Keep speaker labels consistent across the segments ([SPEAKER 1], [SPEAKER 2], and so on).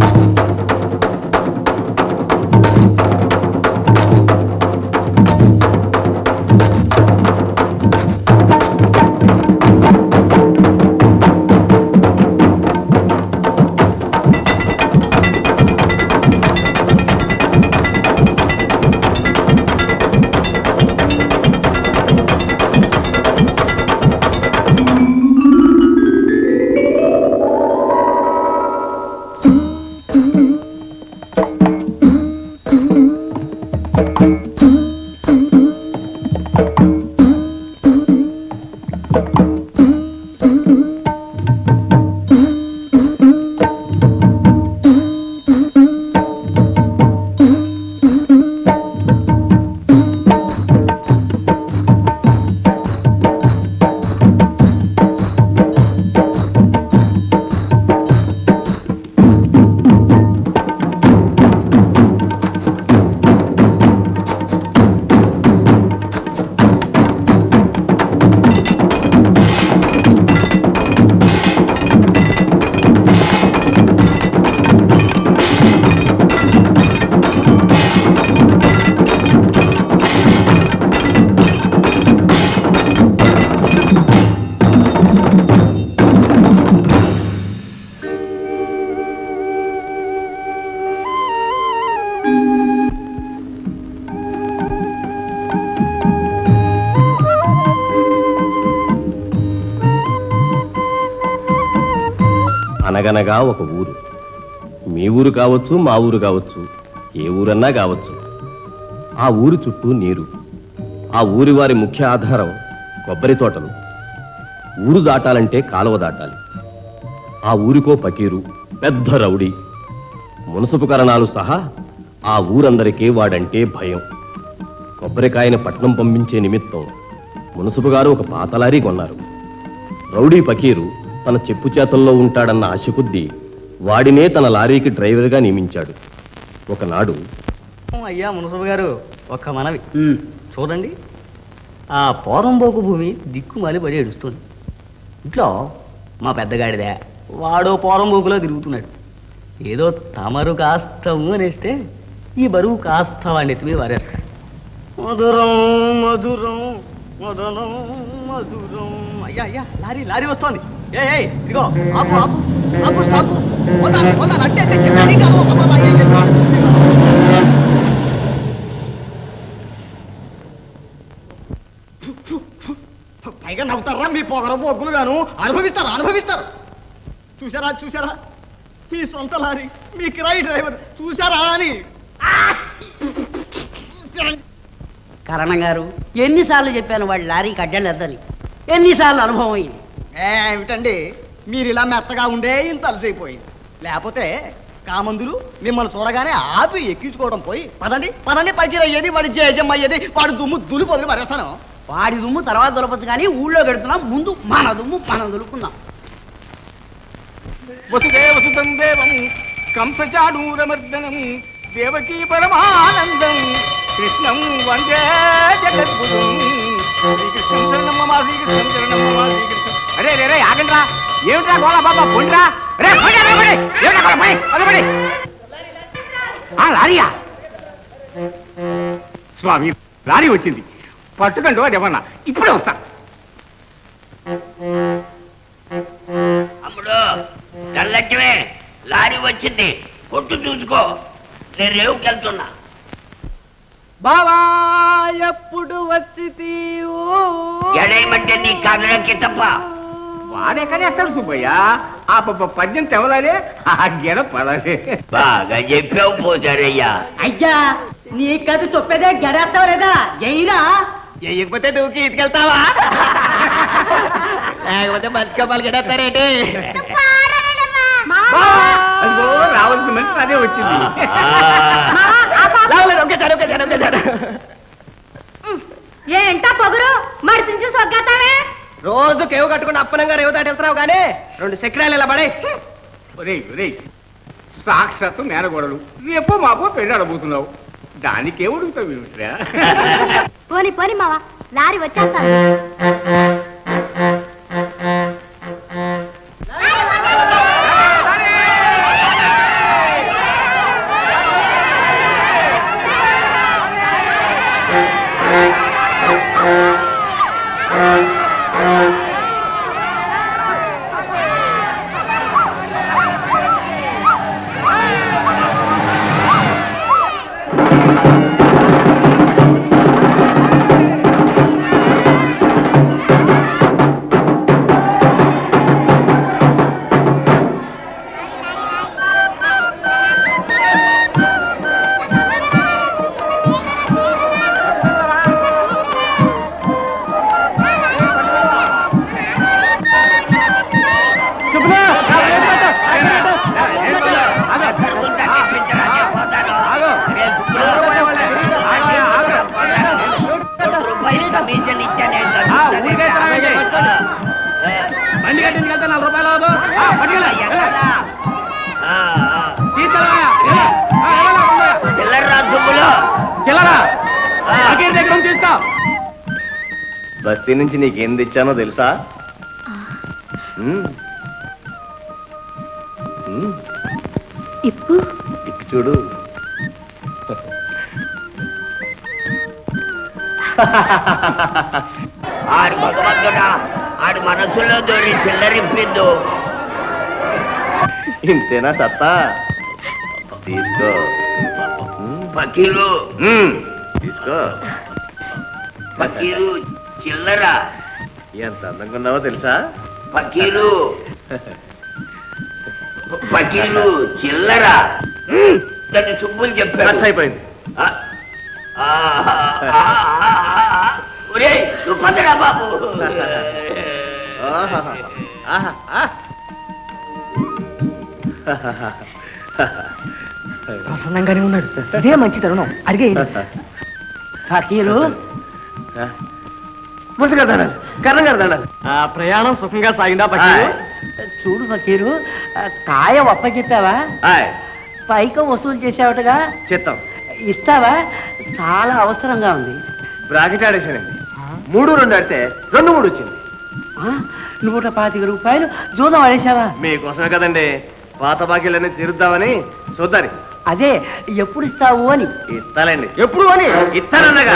[SPEAKER 1] అనగనగా ఒక ఊరు మీ ఊరు కావచ్చు మా ఊరు కావచ్చు ఏ ఊరన్నా కావచ్చు ఆ ఊరు చుట్టూ నీరు ఆ ఊరి వారి ముఖ్య ఆధారం కొబ్బరి తోటలు ఊరు దాటాలంటే కాలువ దాటాలి ఆ ఊరికో పకీరు పెద్ద రౌడీ మునసపు కరణాలు సహా ఆ ఊరందరికీ వాడంటే భయం కొబ్బరికాయని పట్నం పంపించే నిమిత్తం మునసపు గారు ఒక పాతలారీ కొన్నారు రౌడీ పకీరు తన చెప్పు చేతల్లో ఉంటాడన్న ఆశ కొద్దీ వాడినే తన లారీకి డ్రైవర్గా నియమించాడు ఒకనాడు
[SPEAKER 2] అయ్యా మునసబు గారు ఒక్క మనవి చూడండి ఆ పోరంబోకు భూమి దిక్కుమాలి పడి ఏడుస్తుంది ఇంట్లో మా పెద్దగాడిదే వాడో పోరంబోకులో తిరుగుతున్నాడు ఏదో తమరు కాస్తము అనేస్తే ఈ బరువు కాస్త వాడిని ఎత్తి మీద వారేస్తాడు మధురం మధురం మధురం మధురం అయ్యా అయ్యా లారీ లారీ వస్తోంది ఏ ఏ ఇదిగో ఆపు ఆపు ఆపు స్టాప్ వదలాలి, వదలాలి, అంటే అంటే చెప్పేది కాదు, ఒక మాట, అయ్యా, అయ్యా. పైగా నవ్వుతారా మీ పొగర బొగ్గులు గాను అనుభవిస్తారు అనుభవిస్తారు చూసారా చూసారా మీ సొంత లారీ మీ కిరాయి డ్రైవర్ చూసారా అని
[SPEAKER 3] కరణం గారు ఎన్నిసార్లు చెప్పాను వాడి లారీకి అడ్డలేద్దని ఎన్నిసార్లు అనుభవం అయింది
[SPEAKER 2] ఏమిటండి మీరు ఇలా మెత్తగా ఉండే ఇంత అలసైపోయింది లేకపోతే కామందులు మిమ్మల్ని చూడగానే ఆపి ఎక్కించుకోవడం పోయి పదండి పదండి పైకి అయ్యేది వాడి జేజం అయ్యేది వాడి దుమ్ము దులి పొదిలి మరేస్తాను
[SPEAKER 3] వాడి దుమ్ము తర్వాత దులపచ్చు కానీ ఊళ్ళో గడుతున్నాం ముందు మన దుమ్ము మనం దులుపుకుందాం
[SPEAKER 2] వసుదే వసుతం దేవం కంసచాడూరమర్దనం దేవకీ పరమానందం కృష్ణం వందే జగద్గురుం శ్రీకృష్ణం శరణం మమ శ్రీకృష్ణం శరణం మమ శ్రీకృష్ణం అరే రే రే ఆగండ్రా ఏమిట్రా గోళ బాబా పొండిరా రే పోయి, రే, పోయి. ఏమిట్రా గోళ, పోయి, అదే పోయి. ఆ లారీయా స్వామి లారీ వచ్చింది పట్టుకండు అది ఏమన్నా ఇప్పుడే వస్తా
[SPEAKER 4] అమ్ముడు తెల్లచ్చమే లారీ వచ్చింది కొట్టు చూసుకో నేను రేవుకి వెళ్తున్నా
[SPEAKER 2] బావా ఎప్పుడు వచ్చి
[SPEAKER 4] ఎడేయమంటే నీ కళ్ళకి తప్ప
[SPEAKER 2] వాడెక్కడేస్తాడు సుబ్బయ్య ఆ ప- పద్యం తెవలాలే ఆ గెడ పడాలి
[SPEAKER 4] బాగా చెప్పావు పోతారయ్యా
[SPEAKER 3] అయ్యా నీ కథ చొప్పేదే గడేస్తావు లేదా ఎయిరా
[SPEAKER 2] ఎయ్యకపోతే నువ్వు తీసుకెళ్తావా లేకపోతే మర్చిపోవాలి గడేస్తారేంటి అదిగో రావాల్సిన మనిషి అదే వచ్చింది రావలేదు, ఒకేసారి, ఒకేసారి, ఒకేసారి.
[SPEAKER 5] ఏంటా పొగరు మరి తించు సొగ్గతావే
[SPEAKER 2] రోజు కేవు కట్టుకుని అప్పనంగా రేవు దాటి వెళ్తున్నావు కానీ రెండు చక్రాలు ఇలా పడే ఒరేయ్ ఒరేయ్ సాక్షాత్తు మేనగోడలు రేపో మాపో పెళ్ళి అడబోతున్నావు దానికే ఉడుకుతావు ఏమిట్రా
[SPEAKER 5] పోని పోని మావా లారీ వచ్చేస్తాను
[SPEAKER 6] ఇంటికి వెళ్తే నాలుగు రూపాయలు అవ్వదు ఆ, పట్టుకెళ్ళు. వెళ్ళు.
[SPEAKER 4] ఆ, ఆ.
[SPEAKER 6] తీసుకెళ్ళవా? వెళ్ళు. ఆ, వెళ్ళరా, తొందరగా.
[SPEAKER 4] చిల్లర్రా దుమ్ములు
[SPEAKER 6] చిల్లరా ఫకీర్ దగ్గర ఉంది తీసుకో
[SPEAKER 1] బస్తీ నుంచి నీకేం తెచ్చానో తెలుసా ఉమ్. ఉమ్,
[SPEAKER 5] ఇప్పు
[SPEAKER 1] ఇటు చూడు
[SPEAKER 4] ఆడు భగవంతుడా ఆడు మనసులో దూరి చిల్లరిప్పిందు
[SPEAKER 1] ఇంతేనా సత్తా తీసుకో ఉమ్,
[SPEAKER 4] ఫకీరు
[SPEAKER 1] ఉమ్, తీసుకో
[SPEAKER 4] ఫకీరు చిల్లర
[SPEAKER 1] ఎంత అందంగా ఉన్నావో తెలుసా
[SPEAKER 4] ఫకీరు ఫకీరు చిల్లర దాన్ని సుబ్బులు చెప్పారు
[SPEAKER 1] ఖర్చు అయిపోయింది
[SPEAKER 4] ఆ, ఆ, ఆ, ఆ, ఆ, ఒరేయ్, నువ్వు పదరా బాబు
[SPEAKER 1] ఆహాహా. ఆహా, ఆ.
[SPEAKER 2] ప్రసన్నంగానే ఉన్నాడు ఇదే మంచి తరుణం అడిగే
[SPEAKER 3] ఫకీరు
[SPEAKER 1] ముసుగా దండాలి కర్ణంగా దండాలి
[SPEAKER 2] ఆ ప్రయాణం సుఖంగా సాగిందా
[SPEAKER 1] ఆయ్.
[SPEAKER 3] చూడు ఫకీరు ఆ, కాయ ఒప్ప చెప్పావా
[SPEAKER 1] ఆయ్,
[SPEAKER 3] పైకం వసూలు చేసావుటగా
[SPEAKER 1] చిత్తం
[SPEAKER 3] ఇస్తావా చాలా అవసరంగా ఉంది
[SPEAKER 1] బ్రాకెట్ ఆడేసానండి మూడు రెండు ఆడితే రెండు మూడు వచ్చింది
[SPEAKER 3] ఆ, నూట పాతిక రూపాయలు జూదం ఆడేశావా
[SPEAKER 1] మీకోసమే కదండి పాత బాకీలన్నీ తీరుద్దామని చూద్దాని
[SPEAKER 3] అదే ఎప్పుడు ఇస్తావు అని
[SPEAKER 1] ఇస్తానండి ఎప్పుడు అని ఇస్తానన్నగా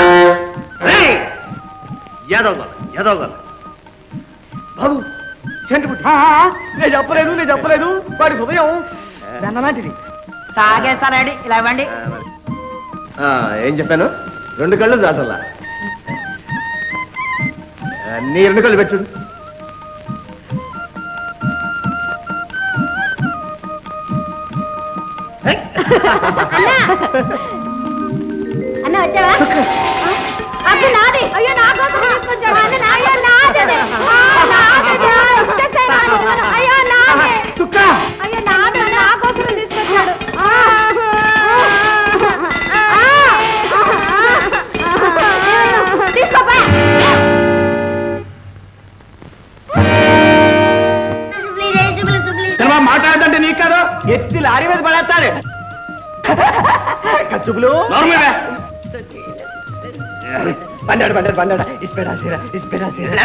[SPEAKER 1] యాదవ్ యాదవ్ బాబు చెంటు పుట్టి
[SPEAKER 2] నేను చెప్పలేదు నేను చెప్పలేదు వాడి హృదయం దన్నలాంటిది
[SPEAKER 3] తాగేస్తానండి ఇలా ఇవ్వండి
[SPEAKER 1] ఆ, ఏం చెప్పాను రెండు కళ్ళు దాటల్లా ఆ, నీ రెండు కళ్ళు పెట్టు
[SPEAKER 5] అన్న వచ్చావా అది నాది అయ్యో నా కోసం తీసుకొచ్చావా అన్న నాది నాది అది. ఆ, నాది అది. వచ్చేసాయి నాది. అయ్యో నాది అయ్యో నాది నా కోసం తీసుకొచ్చాడు ఆ. తీసుకోపా
[SPEAKER 6] సినిమా మాట్లాడదంటే నీకు కాదు ఎత్తి లారీ మీద పడేస్తాడు కచ్చుపులు పండాడు పండాడు పండాడు ఇస్పెడా సీరా ఇస్పెడా సీరా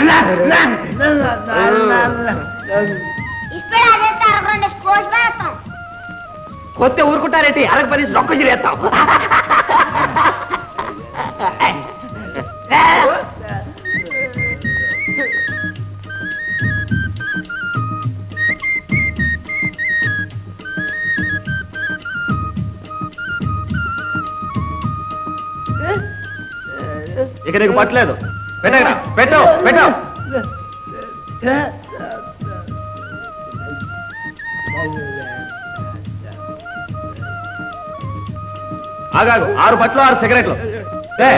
[SPEAKER 5] ఇప్పుడే అదే రెండు స్కోచ్ వేస్తాం
[SPEAKER 6] కొత్త ఊరుకుంటారేంటి అరకు పని రొక్క చేస్తాం ఇక నీకు పట్టలేదు పెట్టరా పెట్టు పెట్టు ఆగాగు ఆరు పట్లు ఆరు సిగరెట్లు ఏ,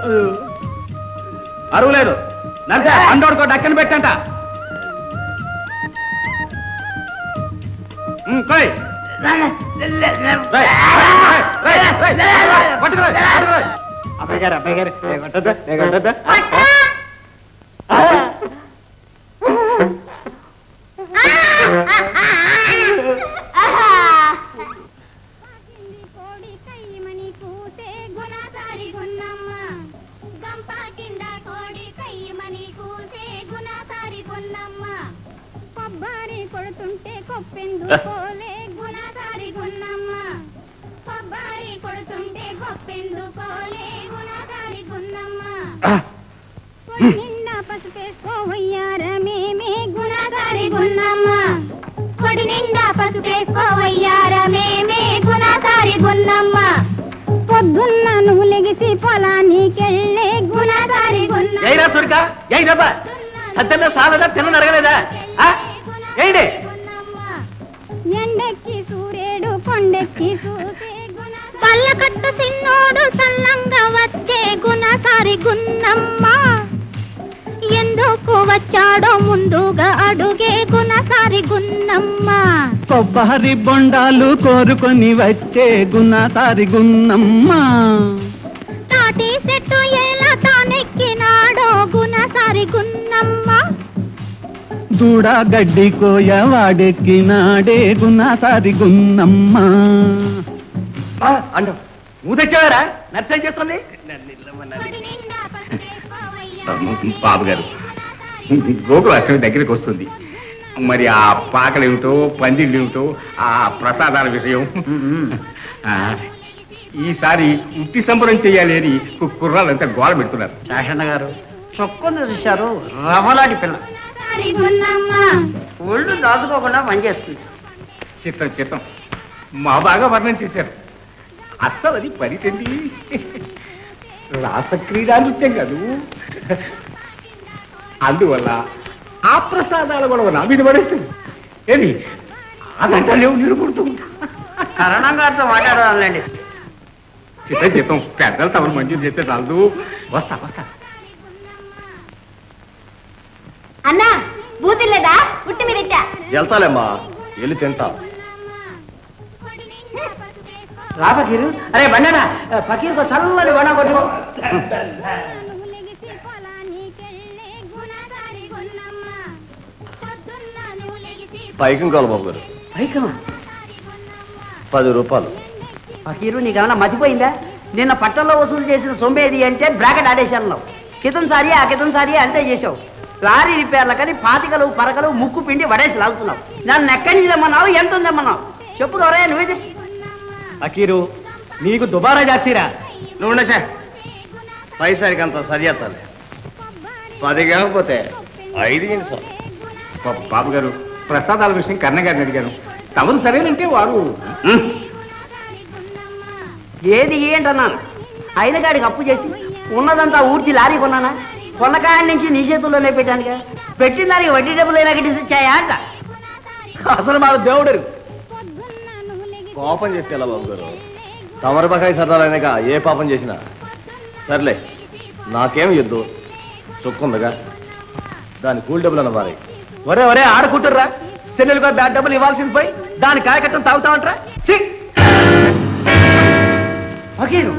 [SPEAKER 6] అరువు లేదు నడిచే అండోడుకో డక్కని పెట్టంట ఉమ్, కొయ్. రేయ్, రేయ్, రేయ్, రేయ్, రేయ్, పట్టుకురా, పట్టుకురా. అబ్బాయి గారు అబ్బాయి గారు నేను కొట్టొద్దా? నేను కొట్టొద్దా?
[SPEAKER 5] కోడి కయ్యమని కూసే గుణసారి గున్నమ్మ గంప కింద కోడి కయ్యమని కూసే గుణసారి గున్నమ్మ కొబ్బరి కొడుతుంటే కొప్పెందుకోలే గుణసారి గున్నమ్మ కొబ్బరి కొడుతుంటే కొప్పెందుకోలే గుణసారి గున్నమ్మ పొడి నిండా పసుపేసుకోవయ్యారమేమే గుణసారి గున్నమ్మ పొడి నిండా పసుపేసుకోవయ్యారమేమే గుణసారి గున్నమ్మ పొద్దున్న నువ్వు లెగిసి పొలానికెళ్ళే గుణసారి గున్నమ్మ
[SPEAKER 6] ఏయిరా సురిక ఏయిరబ్బా సత్యంగా సాలదా తిన్న నరగలేదా ఆ? ఏయండి
[SPEAKER 5] ఎండెక్కి సూర్యుడు కొండెక్కి చూసే పల్లకట్టు సిన్నోడు సల్లంగా వచ్చే గుణసారి గున్నమ్మ ఎందుకు వచ్చాడో ముందుగా అడుగే గుణసారి గున్నమ్మ
[SPEAKER 7] కొబ్బరి బొండాలు కోరుకొని వచ్చే గుణసారి గున్నమ్మ
[SPEAKER 5] తాటి చెట్టు ఎలా తానెక్కినాడో గుణసారి గున్నమ్మ
[SPEAKER 7] దూడ గడ్డి కోయ వాడెక్కినాడే గున్నాసారి గున్నమ్మ
[SPEAKER 6] అండం నువ్వు తెచ్చావారా నర్సేం చేస్తుంది బాబు గారు గోకులాష్టమి దగ్గరికి వస్తుంది మరి ఆ పాకలు ఏమిటో పందిళ్ళు ఏమిటో ఆ ప్రసాదాల విషయం ఆ, ఈసారి ఉట్టి సంబరం చేయాలి అని కు- కుర్రాళ్ళంతా గోల పెడుతున్నారు
[SPEAKER 3] శాసన గారు చొక్కొని చూశారు రవ్వలాంటి పిల్ల ఒళ్ళు దాచుకోకుండా పనిచేస్తుంది
[SPEAKER 6] చిత్తం చిత్తం మా బాగా వర్ణం చేశారు అస్సలు అది పరితండి రాసక్రీడా నృత్యం కాదు అందువల్ల ఆ ప్రసాదాల గొడవ నా మీద పడేస్తుంది ఏది అదంతా లేవు నిలుపుడుతూ
[SPEAKER 3] కరణం గారితో మాట్లాడదాంలేండి
[SPEAKER 6] చిత్తం చిత్తం పెద్దలు తమను మంజూరు చేస్తే చాలదు వస్తా వస్తా
[SPEAKER 5] అన్నా బూతులేదా ఉట్టి మీద ఇచ్చా
[SPEAKER 1] వెళ్తాలేమ్మా వెళ్ళి తింటా
[SPEAKER 3] రా ఫకీరు అరే బండనా ఫకీర్కు చల్లని వడ కొట్టుకో
[SPEAKER 1] పైకి కావాలి బాబు గారు
[SPEAKER 3] పైకమా
[SPEAKER 1] పది రూపాయలు
[SPEAKER 3] ఫకీరు నీకేమన్నా మతిపోయిందా నిన్న పట్టణంలో వసూలు చేసిన సొమ్మేది అంటే బ్రాకెట్ ఆడేశాను క్రితం సారి ఆ క్రితం సారి అంతే చేసావు లారీ రిపేర్ల కానీ పాతికలు పరకలు ముక్కు పిండి వడేసి లాగుతున్నావు నన్ను ఎక్కడి నుంచి తెమ్మన్నావు ఎంత ఉందమ్మన్నావు చెప్పు దొరయ్య నువ్వే చెప్పు
[SPEAKER 6] అకీరు నీకు దుబారా చేస్తీరా
[SPEAKER 1] నువ్వు ఉండసే పైసరికి అంత సరి చేస్తాను పది కాకపోతే ఐదు నిమిషం
[SPEAKER 6] బాబు గారు ప్రసాదాల విషయం కన్న గారిని అడిగాను తమరు సరేనంటే వారు
[SPEAKER 3] ఏది ఏంటన్నాను అయిన గాడికి అప్పు చేసి ఉన్నదంతా ఊడ్చి లారీ కొన్నానా కొన్నకాయ నుంచి నీ చేతుల్లోనే పెట్టానుగా పెట్టిన దానికి వడ్డీ డబ్బులు అయినా కట్టి ఇచ్చాయా అంట
[SPEAKER 6] అసలు మా దేవుడు
[SPEAKER 1] కోపం చేస్తే ఎలా బాబు గారు తమరి బకాయి సరదాలైనాక ఏ పాపం చేసినా సర్లే నాకేం ఎద్దు చుక్కుందిగా దాని కూల్ డబ్బులు అన్న వారి
[SPEAKER 6] ఒరే ఒరే ఆడుకుంటుర్రా సెల్లెలుగా బ్యాట్ డబ్బులు ఇవ్వాల్సింది పోయి దాని కాయకట్టం తాగుతామంటరా
[SPEAKER 3] ఫకీరు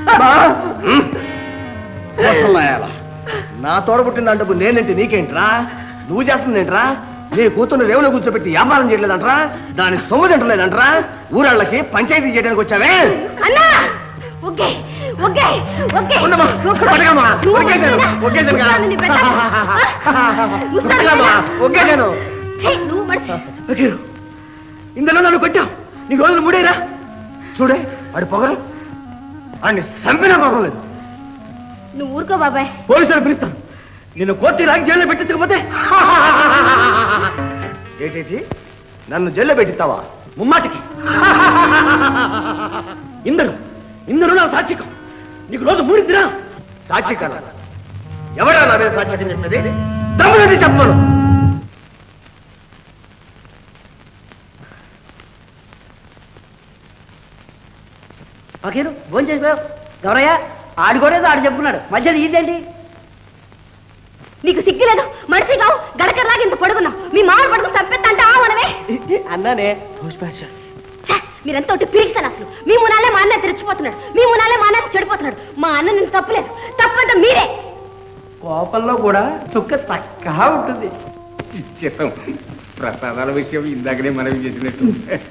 [SPEAKER 1] మోసంలాయాల. నా తోడబుట్టిన దాంట్లో నేనేంటి నీకేంట్రా నువ్వు చేస్తుందేంట్రా నీ కూతురు రేవులో కూర్చోబెట్టి వ్యాపారం చేయలేదంట్రా దాని సొమ్ము తింటలేదంట్రా ఊరాళ్ళకి పంచాయతీ చేయడానికి వచ్చావే
[SPEAKER 5] అన్నా ఓకే ఓకే ఓకే
[SPEAKER 1] ఉండమ్మా, పడకమ్మా, ఒకేసాను, ఒకేసాను కదా. పడకమ్మా, ఒకేసాను.
[SPEAKER 5] నువ్వు మనిషి
[SPEAKER 1] ఫకీరు, ఇందులో నన్ను కొట్టావు నీ రోజులు మూడేరా చూడే వాడి పొగరు వాడిని చంపినా పర్వాలేదు
[SPEAKER 5] నువ్వు ఊరుకో బాబాయ్
[SPEAKER 1] పోలీసులు పిలుస్తాను నిన్ను కోర్టు రాగి జైల్లో పెట్టించకపోతే ఏంటి నన్ను జైల్లో పెట్టిస్తావా
[SPEAKER 6] ముమ్మాటికి ఇందరు ఇందరు నా సాక్షికం నీకు రోజు మూడిందిరా
[SPEAKER 1] సాక్షి కదా ఎవరా నా మీద సాక్షి చెప్పేది దమ్ములని చెప్పను
[SPEAKER 3] ఫకీరు ఫోన్ చేసిపోయావు గౌరయ్య ఆడు కూడా ఏదో ఆడు చెప్పుకున్నాడు మధ్యలో ఇదేంటి
[SPEAKER 5] నీకు సిగ్గులేదు మనిషి కావు గడకర్లాగా ఇంత పడుకున్నావు మీ మామూలు పడుకుని తప్పెత్త అంటే ఆ మనమే
[SPEAKER 1] అన్నానే
[SPEAKER 5] ఛే, మీరంతా ఒకటి పిరిగిస్తాను అసలు మీ మునాలే మా అన్న తెరిచిపోతున్నాడు మీ మునాలే మా అన్న చెడిపోతున్నాడు మా అన్న నేను తప్పలేదు తప్పంటే మీరే
[SPEAKER 3] కోపంలో కూడా చుక్క చక్కగా ఉంటుంది
[SPEAKER 6] చిత్తం ప్రసాదాల విషయం ఇందాకనే మనవి చేసినట్టు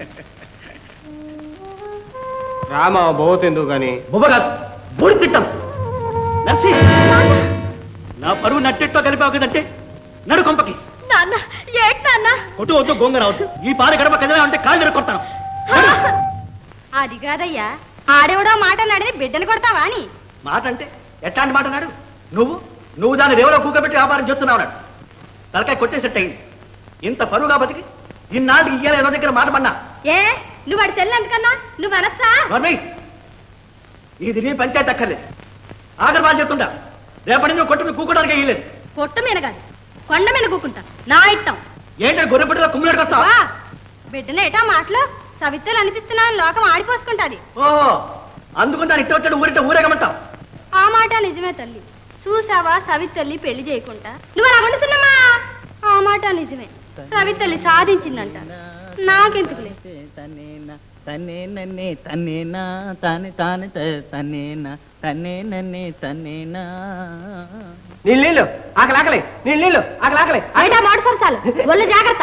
[SPEAKER 1] రామా బోతెందుకు కానీ
[SPEAKER 6] బొబ్బగా బూడి తిట్టాం నర్సి నా పరువు నట్టెట్టో కలిపావు కదంటే నడు కొంపకి
[SPEAKER 5] నాన్న ఏంటి నాన్న
[SPEAKER 6] కొట్టు వద్దు గొంగ రావద్దు ఈ పార గడప కదలా ఉంటే కాళ్ళు ఎరగొట్టాను
[SPEAKER 5] అది కాదయ్యా ఆడెవడో మాట నాడిని బిడ్డను కొడతావా అని
[SPEAKER 6] మాట అంటే ఎట్లాంటి మాట నాడు నువ్వు నువ్వు దాన్ని రేవలో కూకబెట్టి వ్యాపారం చేస్తున్నావు అన్నాడు తలకాయ కొట్టేసెట్ అయింది ఇంత పరువుగా బతికి ఇన్నాళ్ళకి ఇయ్యాలి ఏదో దగ్గర మాట పన్నా
[SPEAKER 5] ఏ నువ్వు వాడి తెల్లి ఎందుకన్నా నువ్వు అనొచ్చా
[SPEAKER 6] వర్మి ఇది నీ పంచాయతీ అక్కర్లేదు ఆఖరి వాళ్ళు చెప్తుంటా రేపటి నువ్వు కొట్టు కూకోవడానికి ఇయ్యలేదు
[SPEAKER 5] పొట్టు మీద కాదు కొండ మీద కూకుంటా నా ఇట్టం
[SPEAKER 6] ఏంటంటే గొర్రెపట్టిలో కుమ్మిడికి వస్తావా
[SPEAKER 5] వా బిడ్డనేటా మాటలు సవిత్తులు అనిపిస్తున్నా లోకం ఆడిపోసుకుంటాది
[SPEAKER 6] ఓహో అందుకని దాన్ని ఇట్ట వచ్చాడు ఊరిట ఊరేగమంటావు
[SPEAKER 5] ఆ మాట నిజమే తల్లి చూసావా సవితల్లి పెళ్లి చేయకుండా నువ్వు అలా వండుతున్నామా ఆ మాట నిజమే సవితల్లి సాధించిందంట నాకెందుకులే
[SPEAKER 7] తన్నే నన్నే తన్నేనా తానే తానే త- తన్నేనా తన్నే నన్నే తన్నేనా
[SPEAKER 3] నీళ్ళు నీళ్ళు ఆకలి ఆకలి నీళ్ళు నీళ్ళు ఆకలి ఆకలి
[SPEAKER 5] బయట మాడు సరసాలు ఒళ్ళు జాగ్రత్త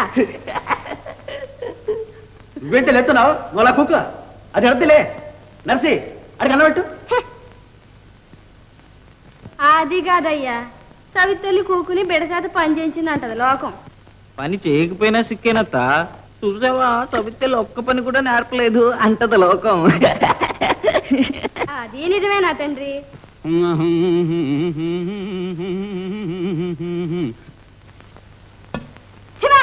[SPEAKER 3] వెంటలు ఎత్తున్నావు వాళ్ళ కుక్క అది అడతలే నర్సి అడిగి అన్నబెట్టు
[SPEAKER 5] అది కాదయ్యా సవితల్లి కూకుని బెడసాత పని చేయించిందంటది లోకం
[SPEAKER 7] పని చేయకపోయినా సిక్కేనత్త చూసావా సవితలు ఒక్క పని కూడా నేర్పలేదు అంటది లోకం
[SPEAKER 5] అది నిజమేనా తండ్రి శివా!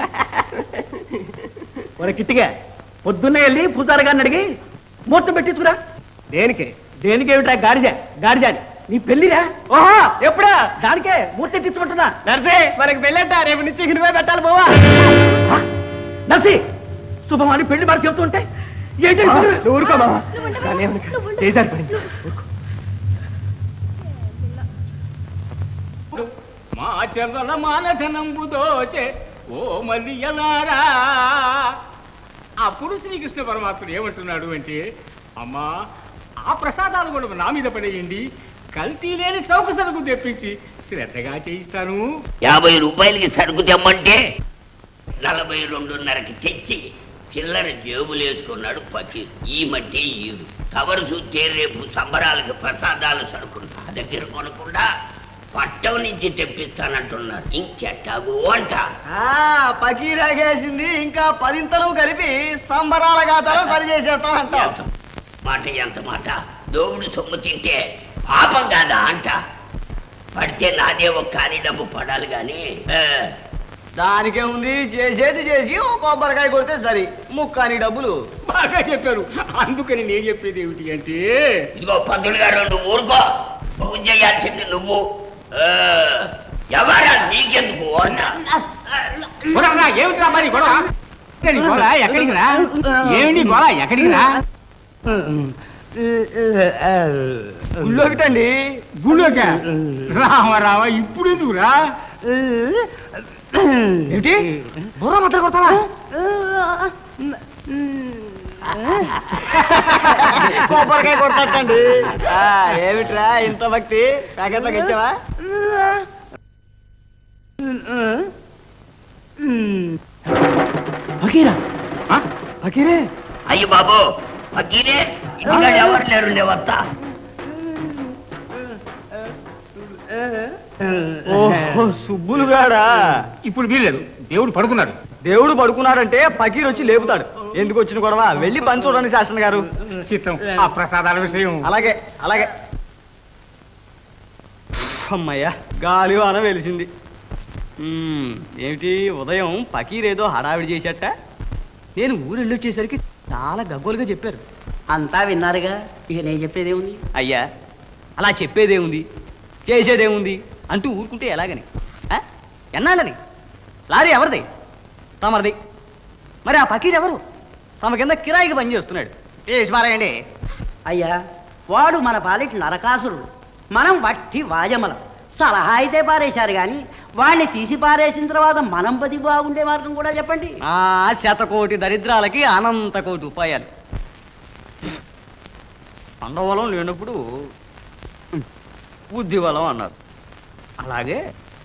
[SPEAKER 3] వాళ్ళ కిట్టిగా పొద్దున్నే వెళ్ళి పూజారి గారిని అడిగి ముహూర్తం పెట్టించుకురా దేనికి దేనికి ఏమిట్రా గాడిజ గాడిజాని నీ పెళ్లిరా ఓహో ఎప్పుడా దానికే ముహూర్తం పెట్టించుకుంటున్నా నర్సే మనకి పెళ్ళంట రేపు నుంచి నువ్వే పెట్టాలి పోవా నర్సి శుభమాని పెళ్లి మరి చెప్తుంటే ఏంటి నువ్వు ఊరుకో బావా కానీ ఏమనకు. చేశారు పని
[SPEAKER 6] మా చందన మానధనంబు దోచే ఓ మల్లియలారా అప్పుడు శ్రీకృష్ణ పరమాత్ముడు ఏమంటున్నాడు అంటే అమ్మా ఆ ప్రసాదాలు కూడా నా మీద పడేయండి కల్తీ లేని చౌక సరుకు తెప్పించి శ్రద్ధగా చేయిస్తాను
[SPEAKER 4] యాభై రూపాయలకి సరుకు తెమ్మంటే నలభై రెండున్నరకి తెచ్చి చిల్లర జేబులు వేసుకున్నాడు పకీర్ ఈ మట్టి ఈడు కవరు చూస్తే రేపు సంబరాలకి ప్రసాదాలు సరుకులు నా దగ్గర కొనకుండా పట్టం నుంచి తెప్పిస్తానంటున్నాడు ఇంకెట్టాగు అంట
[SPEAKER 3] పకీరాగేసింది ఇంకా పదింతలు కలిపి సంబరాల గాథలు సరి చేసేస్తానంట
[SPEAKER 4] ఎంత మాట ఎంత మాట దోవుడు సొమ్ము తింటే పాపం కాదా అంట పడితే నాదే ఒక కాని డబ్బు పడాలి కానీ
[SPEAKER 3] దానికే ఉంది చేసేది చేసి ఓ కొబ్బరికాయ కొడితే సరి ముక్కాని డబ్బులు
[SPEAKER 6] బాగా చెప్పారు అందుకని నేను చెప్పేది ఏమిటి అంటే
[SPEAKER 4] ఇదిగో పంతులు గారు నువ్వు ఊరుకో పూజ చేయాల్సింది నువ్వు ఆ, ఎవరా నీకెందుకు అంట
[SPEAKER 6] గొడవరా, ఏమిటిరా మరి గొడవ ఎక్కడికి గొడవ ఎక్కడికి రా ఏమిటి గొడవ ఎక్కడికి రా
[SPEAKER 3] గుళ్ళోకిటండి
[SPEAKER 6] గుళ్ళోక రామ రామ ఇప్పుడు ఎందుకురా
[SPEAKER 3] ఏంటి బుర్ర మద్దలు కొడతావా కొబ్బరికాయ కొడతాండి ఏమిట్రా ఇంత భక్తి ప్యాకెట్లోకి ఇచ్చావా ఫకీరా
[SPEAKER 6] ఆ?
[SPEAKER 3] ఫకీరే
[SPEAKER 4] అయ్యి బాబు పక్కీనే ఇంటికాడ ఎవరు లేరు వస్తా
[SPEAKER 3] ఓహో సుబ్బులుగాడా
[SPEAKER 6] ఇప్పుడు వీలేదు దేవుడు పడుకున్నాడు
[SPEAKER 3] దేవుడు పడుకున్నాడంటే ఫకీర్ వచ్చి లేపుతాడు ఎందుకు వచ్చిన గొడవ వెళ్ళి పని చూడండి శాస్త్రం గారు
[SPEAKER 6] చిత్తం ఆ ప్రసాదాల విషయం
[SPEAKER 3] అలాగే అలాగే అమ్మయ్యా గాలి వాన వెలిసింది మ్మ్, ఏమిటి ఉదయం పకీర్ ఏదో హడావిడి చేసేట నేను ఊరు వెళ్ళొచ్చేసరికి చాలా గగ్గోలుగా చెప్పారు
[SPEAKER 8] అంతా విన్నారుగా ఇక నేను చెప్పేది ఏముంది
[SPEAKER 3] అయ్యా అలా చెప్పేదేముంది చేసేదేముంది అంటూ ఊరుకుంటే ఎలాగని ఆ? ఎన్నాళ్ళని లారీ ఎవరిది తమరిది మరి ఆ పకీర్ ఎవరు తమ కింద కిరాయికి పని చేస్తున్నాడు వేసి పారాయండి
[SPEAKER 8] అయ్యా వాడు మన పాలిటి నరకాసురుడు మనం వట్టి వాజమలం సలహా అయితే పారేశారు కానీ వాడిని తీసి పారేసిన తర్వాత మనం బతి బాగుండే మార్గం కూడా చెప్పండి
[SPEAKER 3] ఆ శతకోటి దరిద్రాలకి అనంత కోటి ఉపాయాలు పండవలం లేనప్పుడు ఉమ్, బుద్ధి బలం అన్నారు అలాగే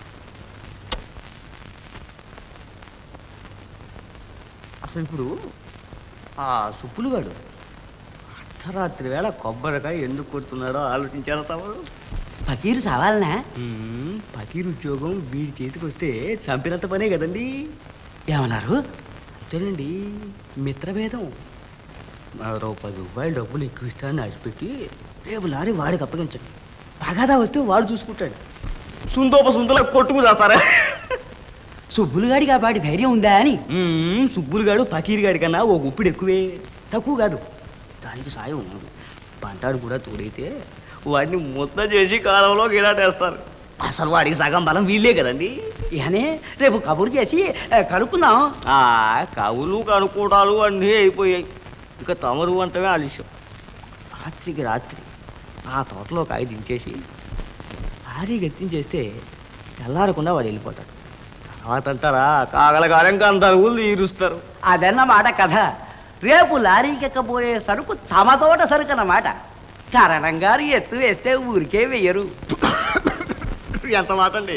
[SPEAKER 3] అసలు ఇప్పుడు ఆ సుప్పులుగాడు అర్ధరాత్రి వేళ కొబ్బరికాయ ఎందుకు కొడుతున్నాడో ఆలోచించాడు తమరు
[SPEAKER 8] ఫకీరు సవాలనా
[SPEAKER 3] ఉమ్, పకీర్ ఉద్యోగం వీడి చేతికి వస్తే చంపినంత పనే కదండి
[SPEAKER 8] ఏమన్నారు
[SPEAKER 3] అంతేనండి మిత్రభేదం మరో పది రూపాయలు డబ్బులు ఎక్కువ ఇస్తానని ఆశపెట్టి రేపు లారీ వాడికి అప్పగించండి తగాదా వస్తే వాడు చూసుకుంటాడు సుందోప సుందల కొట్టుకు చేస్తారా
[SPEAKER 8] సుబ్బులుగాడికి ఆ పాటి ధైర్యం ఉందా అని
[SPEAKER 3] సుబ్బులుగాడు పకీరుగాడి కన్నా ఓ గుప్పిడు ఎక్కువే తక్కువ కాదు దానికి సాయం ఉంది పంటాడు కూడా తోడైతే వాడిని ముద్ద చేసి కాలంలో గిలాటేస్తారు అసలు వాడికి సగం బలం వీళ్ళే కదండి
[SPEAKER 8] ఇహనే రేపు కబురు చేసి ఆ, కనుక్కుందాం
[SPEAKER 3] ఆ కవులు కనుక్కోటాలు అన్నీ అయిపోయాయి ఇక తమరు అంటమే ఆలస్యం రాత్రికి రాత్రి ఆ తోటలో కాయ దించేసి భారీ గట్టించేస్తే తెల్లారకుండా వాడు వెళ్ళిపోతాడు తర్వాత అంటారా కాగల కాలం కందరువులు తీరుస్తారు
[SPEAKER 8] అదన్నమాట కథ రేపు లారీకెక్కబోయే సరుకు తమ తోట సరుకు అన్నమాట కరణం గారు ఎత్తు వేస్తే ఊరికే వెయ్యరు
[SPEAKER 1] ఎంత మాట అండి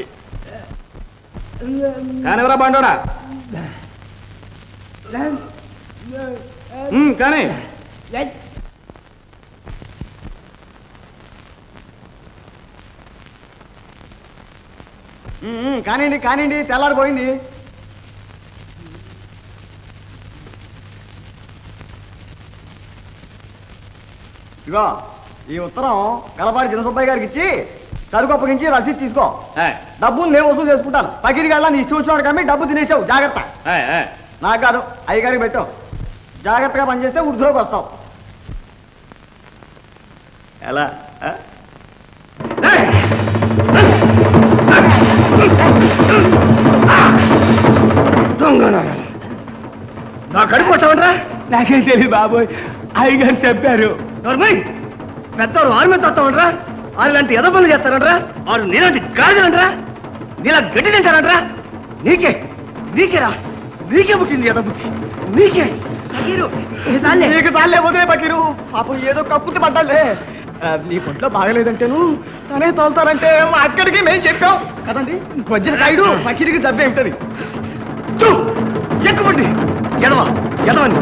[SPEAKER 1] కానివరా బండోడా ఉమ్, కానీ ఉమ్, ఉమ్, కానివ్వండి కానివ్వండి తెల్లారిపోయింది ఇగో ఈ ఉత్తరం గలపాటి చిన్నసుబ్బయ్య గారికి ఇచ్చి సరుకు అప్పగించి రసీదు తీసుకో డబ్బులు నేను వసూలు చేసుకుంటాను పగిరి గల్లా నీ ఇష్టం వచ్చినాడు కానీ డబ్బు తినేసావు జాగ్రత్త నాకు కాదు అయ్యగారికి పెట్టావు జాగ్రత్తగా పనిచేస్తే వృద్ధిలోకి వస్తావు ఎలా ఆ? నా కడుపు వస్తామంటరా నాకేం తెలియదు బాబోయ్ అయ్యగారు చెప్పారు నోర్మయ్ పెద్దవారు ఆరు మీద వస్తామంటరా ఆరు లాంటి ఎదపనులు చేస్తారంటరా ఆరు నీలాంటి గాడిదంటరా నీలా గడ్డి తింటారంటరా నీకే నీకేరా నీకే పుట్టింది ఎదబుద్ధి నీకే నీకు తాళ్ళే వదిలే బకీరు పాపం ఏదో కక్కుతి పడ్డాలే ఆ, నీ పొంట్లో బాగలేదంటేను తనే తోలుతారంటే మా అక్కడికి మేము చెప్పాం కదండి వజ్ర కాయుడు బకీరికి దెబ్బ ఏమిటది చూ ఎక్కువండి ఎదవా ఎదవండి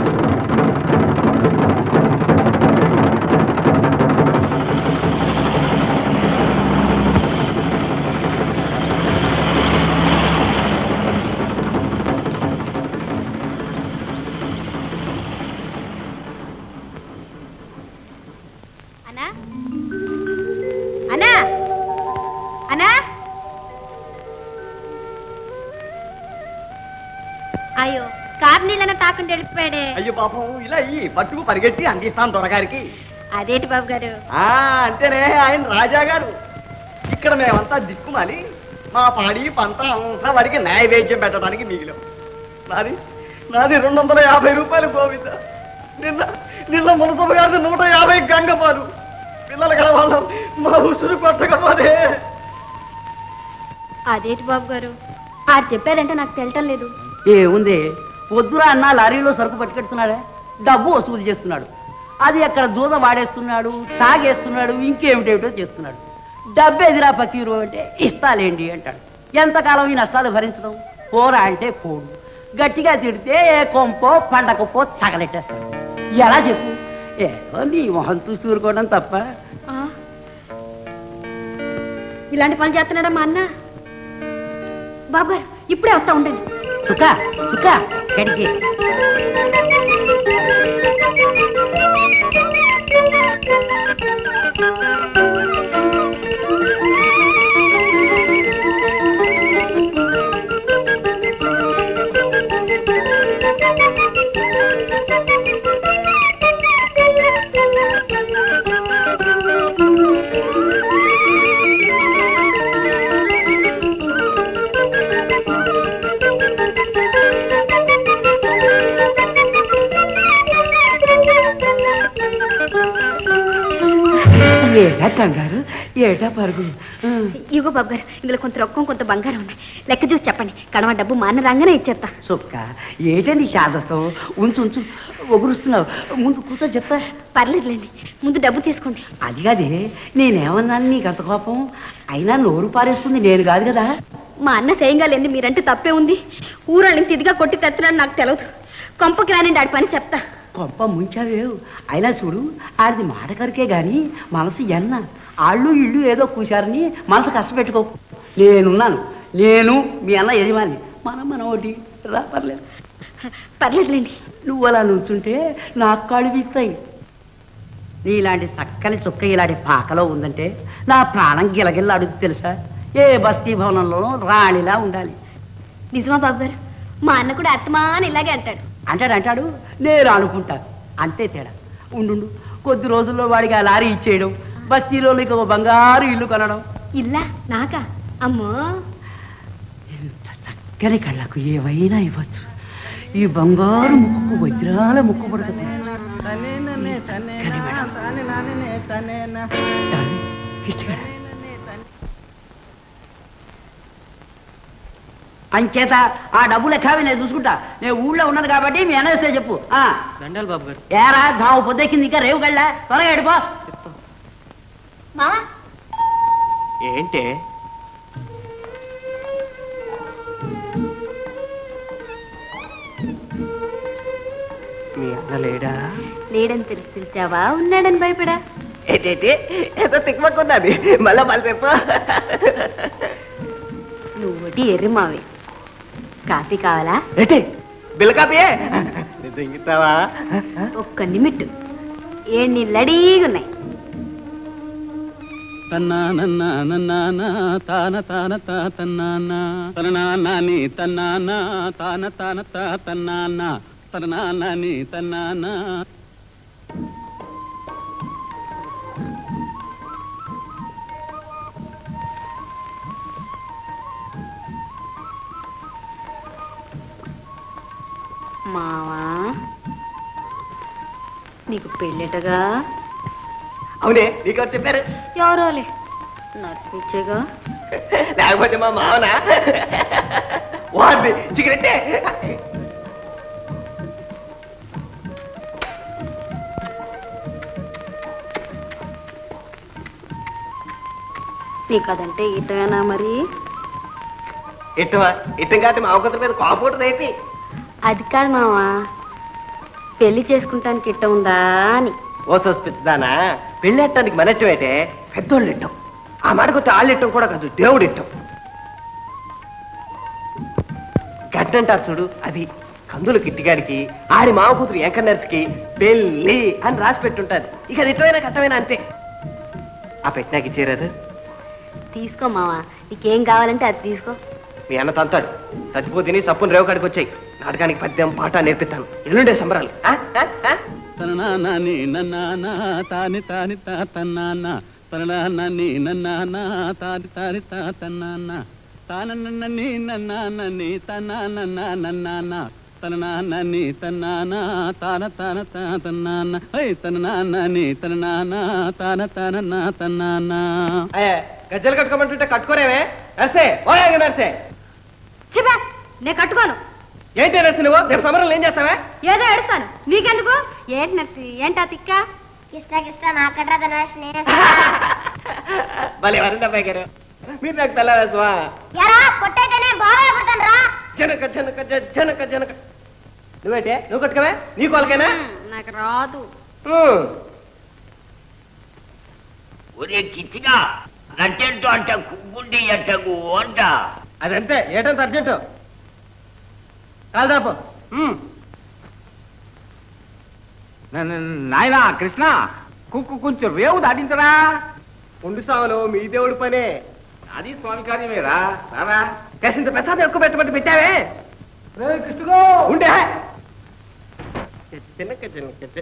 [SPEAKER 5] అన్నా అన్నా అన్నా అయ్యో కార్ నీళ్ళన తాకుండా వెళ్ళిపోయాడే
[SPEAKER 1] అయ్యో పాపం ఇలా ఈ పట్టుకు పరిగెట్టి అందిస్తాను దొరగారికి
[SPEAKER 5] అదేంటి బాబు గారు
[SPEAKER 1] ఆ అంటేనే ఆయన రాజా గారు ఇక్కడ మేమంతా దిక్కుమాలి మా పాడి పంట అంతా వాడికి నైవేద్యం పెట్టడానికి మిగిలాం నాది నాది రెండు వందల యాభై రూపాయలు గోవింద నిన్న నిన్న మునసభ గారిది నూట యాభై గంగపాలు పిల్లలు గల వాళ్ళం మా ఉసురు కొట్టకపోతే
[SPEAKER 5] అదేంటి బాబు గారు ఆరు చెప్పారంటే నాకు తెలటం లేదు
[SPEAKER 8] ఏముంది పొద్దురా అన్న లారీలో సరుకు పట్టుకెడుతున్నాడే డబ్బు వసూలు చేస్తున్నాడు అది అక్కడ దూద వాడేస్తున్నాడు తాగేస్తున్నాడు ఇంకేమిటేమిటో చేస్తున్నాడు డబ్బు ఎదిరా పకీరు అంటే ఇస్తాలేండి అంటాడు ఎంతకాలం ఈ నష్టాలు భరించడం పోరా అంటే పోడు గట్టిగా తిడితే ఏ కొంపో పండకపో తగలెట్టేస్తాడు ఎలా చెప్పు ఏదో నీ మొహం చూసి ఊరుకోవడం తప్ప
[SPEAKER 5] ఆ? ఇలాంటి పని చేస్తున్నాడా మా అన్న బాబు గారు ఇప్పుడే వస్తా ఉండండి
[SPEAKER 8] చుక్క చుక్క గడికి ఏటా కంగారు ఏటా పరుగు ఆ.
[SPEAKER 5] ఇగో బాబు గారు ఇందులో కొంత రొక్కం కొంత బంగారం ఉన్నాయి లెక్క చూసి చెప్పండి కడమ డబ్బు మా అన్న రాగానే ఇచ్చేస్తా
[SPEAKER 8] సుక్క ఏటే నీ శాదస్తం ఉంచు ఉంచు ఒగురుస్తున్నావు ముందు కూర్చొని చెప్తా
[SPEAKER 5] పర్లేదులేండి ముందు డబ్బు తీసుకోండి
[SPEAKER 8] అది కాదే నేనేమన్నాను నీకు అంత కోపం అయినా నోరు పారేస్తుంది నేను కాదు కదా
[SPEAKER 5] మా అన్న సేయంగా లేని మీరంటే తప్పే ఉంది ఊరాళ్ళని తిదిగా కొట్టి తెస్తున్నాడు నాకు తెలియదు కొంపకి రానండి ఆడి పని చెప్తా
[SPEAKER 8] కొంప ముంచావేవు అయినా చూడు ఆడిది మాట కరికే గాని మనసు ఎన్న ఆళ్ళు ఇళ్ళు ఏదో కూశారని మనసు కష్టపెట్టుకో నేనున్నాను నేను మీ అన్న యజమాని మనం మనం ఒకటి రా పర్లేదు
[SPEAKER 5] పర్లేదులేండి
[SPEAKER 8] నువ్వు అలా నుంచుంటే నాకు కాళ్ళు వీస్తాయి నీలాంటి చక్కని చుక్క ఇలాంటి పాకలో ఉందంటే నా ప్రాణం గిలగిల్ల అడుగు తెలుసా ఏ బస్తీ భవనంలోనూ రాణిలా ఉండాలి
[SPEAKER 5] నిజమా బాబు గారు మా అన్న కూడా అత్తమాని ఇలాగే అంటాడు
[SPEAKER 8] అంటాడు అంటాడు నేను అనుకుంటాను అంతే తేడా ఉండు కొద్ది రోజుల్లో వాడికి ఆ లారీ ఇచ్చేయడం బస్తీలో నీకు ఓ బంగారు ఇల్లు కొనడం
[SPEAKER 5] ఇల్లా నాకా అమ్మో
[SPEAKER 8] ఇంత చక్కని కళ్ళకు ఏవైనా ఇవ్వచ్చు ఈ బంగారు ముక్కు వజ్రాల ముక్కు పడుతుంది
[SPEAKER 3] అంచేత ఆ డబ్బు లెక్క నేను చూసుకుంటా నేను ఊళ్ళో ఉన్నది కాబట్టి మీ అనేస్తే చెప్పు ఆ
[SPEAKER 2] దండాలు బాబు గారు
[SPEAKER 3] ఏరా జావు పొద్దెక్కింది ఇంకా రేవు కళ్ళా త్వరగా ఎడిపో
[SPEAKER 5] మావా
[SPEAKER 2] ఏంటే మీ అన్న లేడా
[SPEAKER 5] లేడని తెలిసి పిలిచావా ఉన్నాడని భయపడా
[SPEAKER 2] ఏంటేంటి ఏదో తిక్కమక్కున్నది మళ్ళా మళ్ళీ చెప్పు
[SPEAKER 5] నువ్వు వడ్డీ ఎర్రి మావి కాఫీ కావాలా
[SPEAKER 2] ఏంటి బిల్ల కాపీయే దింగుతావా
[SPEAKER 5] ఒక్క నిమిట్టు ఏడు నీళ్ళు అడీగున్నాయి
[SPEAKER 7] తన్నానన్న నన్నాన తాన తాన తా తన్నాన తననాని తన్నాన తాన తాన తా తన్నాన తననాని తన్నాన
[SPEAKER 5] మావా నీకు పెళ్ళటగా
[SPEAKER 2] అవునే నీకు చెప్పారు
[SPEAKER 5] ఎవరోలే నర్సించేగా
[SPEAKER 2] లేకపోతే మా మావనా వాడిని సిగరెట్టే
[SPEAKER 5] నీకు అదంటే ఇటమేనా మరి
[SPEAKER 2] ఇట్టమా ఇట్టం కాదు మా అవకత మీద కాపుకుంటుంది ఏంటి
[SPEAKER 5] అది కాదు మావా పెళ్లి చేసుకుంటానికి ఇట్ట ఉందా అని
[SPEAKER 2] ఓ సోస్పిస్తానా పెళ్ళెట్టానికి మనట్టం అయితే పెద్దోళ్ళు ఇట్టం ఆ మాటకొస్తే వాళ్ళు ఇట్టం కూడా కాదు దేవుడు ఇట్టం గడ్డంటారు చూడు అది కందులు కిట్టిగాడికి ఆడి మామ కూతురు ఎంకన్నర్స్కి పెళ్ళి అని రాసి పెట్టుంటారు ఇక అది ఇట్టమైనా కట్టమైనా అంతే ఆ పెట్టినాకి ఇచ్చేరారు
[SPEAKER 5] తీసుకో మావా నీకేం కావాలంటే అది తీసుకో
[SPEAKER 2] మీ అన్న తంతాడు చచ్చిపోతేని సప్పుని రేవు కాడికి వచ్చాయి నాటకానికి పద్యం పాట నేర్పిస్తాను ఎల్లుండే సంబరాలు ఆ? ఆ? ఆ?
[SPEAKER 7] తననాని నన్నాన తాని తాని తా తన్నాన తననాని నన్నాన తాని తాని తా తన్నాన తానన్నని నన్నానని తన్నానన్న నన్నాన తననానని తన్నాన తాన తాన తా తన్నాన హై తననానని తననాన తాన తాన నా తన్నాన
[SPEAKER 2] ఏ, గజ్జలు కట్టుకోమంటుంటే కట్టుకోరేవే నర్సే ఓయ్ నర్సే
[SPEAKER 5] చెప్పా నేను కట్టుకోను
[SPEAKER 2] ఏంటి నర్సి నువ్వు రేపు సంబరాలు ఏం చేస్తావే
[SPEAKER 5] ఏదో ఎడతాను నీకెందుకు ఏంటి నర్సి ఏంటా తిక్క
[SPEAKER 9] కృష్ణ కృష్ణ నాకట్రా ధనాష్ నేనే
[SPEAKER 2] భలే వరండి అబ్బాయి గారు మీరు నాకు తెల్లవేసవా
[SPEAKER 9] ఎరా కొట్టయితేనే బాగా కొడతాను రా
[SPEAKER 2] జనక జనక జ- జనక జనక నువ్వేంటే నువ్వు కట్టుకోవే నీ కొలకేనా
[SPEAKER 5] నాకు రాదు
[SPEAKER 2] ఉమ్.
[SPEAKER 4] ఒరే కిచ్చిగా నట్టెంటో అంట కుగ్గుండి ఎట్టకు అంట
[SPEAKER 2] అదంతే ఏటంత అర్జెంటు కాల్దాపు
[SPEAKER 6] నాయనా కృష్ణ కుక్కు కొంచెం రేవు దాటించరా
[SPEAKER 2] ఉండు సాములు మీ దేవుడి పనే
[SPEAKER 6] అది స్వామి కార్యమేరా రారా
[SPEAKER 2] కాసింత ప్రసాదం ఎక్కువ పెట్టబట్టి పెట్టావే కృష్ణుగో ఉండే చిన్నక చిన్నక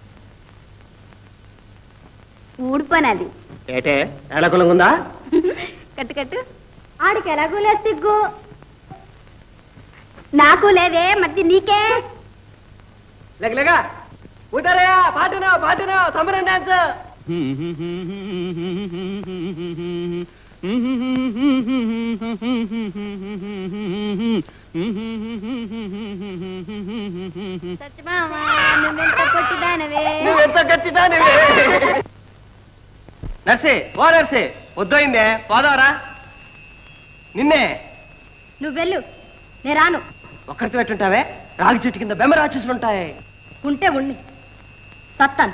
[SPEAKER 5] ఊడిపోయిన అది
[SPEAKER 2] ఏటే ఎలకులంగా ఉందా
[SPEAKER 5] కట్టు కట్టు ఆడికి ఎలాగూ లేదు సిగ్గు నాకు లేదే మధ్య నీకే
[SPEAKER 2] లేక లేక ఉంటారయ్యా పాటనా పాటనా సమరం డాన్స్
[SPEAKER 5] సత్యమామా నువ్వెంత పొట్టిదానవే
[SPEAKER 2] నువ్వెంత గట్టిదాని నర్సి ఓ నర్సి వద్దయిందే పోదావరా నిన్నే
[SPEAKER 5] నువ్వెళ్ళు నేను రాను
[SPEAKER 2] ఒక్కరితో పెట్టుంటావే రాగి చెట్టు కింద బెమ్మ రాక్షసులు ఉంటాయి
[SPEAKER 5] ఉంటే ఉండి తత్తాను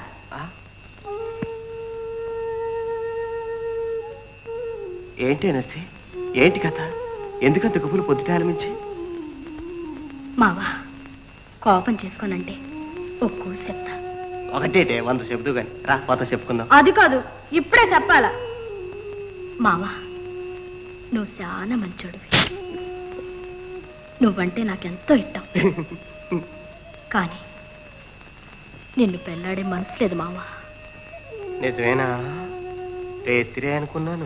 [SPEAKER 2] ఏంటి నర్సి ఏంటి కథ ఎందుకంత గుబులు పొద్దుటాల మించి
[SPEAKER 5] మావా కోపం చేసుకోనంటే ఒక్కో చెప్తా
[SPEAKER 2] ఒకటేటే వంద చెబుతూ గాని రా పోత చెప్పుకుందాం
[SPEAKER 5] అది కాదు ఇప్పుడే చెప్పాలా మావా నువ్వు చాలా మంచోడివి నువ్వంటే నాకెంతో ఇష్టం కానీ నిన్ను పెళ్ళాడే మనసు లేదు మావా
[SPEAKER 2] నిజమేనా రేతిరే అనుకున్నాను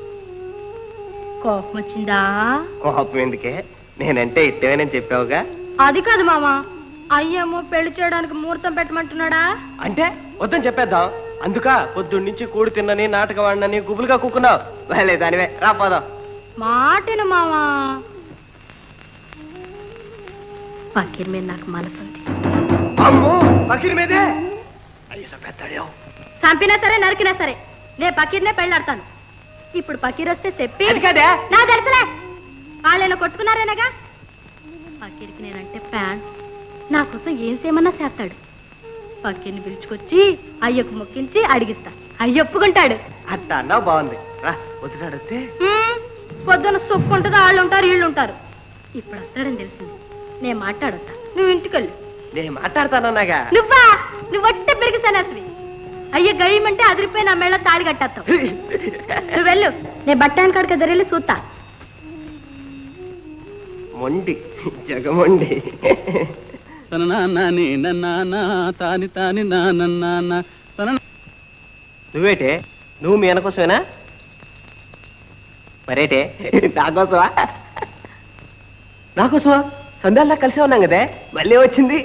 [SPEAKER 5] కోపం వచ్చిందా
[SPEAKER 2] కోపం ఎందుకే నేనంటే ఇష్టమేనని చెప్పావుగా
[SPEAKER 5] అది కాదు మావా అయ్యేమో పెళ్లి చేయడానికి ముహూర్తం పెట్టమంటున్నాడా
[SPEAKER 2] అంటే వద్దని చెప్పేద్దాం అందుక పొద్దున్న నుంచి కూడి తిన్నని నాటకం ఆడినని గుబులుగా కూకున్నావు వెళ్ళే దానివే రా పోదాం
[SPEAKER 5] మాటిన మావా పక్కీర్ మీద నాకు మనసు ఉంది
[SPEAKER 2] అమ్మో పకిరి మీదే అయ్యో చంపేస్తాడేమో
[SPEAKER 5] చంపినా సరే నరికినా సరే నేను పకీర్నే పెళ్ళాడతాను ఇప్పుడు పకీర్ వస్తే చెప్పి
[SPEAKER 2] అది కాదే.
[SPEAKER 5] నా తెలుసులే వాళ్ళైనా కొట్టుకున్నారేనగా పకీర్కి నేనంటే ఫ్యాన్ నా కోసం ఏం చేయమన్నా చేస్తాడు పకీర్ని పిలుచుకొచ్చి అయ్యకు మొక్కించి అడిగిస్తా అయ్య ఒప్పుకుంటాడు
[SPEAKER 2] అట్ట అన్నావు బాగుంది రా వదిలాడు వస్తే
[SPEAKER 5] హ్మ్, పొద్దున సొక్కుంటుంది వాళ్ళు ఉంటారు వీళ్ళు ఉంటారు ఇప్పుడు వస్తాడని తెలిసింది నేను మాట్లాడొస్తా నువ్వు ఇంటికెళ్ళు
[SPEAKER 2] నేను మాట్లాడతానన్నాగా
[SPEAKER 5] నువ్వా నువ్వు వట్టే పెరిగిసానస్వి అయ్య గయ్యమంటే అదిరిపోయి నా మెళ్ళ తాళి కట్టేస్తావు నువ్వు వెళ్ళు నేను బట్టాన్ కాడికి ఎదురెళ్ళి చూస్తా
[SPEAKER 2] మొండి జగమొండి
[SPEAKER 7] తన నాన్న నీ నన్న తాని తాని నాన్న తన
[SPEAKER 2] నువ్వేటే నువ్వు మీ కోసమేనా మరేటే నా కోసమా నా కోసమా సందాల్లో కలిసి ఉన్నాం కదే మళ్ళీ వచ్చింది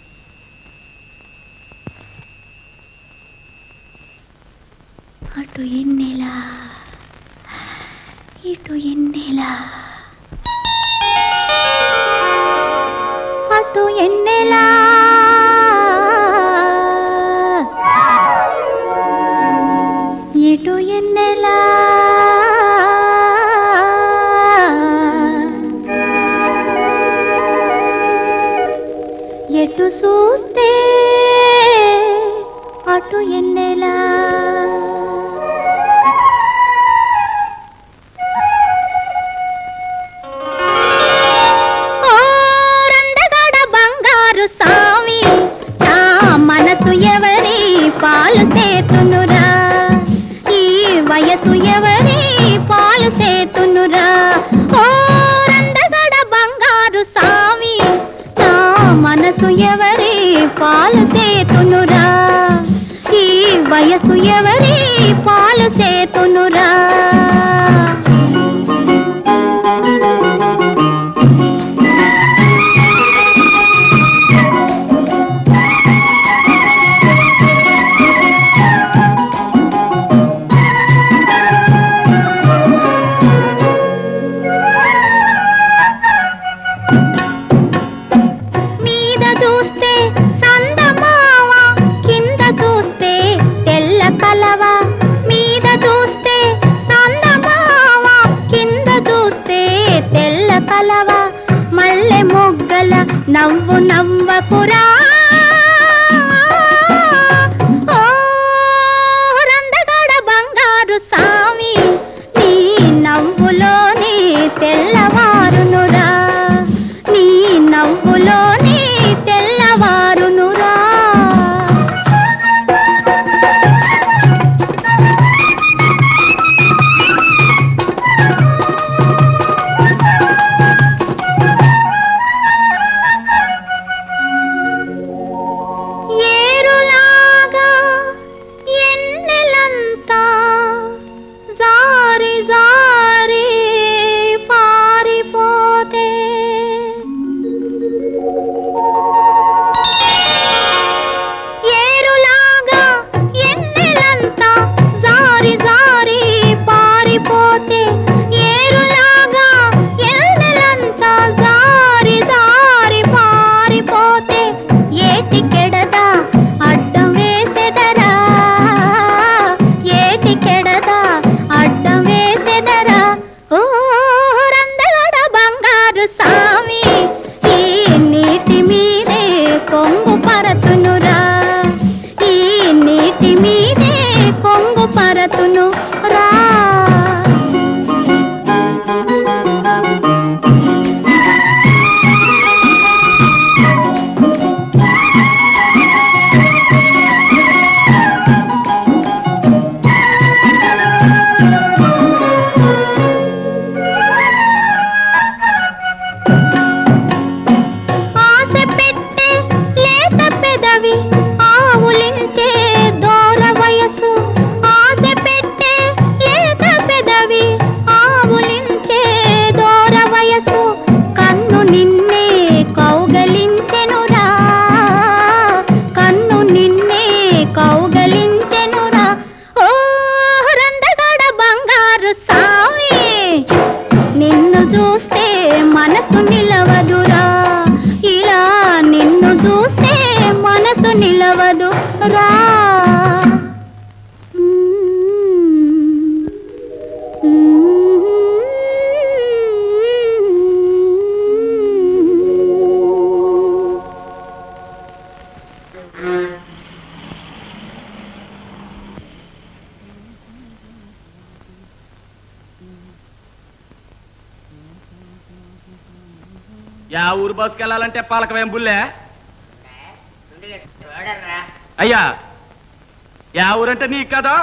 [SPEAKER 5] అటు ఎన్నెలా ఇటు ఎన్నెలా అటు ఎన్నెలా ఇటు ఎన్నెలా ఎటు చూస్తే అటు ఎన్నెలా ఓ రందగడ బంగారు సామి నా మనసు ఎవరి పాలు సేతునురా ఈ వయసు ఎవరి పాలు సేతునురా ఓ రందగడ బంగారు సామి నా మనసు ఎవరి పాలు సేతునురా ఈ వయసు ఎవరి పాలు సేతునురా మీద చూస్తే సందమావ కింద చూస్తే తెల్ల కలవ మీద చూస్తే సందమావ కింద చూస్తే తెల్ల కలవ మల్లె మొగ్గల నవ్వు నవ్వకురా ఓ రందగడ బంగారు సామి నీ నవ్వులోనే తెల్లవారునురా నీ నవ్వులోనే తెల్లవారునురా ఏరులాగా ఎన్నెలంతా జారి జారి పారిపోతే ఏరులాగా ఎన్నెలంతా జారి జారి పారిపోతే ఏరులాగా ఎన్నెలంతా జారి జారి పారిపోతే ఏటికెడదా అడ్డం వేసెదరా ఏటికెడదా అడ్డం వేసెదరా ఓ రందగడ బంగారు సామి ఈ నీటి మీదే కొంగు పరతునురా ఈ నీటి మీదే కొంగు పరతును రా ఆశ పెట్టే లేత పెదవి ఆవులించే దూర వయసు ఆశ పెట్టే లేత పెదవి ఆవులించే దూర వయసు కన్ను నిన్నే కౌగలించెనురా కన్ను నిన్నే కౌగలించెనురా ఓ రందగడ బంగారు సామి నిన్ను చూస్తే మనసు నిలవదురా ఇలా
[SPEAKER 6] యా ఊరు బస్కి వెళ్ళాలంటే పాలకవేం బుల్లే అయ్యా యా ఊరంటే నీకు కదా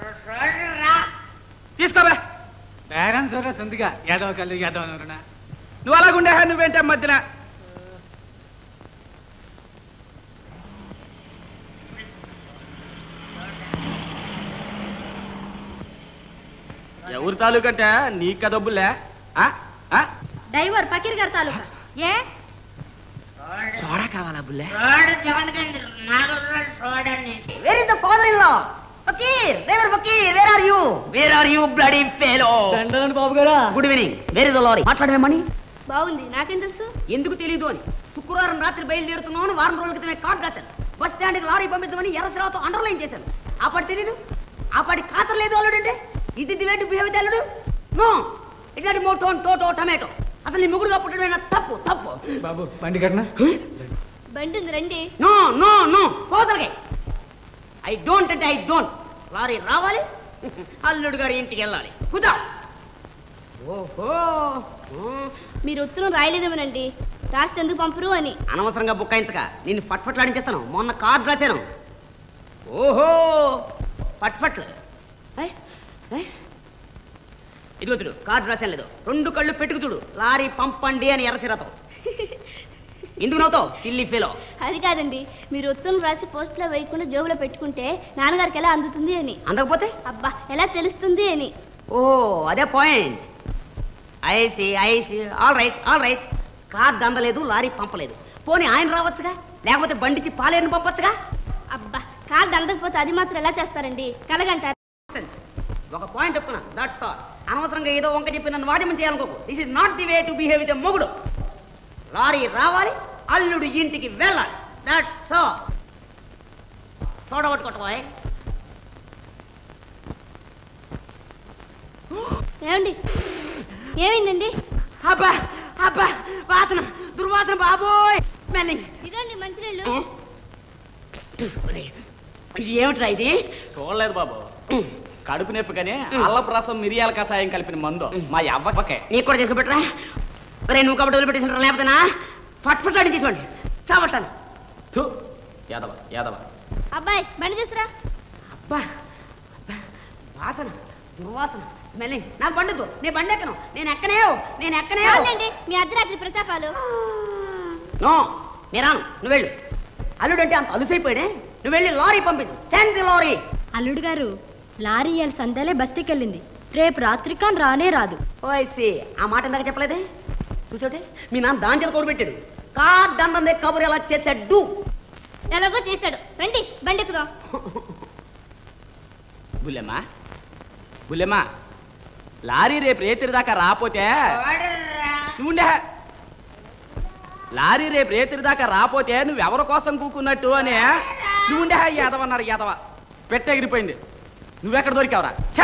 [SPEAKER 6] తీసుకోబే
[SPEAKER 10] బేరం సరే సందిగా యాదవ కళ్ళు యాదవ నరునా
[SPEAKER 6] నువ్వు అలాగుండే నువ్వేంటే మధ్యన ఎవరి తాలూకంటే నీకు కదా బుల్లే ఆ? ఆ?
[SPEAKER 5] డ్రైవర్ ఫకీర్ గారి తాలూకా ఏ
[SPEAKER 6] సోడా కావాలా బుల్లే
[SPEAKER 3] where is the father in law Fakir driver Fakir where are you where are you bloody fellow
[SPEAKER 8] దండలండి బాబు గారా
[SPEAKER 3] good evening where is the lorry మాట్లాడమని
[SPEAKER 5] బాగుంది నాకేం తెలుసు
[SPEAKER 3] ఎందుకు తెలియదు అని శుక్రవారం రాత్రి బయలుదేరుతున్నాను వారం రోజుల క్రితమే కార్డు రాశాను బస్ స్టాండ్కి లారీ పంపిద్దామని ఎర్రసిరావుతో అండర్లైన్ చేశాను ఆ పాటి తెలీదు ఆ పాటి ఖాతరు లేదు అల్లుడంటే ఇది దివేటు బిహేవ్ అల్లుడు నో ఇట్లాంటి మోటోన్ టోటో టమాటో అసలు నీ ముగుడుగా పుట్టడమైన తప్పు తప్పు
[SPEAKER 10] బాబు బండి కట్నా
[SPEAKER 5] బండి ఉంది రండి
[SPEAKER 3] నో నో నో పోదలగే ఐ డోంట్ అంటే ఐ డోంట్ లారీ రావాలి అల్లుడు గారి ఇంటికి వెళ్ళాలి కుదా ఓహో
[SPEAKER 5] మీరు ఉత్తరం రాయలేదేమోనండి రాస్తే ఎందుకు పంపరు అని
[SPEAKER 3] అనవసరంగా బుక్కాయించక నిన్ను పట్పట్లాడించేస్తాను మొన్న కార్డు రాశాను ఓహో పట్పట్లు ఏయ్, ఏయ్. ఇదిగో చూడు కార్డు రాశాను లేదు రెండు కళ్ళు పెట్టుకు చూడు లారీ పంపండి అని ఎర్రసిరతో ఎందుకు నవ్వుతావు సిల్లి ఫీలో
[SPEAKER 5] అది కాదండి మీరు ఉత్తరం రాసి పోస్ట్లో వేయకుండా జోబులో పెట్టుకుంటే నాన్నగారికి ఎలా అందుతుంది అని
[SPEAKER 3] అందకపోతే
[SPEAKER 5] అబ్బా ఎలా తెలుస్తుంది అని
[SPEAKER 3] ఓ అదే point I see I see all right all right car అందలేదు లారీ పంపలేదు పోనీ ఆయన రావచ్చుగా లేకపోతే బండికి పాలేరుని పంపొచ్చుగా
[SPEAKER 5] అబ్బా కార్డు అందకపోతే అది మాత్రం ఎలా చేస్తారండి కలగంటారు
[SPEAKER 3] Nonsense. ఒక పాయింట్ చెప్తున్నా దట్స్ ఆల్ అనవసరంగా ఏదో వంక చెప్పి నన్ను వాద్యం చేయాలనుకోకు this is not the way to behave with మొగుడు లారీ రావాలి అల్లుడు ఇంటికి వెళ్ళాలి దట్స్ ఆల్ చూడగొట్టుకోవటం
[SPEAKER 5] ఏమండి ఏమైందండి
[SPEAKER 3] అబ్బా అబ్బా వాసన దుర్వాసన బాబోయ్ స్మెల్లింగ్
[SPEAKER 5] ఇదండి మంచినీళ్ళు
[SPEAKER 3] ఏమిట్రా ఇది
[SPEAKER 6] చూడలేదు బాబు కడుపు నొప్పి కానీ అల్లపు రసం మిరియాల కషాయం కలిపిన మందు మా అవ్వకే
[SPEAKER 3] నీకు కూడా చేసుకోబెట్టరా మరి నువ్వు కాబట్టి వదిలిపెట్టేసిన లేకపోతేనా ఫట్ ఫట్ అడి తీసుకోండి చావట్టాను
[SPEAKER 6] థు, యాదవ యాదవ
[SPEAKER 5] అబ్బాయి బండి తీసురా
[SPEAKER 3] అబ్బా అబ్బా, వాసన దుర్వాసన స్మెల్లింగ్ నాకు బండుద్దు నేను బండి ఎక్కను నేను ఎక్కనేవు నేను ఎక్కనేవు
[SPEAKER 5] చాలండి మీ అర్ధరాత్రి ప్రతాపాలు
[SPEAKER 3] నో నేను రాను నువ్వు వెళ్ళు అల్లుడు అంటే అంత అలుసైపోయాడే నువ్వు వెళ్ళి లారీ పంపించు సెండ్ ది లారీ
[SPEAKER 11] అల్లుడు గారు లారీ ఇవాళ సందేలే బస్తీకెళ్ళింది రేపు రాత్రికాన్ రానే రాదు
[SPEAKER 3] ఓసి ఆ మాట ఇందాక చెప్పలేదే చూసావుటే మీ నాన్న దాని చేత కోరుపెట్టాడు కాదందే కబురు ఎలా చేశాడు
[SPEAKER 5] ఎలాగో చేశాడు రండి బండి ఎక్కుదాం
[SPEAKER 6] బుల్లెమ్మా బుల్లెమ్మా లారీ రేపు రేతిరి దాకా రాపోతే నువ్వుండే లారీ రేపు రేతిరి దాకా రాపోతే నువ్వెవరి కోసం కూకున్నట్టు అని నువ్వుండే యాదవ అన్నారు యాదవ పెట్టె ఎగిరిపోయింది నువ్వెక్కడ దొరికావురా ఛా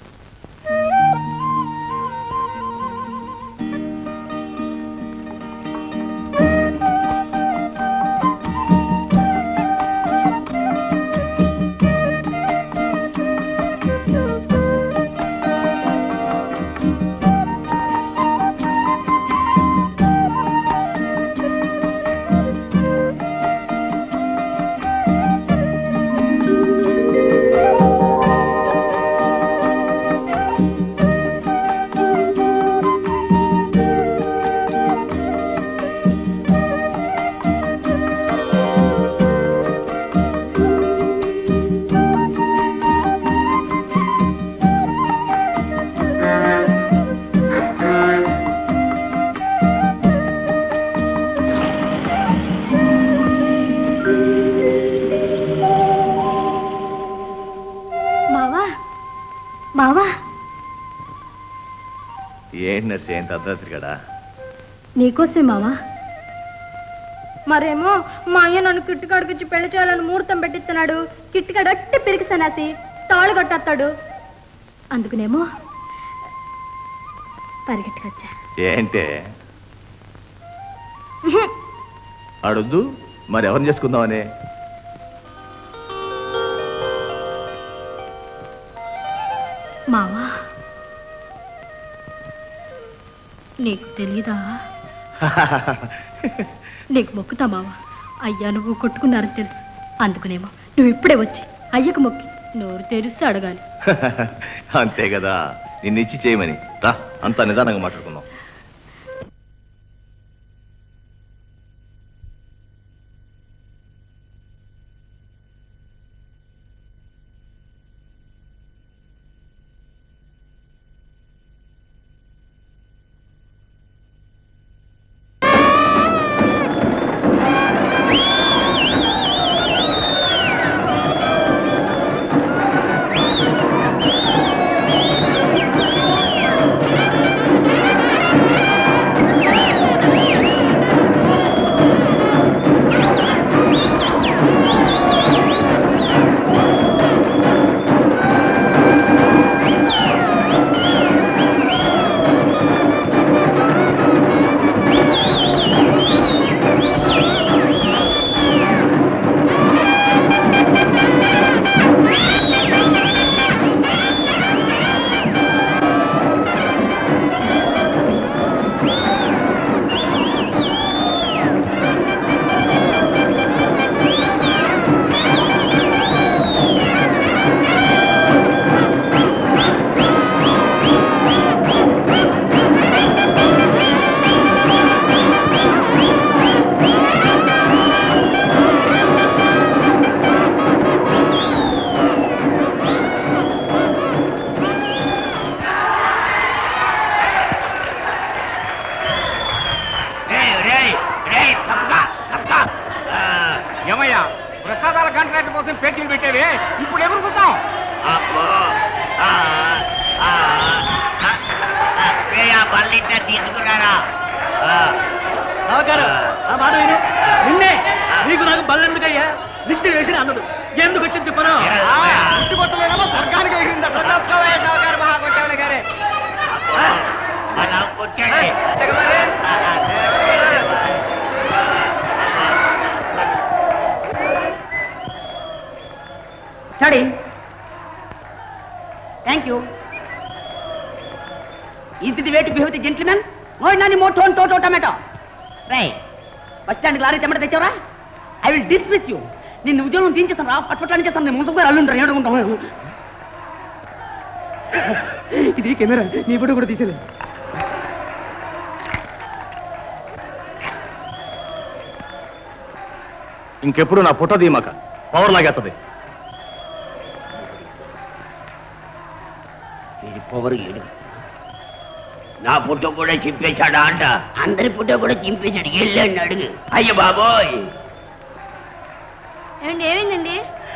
[SPEAKER 11] మావా మావా
[SPEAKER 1] ఏంటి నర్సి ఏంటి అర్ధరాత్రి కదా
[SPEAKER 11] నీకోసే మావా మరేమో మా అయ్య నన్ను కిట్టుకాడికిచ్చి పెళ్లి చేయాలని ముహూర్తం పెట్టిస్తున్నాడు కిట్టుకాడు అట్టి పెరిగి సన్నాసి తాళు కట్టేస్తాడు అందుకునేమో పరిగెట్టుకొచ్చా
[SPEAKER 1] ఏంటే అడొద్దు మరి ఎవరిని చేసుకుందామని
[SPEAKER 11] మావా నీకు తెలీదా నీకు మొక్కుతా మావా అయ్యా నువ్వు కొట్టుకున్నారని తెలుసు అందుకునేమో నువ్వు ఇప్పుడే వచ్చి అయ్యకు మొక్కి నోరు తెరిస్తే అడగాలి
[SPEAKER 12] అంతే కదా నిన్నిచ్చి చేయమని రా అంతా నిదానంగా మాట్లాడుకుందాం
[SPEAKER 4] రేయ్, రేయ్, రేయ్, తప్పకా, తప్పకా. ఆ,
[SPEAKER 6] ఏమయ్యా ప్రసాదాల కాంట్రాక్ట్ కోసం పేచీలు పెట్టేవే ఇప్పుడు ఎవరు చూద్దాం
[SPEAKER 4] అబ్బో. ఆ, ఆ, ఆ, ఆ, రేయ్, ఆ బల్లింట తీసుకురారా ఆ,
[SPEAKER 2] నమస్కారం ఆ మాట విను నిన్నే నీకు నాకు బల్లెందుకయ్యా నిత్య వేసిన అన్నడు ఎందుకు వచ్చింది చెప్పను
[SPEAKER 6] ఇంటి కొట్టలేమో స్వర్గానికి ఎగిరిందట. తప్పవయ్యా, సావుకారు మహాకొట్టేవాళ్ళ గారే.
[SPEAKER 4] అలా కొట్టండి
[SPEAKER 3] స్టడీ thank you is the way to behave the gentlemen ఓ నాని మోటో టోటో టమాటో రై బస్ స్టాండ్కి లారీ టమాటో తెచ్చావరా ఐ విల్ డిస్మిస్ యూ నిన్ను ఉద్యోగం తీయించేస్తాను రా పట్టుపట్లని చేస్తాను నేను ముసుగు అల్లుంటారు ఏడుకుంటాను ఇది కెమెరా నీ ఫోటో కూడా తీసేది
[SPEAKER 12] ఇంకెప్పుడు నా ఫోటో దీమాక పవర్ లాగేస్తుంది
[SPEAKER 4] ఇది పొగరు ఏడు నా ఫోటో కూడా చింపేశాడా అంట అందరి ఫోటో కూడా చింపేశాడు వెళ్ళండి అడుగు అయ్య బాబోయ్
[SPEAKER 11] ఏమండి ఏమైందండి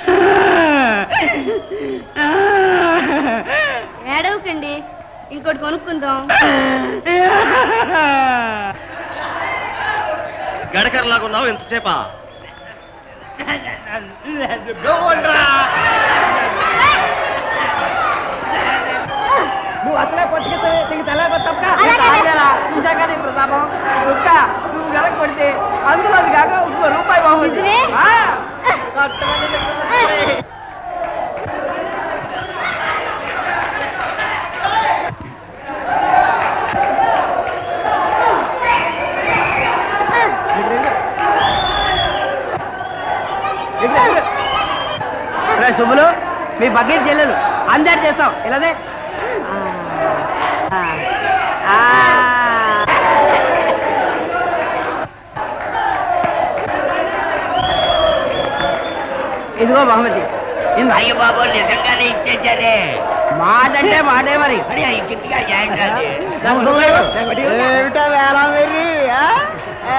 [SPEAKER 11] ఏడవకండి ఇంకోటి కొనుక్కుందాం
[SPEAKER 1] గడకరలాగా ఉన్నావు ఎంతసేపా
[SPEAKER 3] నువ్వు అసలే పట్టుకెళ్తే నీకు తెల్లగా తప్పక చూశాక నీ ప్రతాపం దుక్క నువ్వు కనుక కొడితే అందులో అది కాక ఇంకో రూపాయి బాగుంది
[SPEAKER 11] నిజమే?
[SPEAKER 3] ఆ, కొట్టమని చెప్తున్నా. రే శుభులు మీ బకెట్ చెల్లెలు అందరు చేస్తాం ఇలానే ఆ, ఆ. ఇదిగో బహుమతి ఇందా.
[SPEAKER 4] అయ్య బాబు నిజంగానే ఇచ్చేసారే
[SPEAKER 3] మాట అంటే మాటే మరి
[SPEAKER 4] మరి అవి గట్టిగా జాగ్రత్త
[SPEAKER 3] ఏమిటో వేళ మరి ఆ? ఆ.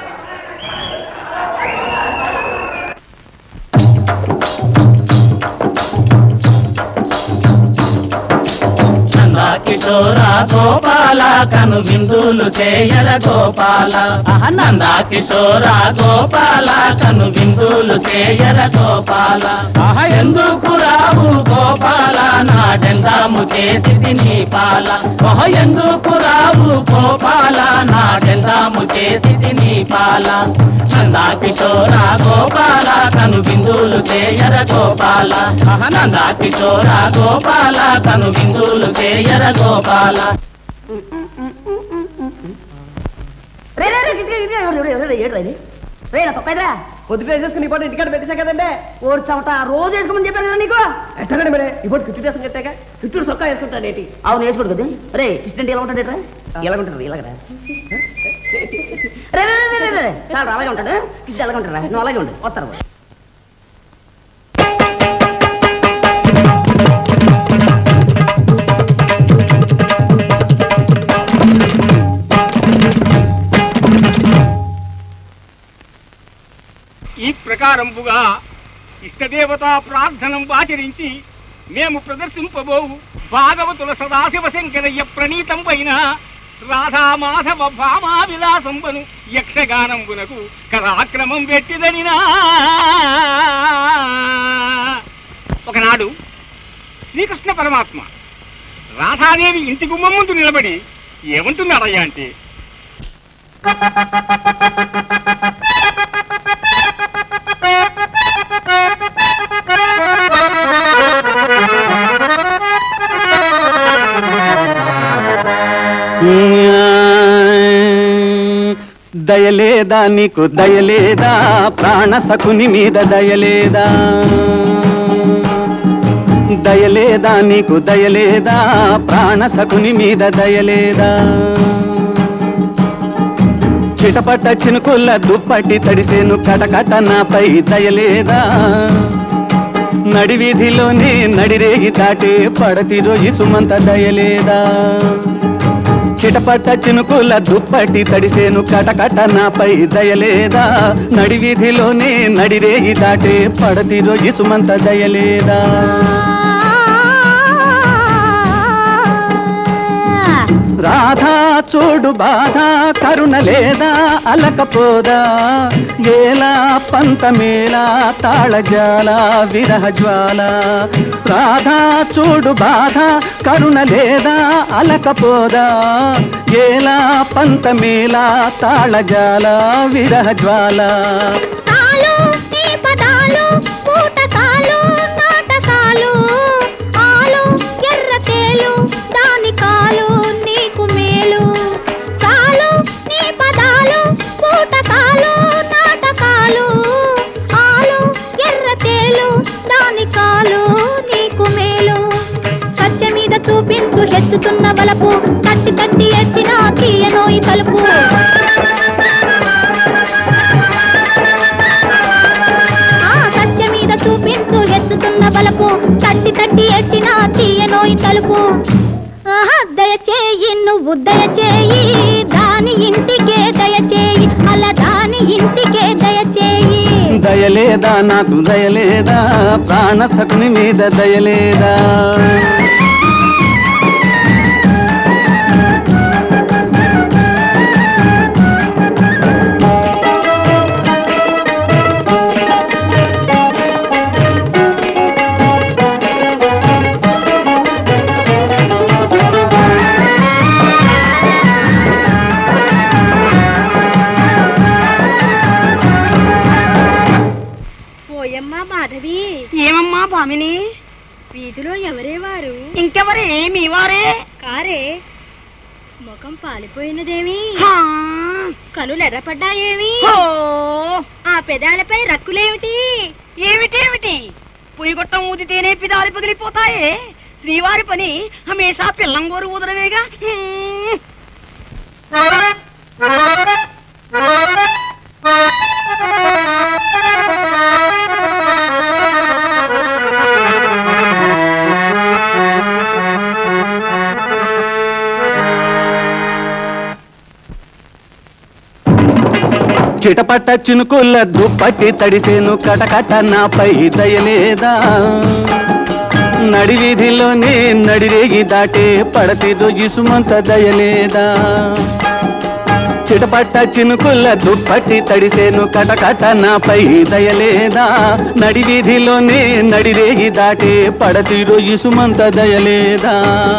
[SPEAKER 13] నందా కిశోర గోపాల కను బిందులు చేయర గోపాల నందా కిశోర గోపాల కను బిందులు చేయర గోపాల ఎందుకు రావు గోపాల నాడెందాము చేసి నీ పాల ఓహ ఎందుకు రావు గోపాల నాడెందాము చేసి నీ పాల నందా కిశోర గోపాల కను బిందులు చేయర గోపాల నందా కిశోర గోపాల కను బిందులు చేయర గోపాల
[SPEAKER 3] రే రే
[SPEAKER 8] ఏడు రే నా తొక్కైదరా
[SPEAKER 3] పొద్దుట వేసేసుకుని ఈ పాటు ఇంటికాడ పెట్టేశా కదండి
[SPEAKER 8] ఓడి చవట రోజు వేసుకోమని చెప్పాను కదా నీకు
[SPEAKER 3] ఎట్టకండి మరి ఇప్పుడు కిట్టు వేసుకుని చెప్తాక కిట్టుడు సొక్కా వేసుకుంటాను ఏంటి
[SPEAKER 8] అవును వేసుకోడు కదా రే ఇష్టంటే ఎలా ఉంటాడు
[SPEAKER 3] ఎలా ఉంటుంది ఇలాగరా
[SPEAKER 8] రే రే రే, రే రే చాలు అలాగే ఉంటాడు ఇష్టం అలాగే ఉంటాడు నువ్వు అలాగే ఉండు వస్తారు
[SPEAKER 6] ఈ ప్రకారంపుగా ఇష్టదేవతా ప్రార్థనం ఆచరించి మేము ప్రదర్శింపబోవు భాగవతుల సదాశివ శంకరయ్య ప్రణీతం పైన రాధా మాధవ భామా విలాసంబను యక్షగానంబునకు కరాక్రమం పెట్టిదనినా ఒకనాడు శ్రీకృష్ణ పరమాత్మ రాధాదేవి ఇంటి గుమ్మం ముందు నిలబడి ఏమంటున్నాడయ్యా అంటే
[SPEAKER 13] దయలేదా నీకు దయలేదా ప్రాణ సకుని మీద దయలేదా దయలేదా నీకు దయలేదా ప్రాణ సకుని మీద దయలేదా చిటపట చినుకుల్ల దుప్పటి తడిసేను కటకట నాపై దయలేదా నడివీధిలోనే నడిరేగి దాటే పడతి రోజు సుమంత దయలేదా చిటపట చినుకుల దుప్పటి తడిసేను కటకట నాపై దయలేదా నడివీధిలోనే నడిరేగి దాటే పడతి రోజు సుమంత దయలేదా రాధా చూడు బాధ కరుణ లేదా అలకపోదా గేలా పంతమేలా తాళజాల విరహ జ్వాల రాధా చూడు బాధ కరుణ లేదా అలకపోదా ఏలా పంతమేలా తాళజాల విరహ జ్వాల
[SPEAKER 5] తాలు నీ పదాలు పూటకాలు నాటకాలు ఆలు ఎర్ర తేలు దాని కాలు నీకు మేలు తాలు నీ పదాలు పూటకాలు నాటకాలు ఆలు ఎర్ర తేలు దాని కాలు నీకు మేలు సత్య మీద చూపించు హెచ్చుతున్న వలపు తట్టి తట్టి ఎత్తిన తీయనోయి కలుపు ఆ సత్య మీద చూపించు ఎత్తుతున్న బలపు తట్టి తట్టి ఎట్టిన తీయనోయి తలుపు ఆహా దయచేయి నువ్వు దయచేయి దాని ఇంటికే దయచేయి అలా దాని ఇంటికే దయచేయి
[SPEAKER 13] దయలేదా నాకు దయలేదా ప్రాణ సకుని మీద దయలేదా
[SPEAKER 11] ఓయమ్మా మాధవి
[SPEAKER 8] ఏమమ్మా భామిని
[SPEAKER 11] వీధిలో ఎవరే వారు
[SPEAKER 8] ఇంకెవరే మీ వారే
[SPEAKER 11] కారే ముఖం పాలిపోయినదేమి
[SPEAKER 8] హా,
[SPEAKER 11] కనులు ఎర్రపడ్డాయేమి
[SPEAKER 8] హో,
[SPEAKER 11] ఆ పెదాలపై రక్కులేమిటి
[SPEAKER 8] ఏమిటేమిటి పొయ్యిగొట్టం ఊదితేనే పిదాలు పగిలిపోతాయే శ్రీవారి పని హమేషా పిల్లంగోరు ఊదరమేగా హ్మ్.
[SPEAKER 13] చిటపట చినుకుల దుప్పటి తడిసేను కటకట నాపై దయలేదా నడివీధిలోనే నడిరేగి దాటే పడతి దొగిసుమంత దయలేదా చిటపట్ట చినుకుల దుప్పటి తడిసేను కటకట నాపై దయలేదా నడివీధిలోనే నడిరేగి దాటే పడతి రొయ్యుసుమంత దయలేదా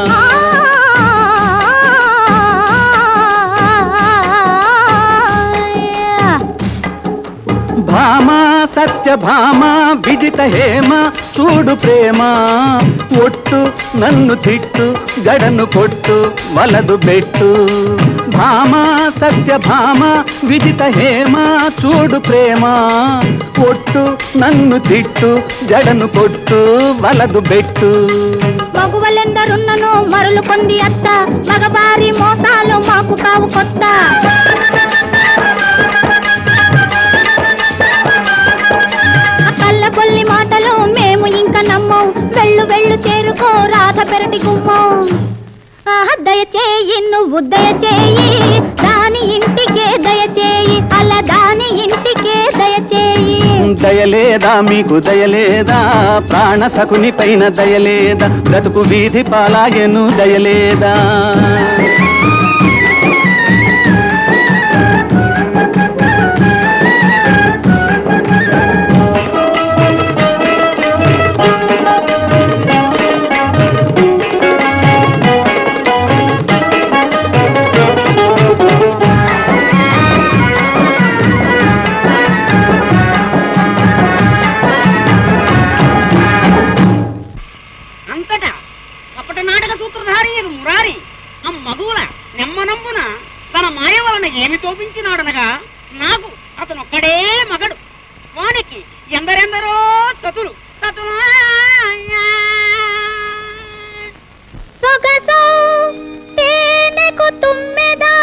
[SPEAKER 13] భామా సత్యభామ విజిత హేమ చూడు ప్రేమ ఒట్టు నన్ను తిట్టు గడను కొట్టు వలదు బెట్టు భామ సత్యభామ విజిత హేమ చూడు ప్రేమ ఒట్టు నన్ను తిట్టు జడను కొట్టు వలదు బెట్టు
[SPEAKER 5] మగువలెందరున్నను మరులు కొంది అత్త మగబారి మోసాలు మాకు కావు కొత్త కళ్ళ కొల్లి మాటలు మేము ఇంకా నమ్మం వెళ్ళు వెళ్ళు చేరుకో రాధ పెరటి గుమ్మం ఆహా దయచేయి నువ్వు దయచేయి దాని ఇంటికే దయచేయి అలా దాని ఇంటికే దయచేయి
[SPEAKER 13] దయలేదా మీకు దయలేదా ప్రాణ సకుని పైన దయలేదా బ్రతుకు వీధి పాలాయను దయలేదా
[SPEAKER 3] అంతటా కపట నాటక సూత్రధారి అయిన మురారి ఆ మగువుల నెమ్మనంబున తన మాయ వలన ఏమి తోపించినాడనగా నాకు అతను ఒక్కడే మగడు వానికి ఎందరెందరో తతులు తతులు
[SPEAKER 5] సొగసో తేనెకు తుమ్మెదా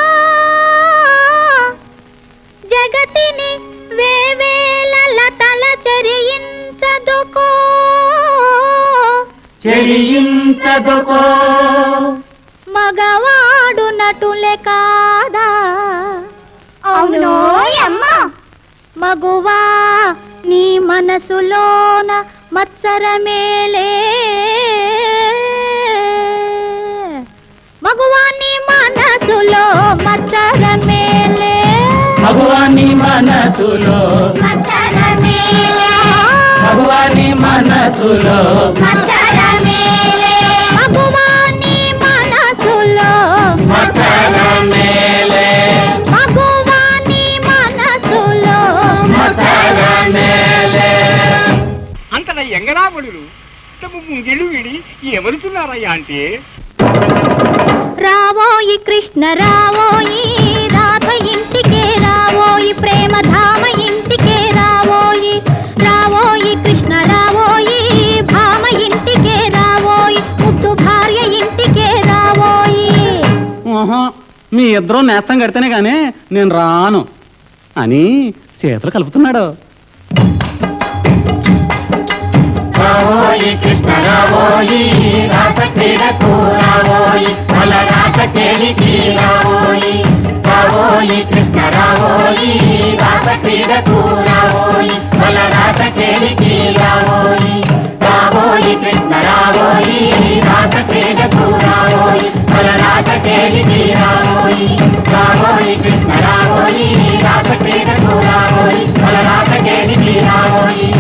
[SPEAKER 5] జగతిని వేవేల తల చెరియించదుకో
[SPEAKER 13] చెలియించదుకో
[SPEAKER 5] మగవాడు నటులే కాదా అవును అమ్మా మగువా నీ మనసులోన మత్సరమేలే మగువా నీ మనసులో మత్సరమేలే
[SPEAKER 13] మగువాని మనసులో
[SPEAKER 5] మత్సరమేలే
[SPEAKER 13] మగువాని మనసులో
[SPEAKER 5] మత్సరమేలే మగువా నీ మనసులో
[SPEAKER 13] మకరమేలే
[SPEAKER 5] మగువా నీ మనసులో
[SPEAKER 13] మకరమేలే
[SPEAKER 6] అంతటా ఎంగరాబడులు తమ ముంగిళ్ళు విడి ఎవరుతున్నారయ్యా అంటే
[SPEAKER 5] రావోయి కృష్ణ రావోయి రాధ ఇంటికే రావోయి ప్రేమ ధామ ఇంటికే రావోయి రావోయి కృష్ణ రావోయి భామ ఇంటికే రావోయి ముద్దు భార్య ఇంటికే రావోయి
[SPEAKER 13] ఓహో మీ ఇద్దరు నేస్తం కడితేనే గానీ నేను రాను అని చేతులు కలుపుతున్నాడు
[SPEAKER 14] రావోయి కృష్ణ రావోయి రాస క్రీడకు రావోయి అల రాస కేలికి రావోయి రావోయి కృష్ణ రావోయి రాస క్రీడకు రావోయి అల రాస కేలికి రావోయి రావోయి కృష్ణ రావోయి రాస క్రీడకు రావోయి అల రాస కేలికి రావోయి రావోయి కృష్ణ రావోయి రాస క్రీడకు రావోయి అల రాస కేలికి రావోయి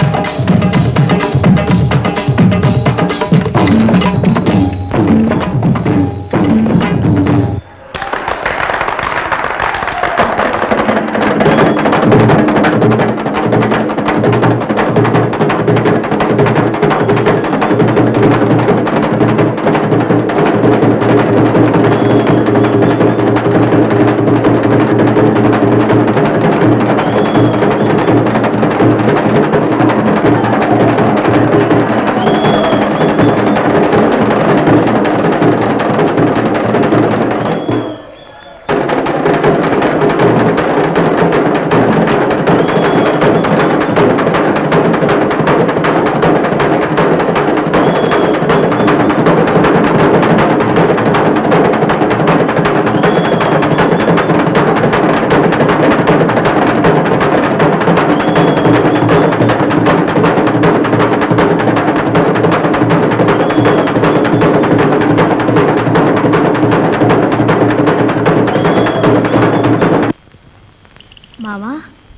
[SPEAKER 11] మావా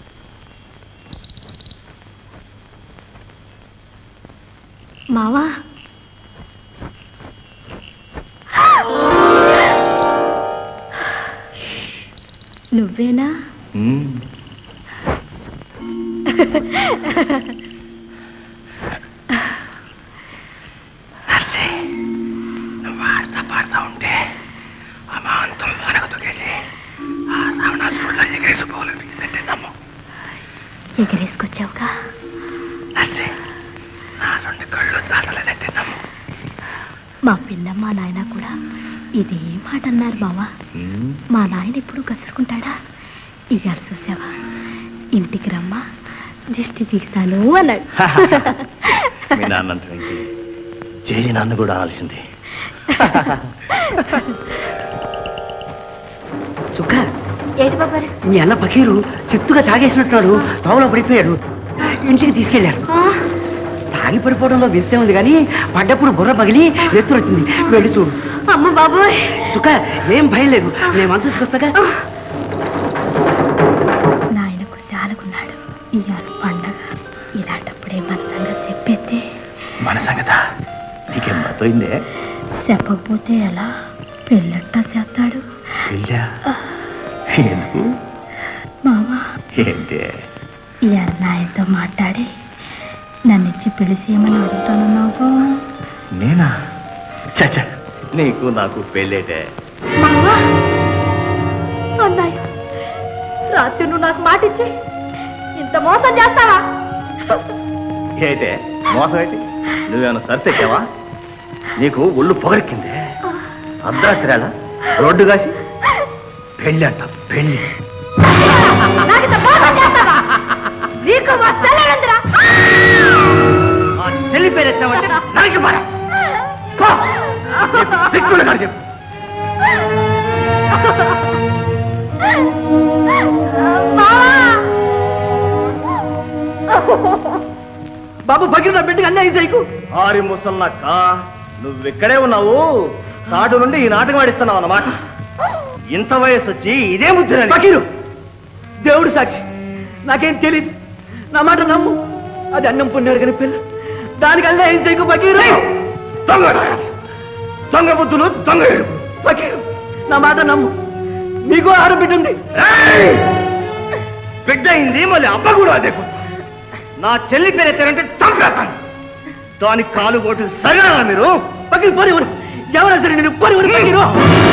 [SPEAKER 11] మావా నువ్వేనా
[SPEAKER 6] పాడతా పాడతా ఉంటే అమాంతం మనకు
[SPEAKER 11] మా పిన్నమ్మ నాయన కూడా ఇదే మాట అన్నారు మావా మా నాయన ఎప్పుడు కసురుకుంటాడా ఇవాళ చూసావా ఇంటికి రమ్మా దిష్టి తీస్తాను అన్నాడు
[SPEAKER 12] మీ నాన్నంత వెంకి చేరి నన్ను కూడా ఆల్సిందే
[SPEAKER 3] చుక్క
[SPEAKER 11] ఏంటి బాబారు
[SPEAKER 3] మీ అన్న పకీరు చిత్తుగా తాగేసినట్టున్నాడు తోవలో పడిపోయాడు ఇంటికి తీసుకెళ్లారు తాగి పడిపోవడంలో వింతే ఉంది కానీ పడ్డప్పుడు బుర్ర పగిలి నెత్తురు వచ్చింది వెళ్ళి చూడు
[SPEAKER 11] అమ్మ బాబోయ్
[SPEAKER 3] చుక్క ఏం భయం లేదు నేను మనసు తీసుకొస్తాగా
[SPEAKER 11] నాయనకు చాలకున్నాడు ఇవాళ పండగ ఇలాంటప్పుడే మన సంగతి చెప్పేస్తే
[SPEAKER 12] మన సంగత నీకేం మతోయిందే
[SPEAKER 11] చెప్పకపోతే ఎలా పెళ్ళట్టా చేస్తాడు
[SPEAKER 12] వెళ్ళా ఎందుకు
[SPEAKER 11] మామ
[SPEAKER 12] ఏంటే
[SPEAKER 11] ఇవాళ నాయనతో మాట్లాడి నన్ను ఇచ్చి పెళ్లి చేయమని అడుగుతానన్నావు
[SPEAKER 12] నేనా చచ్చ నీకు నాకు పెళ్ళేటే
[SPEAKER 11] మావా అన్నాయి రాత్రి నువ్వు నాకు మాట ఇచ్చి ఇంత మోసం చేస్తావా
[SPEAKER 12] ఏటే మోసం ఏంటి నువ్వేమైనా సరితెచ్చావా నీకు ఒళ్ళు పొగరికిందే అర్ధరాత్రిలా రోడ్డు కాసి పెళ్ళి అంట పెళ్ళి
[SPEAKER 11] నాకు ఇంత మోసం చేస్తావా నీకు వస్తలేనందురా
[SPEAKER 3] చెల్లి పేరెత్తామంటే నరికి పారా చెప్పు బాబు భగీరథ నా బిడ్డకి అన్యాయం చేయకు
[SPEAKER 1] ఆరి ముసల్లక్క నువ్వు ఇక్కడే ఉన్నావు చాటు నుండి ఈ నాటకం ఆడిస్తున్నావు అన్నమాట ఇంత వయసు వచ్చి ఇదే ముద్ర
[SPEAKER 3] ఫకీరు దేవుడు సాక్షి నాకేం తెలియదు నా మాట నమ్ము అది అన్నం పొన్నాడు కానీ పిల్ల దానికి అన్యాయం చేయకు ఫకీరు
[SPEAKER 1] దొంగ దొంగ బుద్ధులు దొంగ ఏడుపు.
[SPEAKER 3] ఫకీరు నా మాట నమ్ము నీకు ఆరు బిడ్డ ఉంది
[SPEAKER 1] ఏయ్! బిడ్డ అయింది మళ్ళీ అబ్బ కూడా అదే కొత్త. నా చెల్లి పేరు ఎత్తారంటే చంపేస్తాను దానికి కాలు ఓటు సరిగా మీరు
[SPEAKER 3] ఫకీరు పోని ఎవరైనా సరే నేను పోని ఫకీరు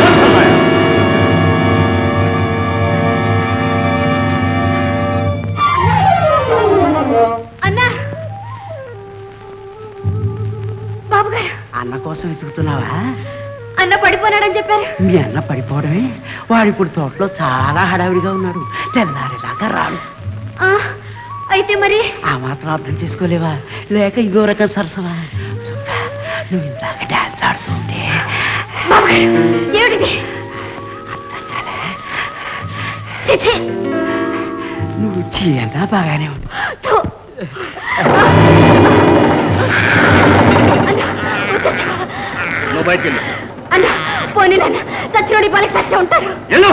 [SPEAKER 11] అన్నా బాబు గారు
[SPEAKER 3] అన్న కోసం వెతుకుతున్నావా
[SPEAKER 11] అన్న పడిపోనాడని చెప్పారు
[SPEAKER 3] మీ అన్న పడిపోవడమే వాడు ఇప్పుడు తోటలో చాలా హడావిడిగా ఉన్నాడు తెల్లారేదాకా రాడు
[SPEAKER 11] ఆ, అయితే మరి
[SPEAKER 3] ఆ మాత్రం అర్థం చేసుకోలేవా లేక ఇంకో రకం సరసమా చూడ నువ్వు ఇందాక డాన్స్ ఆడుతుంటే
[SPEAKER 11] బాబు గారు ఏమిటిది చిచి
[SPEAKER 3] నువ్వు చీయన్నా బాగానే ఉంది
[SPEAKER 11] థు.
[SPEAKER 1] నువ్వు బయటికి వెళ్ళు
[SPEAKER 11] అన్న పోనీలన్న సచ్చినోడి బాలకి సచ్చే ఉంటాడు
[SPEAKER 1] వెళ్ళు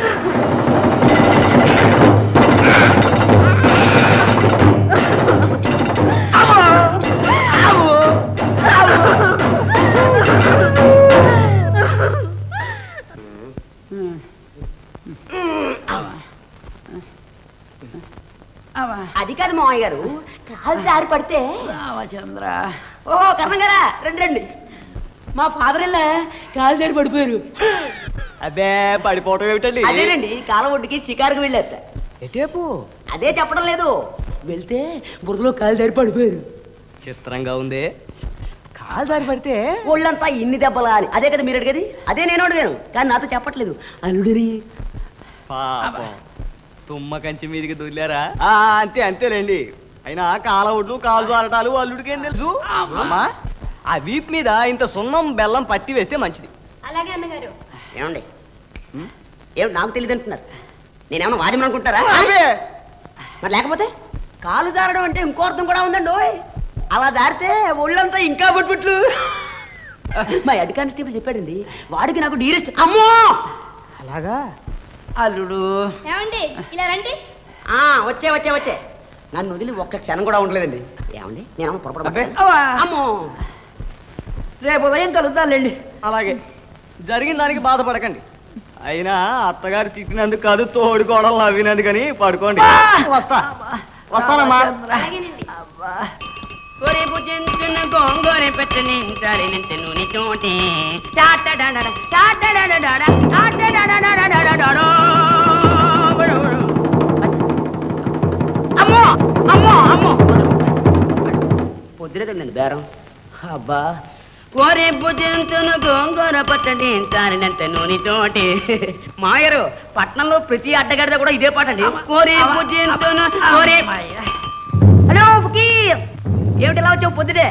[SPEAKER 8] అది కాదు మామయ్య గారు కాలు జారి పడితే
[SPEAKER 3] చంద్ర
[SPEAKER 8] ఓ కర్ణం గారా రండి రండి మా ఫాదర్ ఇలా కాలు జారి పడిపోయారు
[SPEAKER 2] అబ్బే పడిపోవటం ఏమిటండి
[SPEAKER 8] అదేనండి కాలం ఒడ్డుకి షికారుకు వెళ్ళారట
[SPEAKER 2] ఎటేపు
[SPEAKER 8] అదే చెప్పడం లేదు వెళ్తే బురదలో కాలు జారి పడిపోయారు
[SPEAKER 2] చిత్రంగా ఉంది కాలు జారి పడితే
[SPEAKER 8] ఒళ్ళంతా ఇన్ని దెబ్బలా అని అదే కదా మీరు అడిగేది అదే నేను అడిగాను కానీ నాతో చెప్పట్లేదు అల్లుడిని
[SPEAKER 2] పాపం తుమ్మ కంచి మీదికి దొల్లారా ఆ, అంతే అంతేలేండి అయినా కాల ఒడ్లు కాలు జారటాలు అల్లుడికి ఏం తెలుసు అమ్మా ఆ వీప్ మీద ఇంత సున్నం బెల్లం పట్టి వేస్తే మంచిది
[SPEAKER 11] అలాగే అన్నగారు
[SPEAKER 8] ఏమండి ఏం నాకు తెలియదు అంటున్నారు నేనేమన్నా వాద్యం అనుకుంటారా
[SPEAKER 2] అబ్బే!
[SPEAKER 8] మరి లేకపోతే కాలు జారడం అంటే ఇంకో అర్థం కూడా ఉందండి ఓయ్ అలా జారితే ఒళ్ళంతా ఇంకా పట్టుబట్లు మా హెడ్ కానిస్టేబుల్ చెప్పాడండి వాడికి నాకు డీరెస్ట్ అమ్మో
[SPEAKER 2] అలాగా
[SPEAKER 8] అల్లుడు
[SPEAKER 11] ఏమండి ఇలా రండి
[SPEAKER 8] ఆ వచ్చే వచ్చే వచ్చే నన్ను వదిలి ఒక్క క్షణం కూడా ఉండలేదండి ఏమండి నేను పొరపడ అమ్మో
[SPEAKER 2] రేపు ఉదయం కలుద్దాంలేండి అలాగే జరిగిన దానికి బాధపడకండి అయినా అత్తగారు తిట్టినందుకు కాదు తోడు కోడలు నవ్వినందుకని పడుకోండి వస్తా వస్తానమ్మా
[SPEAKER 11] అలాగేనండి
[SPEAKER 8] ఒరే భుజంతున గోంగూర పెట్టని తడినంత నూనె తోటి అమ్మో అమ్మో అమ్మో పొద్దులేదండి బేరం అబ్బా కోరి భుజించును గోంగూర పచ్చడి తారినంత నూనెతోటి మాయరు పట్నంలో ప్రతి అడ్డగడ్డ కూడా ఇదే పాట అండి కోరి భుజించును కోరి హలో ఫకీర్ ఏమిటి ఇలా వచ్చావు పొద్దుడే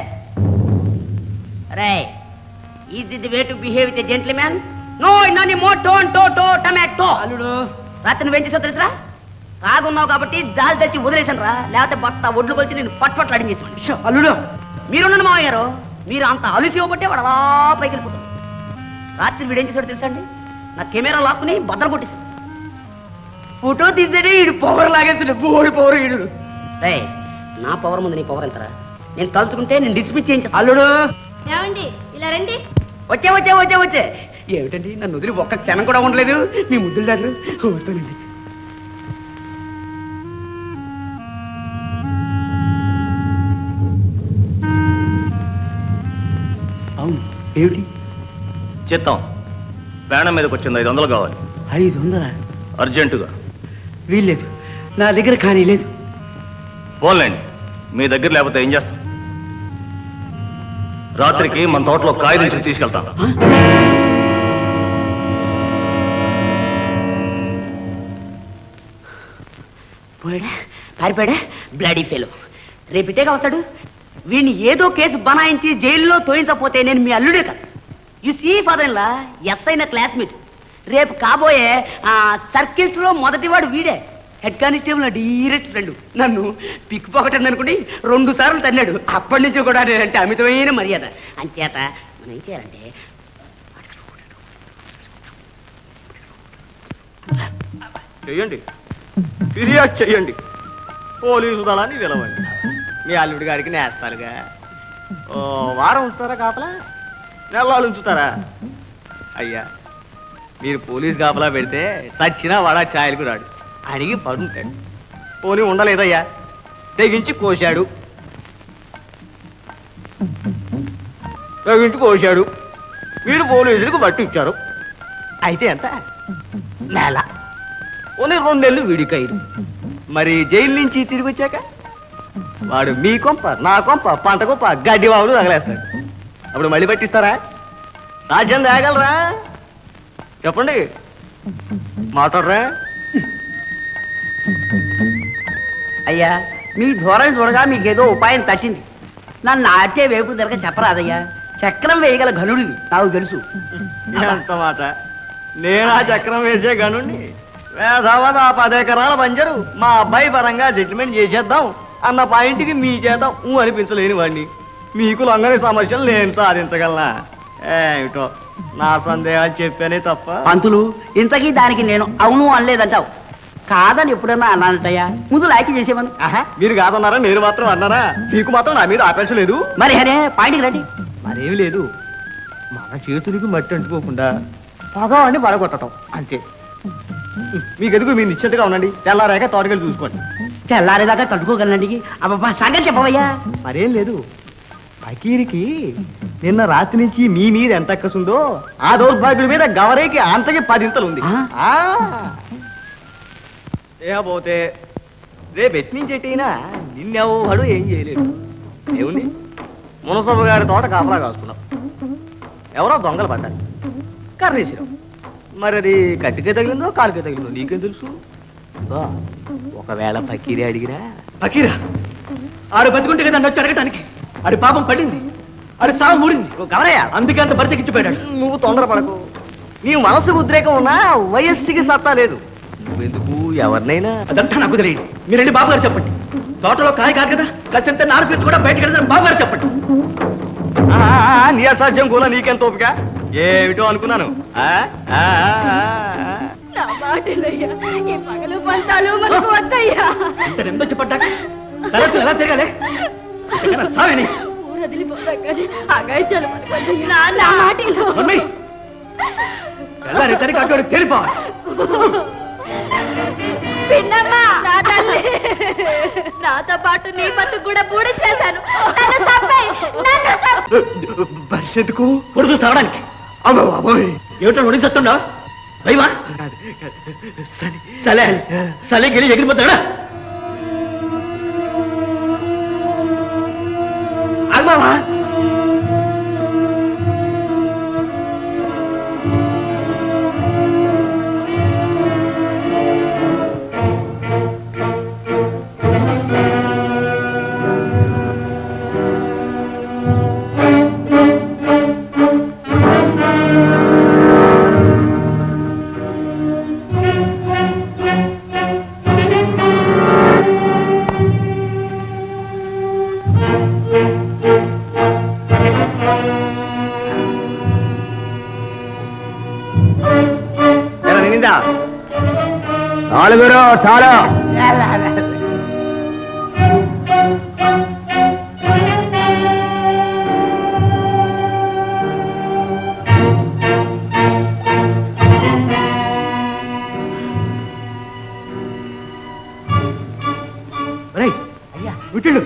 [SPEAKER 8] రే is the way to behave with gentleman no no మో టోన్ టో టో టమాటో అల్లుడు రాత్రి నువ్వేం చేసావు తెలుసా తాగున్నావు కాబట్టి జాలి తెచ్చి వదిలేశాను రా లేకపోతే బట్ట ఒడ్లు కొలిచి నేను పట్ పట్లు అడిగేసి అల్లుడు మీరున్నాను మావయ్య గారు మీరు అంత అలసి ఇవ్వబట్టే వాడు అలా పైకి వెళ్ళిపోతాడు రాత్రి వీడేం చేశాడు తెలుసా అండి నా కెమెరా లాక్కుని బద్దలు కొట్టేశాడు ఫోటో తీసేది ఈడు పవర్ లాగేస్తాడు బోడి పవర్ ఈడు రే నా పవర్ ముందు నీ పవర్ ఎంతరా నేను తలుచుకుంటే నేను డిస్మిస్ చేయించా అల్లుడు
[SPEAKER 5] ఏమండి ఇలా రండి
[SPEAKER 8] వచ్చే వచ్చే వచ్చే వచ్చే ఏమిటండి నన్ను వదిలి ఒక్క క్షణం కూడా ఉండలేదు మీ ముద్దులు డాక్టర్ వస్తానండి
[SPEAKER 1] అవును ఏమిటి
[SPEAKER 12] చిత్తం ప్రాణం మీదకి వచ్చింది ఐదు వందలు కావాలి
[SPEAKER 8] ఐదు వందల
[SPEAKER 12] అర్జెంటుగా
[SPEAKER 8] వీల్లేదు నా దగ్గర కానీ లేదు
[SPEAKER 12] పోన్లేండి మీ దగ్గర లేకపోతే ఏం చేస్తాం రాత్రికి మన తోటలో కాయ నుంచి తీసుకెళ్తాం
[SPEAKER 8] పోయాడా పారిపోయాడా బ్లడీ ఫెలో రేపిటేగా వస్తాడు వీడిని ఏదో కేసు బనాయించి జైల్లో తోయించకపోతే నేను మీ అల్లుడే కదా you see father law yes అయిన క్లాస్మేట్ రేపు కాబోయే ఆ సర్కిల్స్ లో మొదటివాడు వీడే హెడ్ కానిస్టేబుల్ డీరెక్ట్ ఫ్రెండ్ నన్ను పిక్ పాకెట్ అనుకుని రెండు సార్లు తన్నాడు అప్పటి నుంచి కూడా అంటే అమితమైన మర్యాద అంచేత మనం ఏం చేయాలంటే
[SPEAKER 1] చెయ్యండి ఫిర్యాదు చెయ్యండి పోలీసు దళాన్ని విలవండి మీ అల్లుడి గారికి నేస్తారుగా ఓ వారం ఉంచుతారా కాపలా నెలలు ఉంచుతారా అయ్యా మీరు పోలీస్ కాపలా పెడితే చచ్చినా వాడా ఛాయలకు రాడు అడిగి పడుంటాడు పోనీ ఉండలేదయ్యా తెగించి కోశాడు తెగించి కోశాడు మీరు పోలీసులకు బట్టి ఇచ్చారు అయితే ఎంత నెల పోనీ రెండు నెలలు వీడికైదు మరి జైలు నుంచి తిరిగి వచ్చాక వాడు మీ కొంప నా కొంప పంట కొంప గడ్డి వాడు తగలేస్తాడు అప్పుడు మళ్ళీ పట్టిస్తారా రాజ్యం తేగలరా చెప్పండి మాట్లాడరా
[SPEAKER 8] అయ్యా మీ ధోరణి చూడగా మీకేదో ఉపాయం తట్టింది నన్ను నాటే వేపు తిరగ చెప్పరాదయ్యా చక్రం వేయగల ఘనుడివి నాకు తెలుసు
[SPEAKER 1] ఎంత మాట నేనా చక్రం వేసే గనుండి వేధవద ఆ పదెకరాల పంజరు మా అబ్బాయి పరంగా సెటిల్మెంట్ చేసేద్దాం అన్న పాయింట్కి మీ చేత ఊ అనిపించలేని వాడిని మీకు లొంగని సమస్యలు నేను సాధించగలనా ఏమిటో నా సందేహాలు చెప్పానే తప్ప
[SPEAKER 8] పంతులు ఇంతకీ దానికి నేను అవును అనలేదంటావు కాదని ఎప్పుడన్నా అన్నానంటయ్యా ముందు లాకి చేసేవను
[SPEAKER 1] ఆహా, మీరు కాదన్నారా నేను మాత్రం అన్నారా మీకు మాత్రం నా మీద ఆపేక్షలేదు
[SPEAKER 8] మరి హరే పాయింట్కి రండి
[SPEAKER 1] మరేమి లేదు మన చేతులకి మట్టి అంటుకోకుండా పగవాన్ని పడగొట్టడం అంతే మీకు ఎదుగు మీరు నిశ్చింతగా ఉండండి తెల్లారాక తోటకెళ్ళి చూసుకోండి
[SPEAKER 8] తెల్లారేదాకా తట్టుకోగలనండి అబ్బా సంగతి చెప్పవయ్యా
[SPEAKER 1] మరేం లేదు ఫకీరికి నిన్న రాత్రి నుంచి మీ మీద ఎంత అక్కసుందో ఆ దౌర్భాగ్యుల మీద గవరేకి అంతకి పదింతలు ఉంది ఆ. ఏకపోతే రేపు ఎట్నుంచి ఎట్టయినా నిన్నెవడు ఏం చేయలేదు ఏముంది మునసబు గారి తోట కాపలా కాసుకున్నాం ఎవరో దొంగలు పడ్డారు కర్రేసిరావు మరి అది కత్తికే తగిలిందో కాలుకే తగిలిందో నీకేం తెలుసు బా, ఒకవేళ ఫకీరే అడిగినా
[SPEAKER 8] ఫకీరా ఆడు బతుకుంటే కదా నన్ను అడగటానికి ఆడి పాపం పడింది ఆడి సాగు మూడింది గమరయ్య అందుకే అంత బతికిచ్చిపోయాడు
[SPEAKER 1] నువ్వు తొందరపడకు నీ మనసు ఉద్రేకం ఉన్నా వయస్సుకి సత్తా లేదు నువ్వెందుకు ఎవరినైనా
[SPEAKER 8] అదంతా నాకు తెలియదు మీరండి బాబు గారు చెప్పండి తోటలో కాయ కాదు కదా కచ్చంత నారు పీచు కూడా బయటకు వెళ్తాను బాబు గారు చెప్పండి
[SPEAKER 1] ఆ, ఆ, ఆ, నీ అసాధ్యం కూడా నీకెంత ఓపిక ఏమిటో అనుకున్నాను ఆ, ఆ, ఆ, ఆ.
[SPEAKER 5] నా మాటలయ్యా ఈ పగలు పంతాలు మనకు వద్దయ్యా
[SPEAKER 8] ఇంత నెమ్మది పడ్డాక తర్వాత ఎలా తిరగాలి ఎక్కడ సావిని
[SPEAKER 5] ఊరు వదిలిపోతాం కానీ అగాయిత్యాలు మనకు వద్దయ్యా. నా నా మాటలు
[SPEAKER 8] మమ్మీ తెల్లారి తరికి అటు తేలిపోవాలి
[SPEAKER 5] పిన్నమ్మా నా తల్లి నాతో పాటు నీ బతుకు కూడా పూడి చేశాను నన్ను చంపేయ్, నన్ను చంపేయ్.
[SPEAKER 8] పరిస్థితికు కొడుకు సావడానికి అమ్మో అమ్మోయ్ ఏమిటో ఒడికి చస్తుండా భయమా సలే సలే గెలి ఎగిరిపోతాడా ఆగమావా
[SPEAKER 1] సరిపోయిందా చాలు గురు చాలు
[SPEAKER 8] ఒరేయ్, అయ్యా విట్టుడు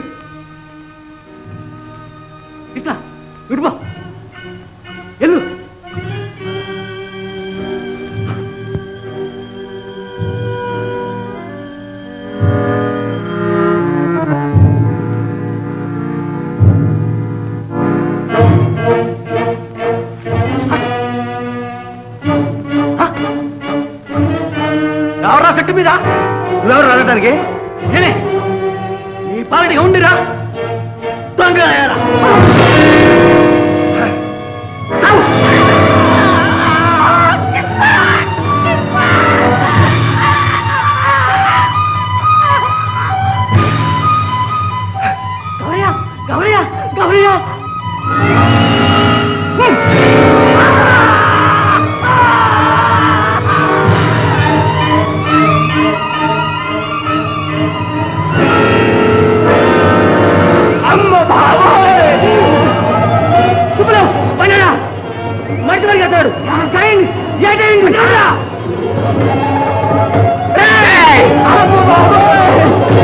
[SPEAKER 8] కృష్ణ విడుపో ఎల్లు ఎవరా చెట్టు మీద నువ్వెవరు రావడానికి నేనే నీ పాలటి ఉండిరా దొంగ గౌరయ్య గౌరయ్య గౌరయ్య అమ్మ బాబోయ్ సుబ్బరావు పన్నడా మంచి మరి అతడు చేయండి ఏటేయండి అమ్మ బాబోయ్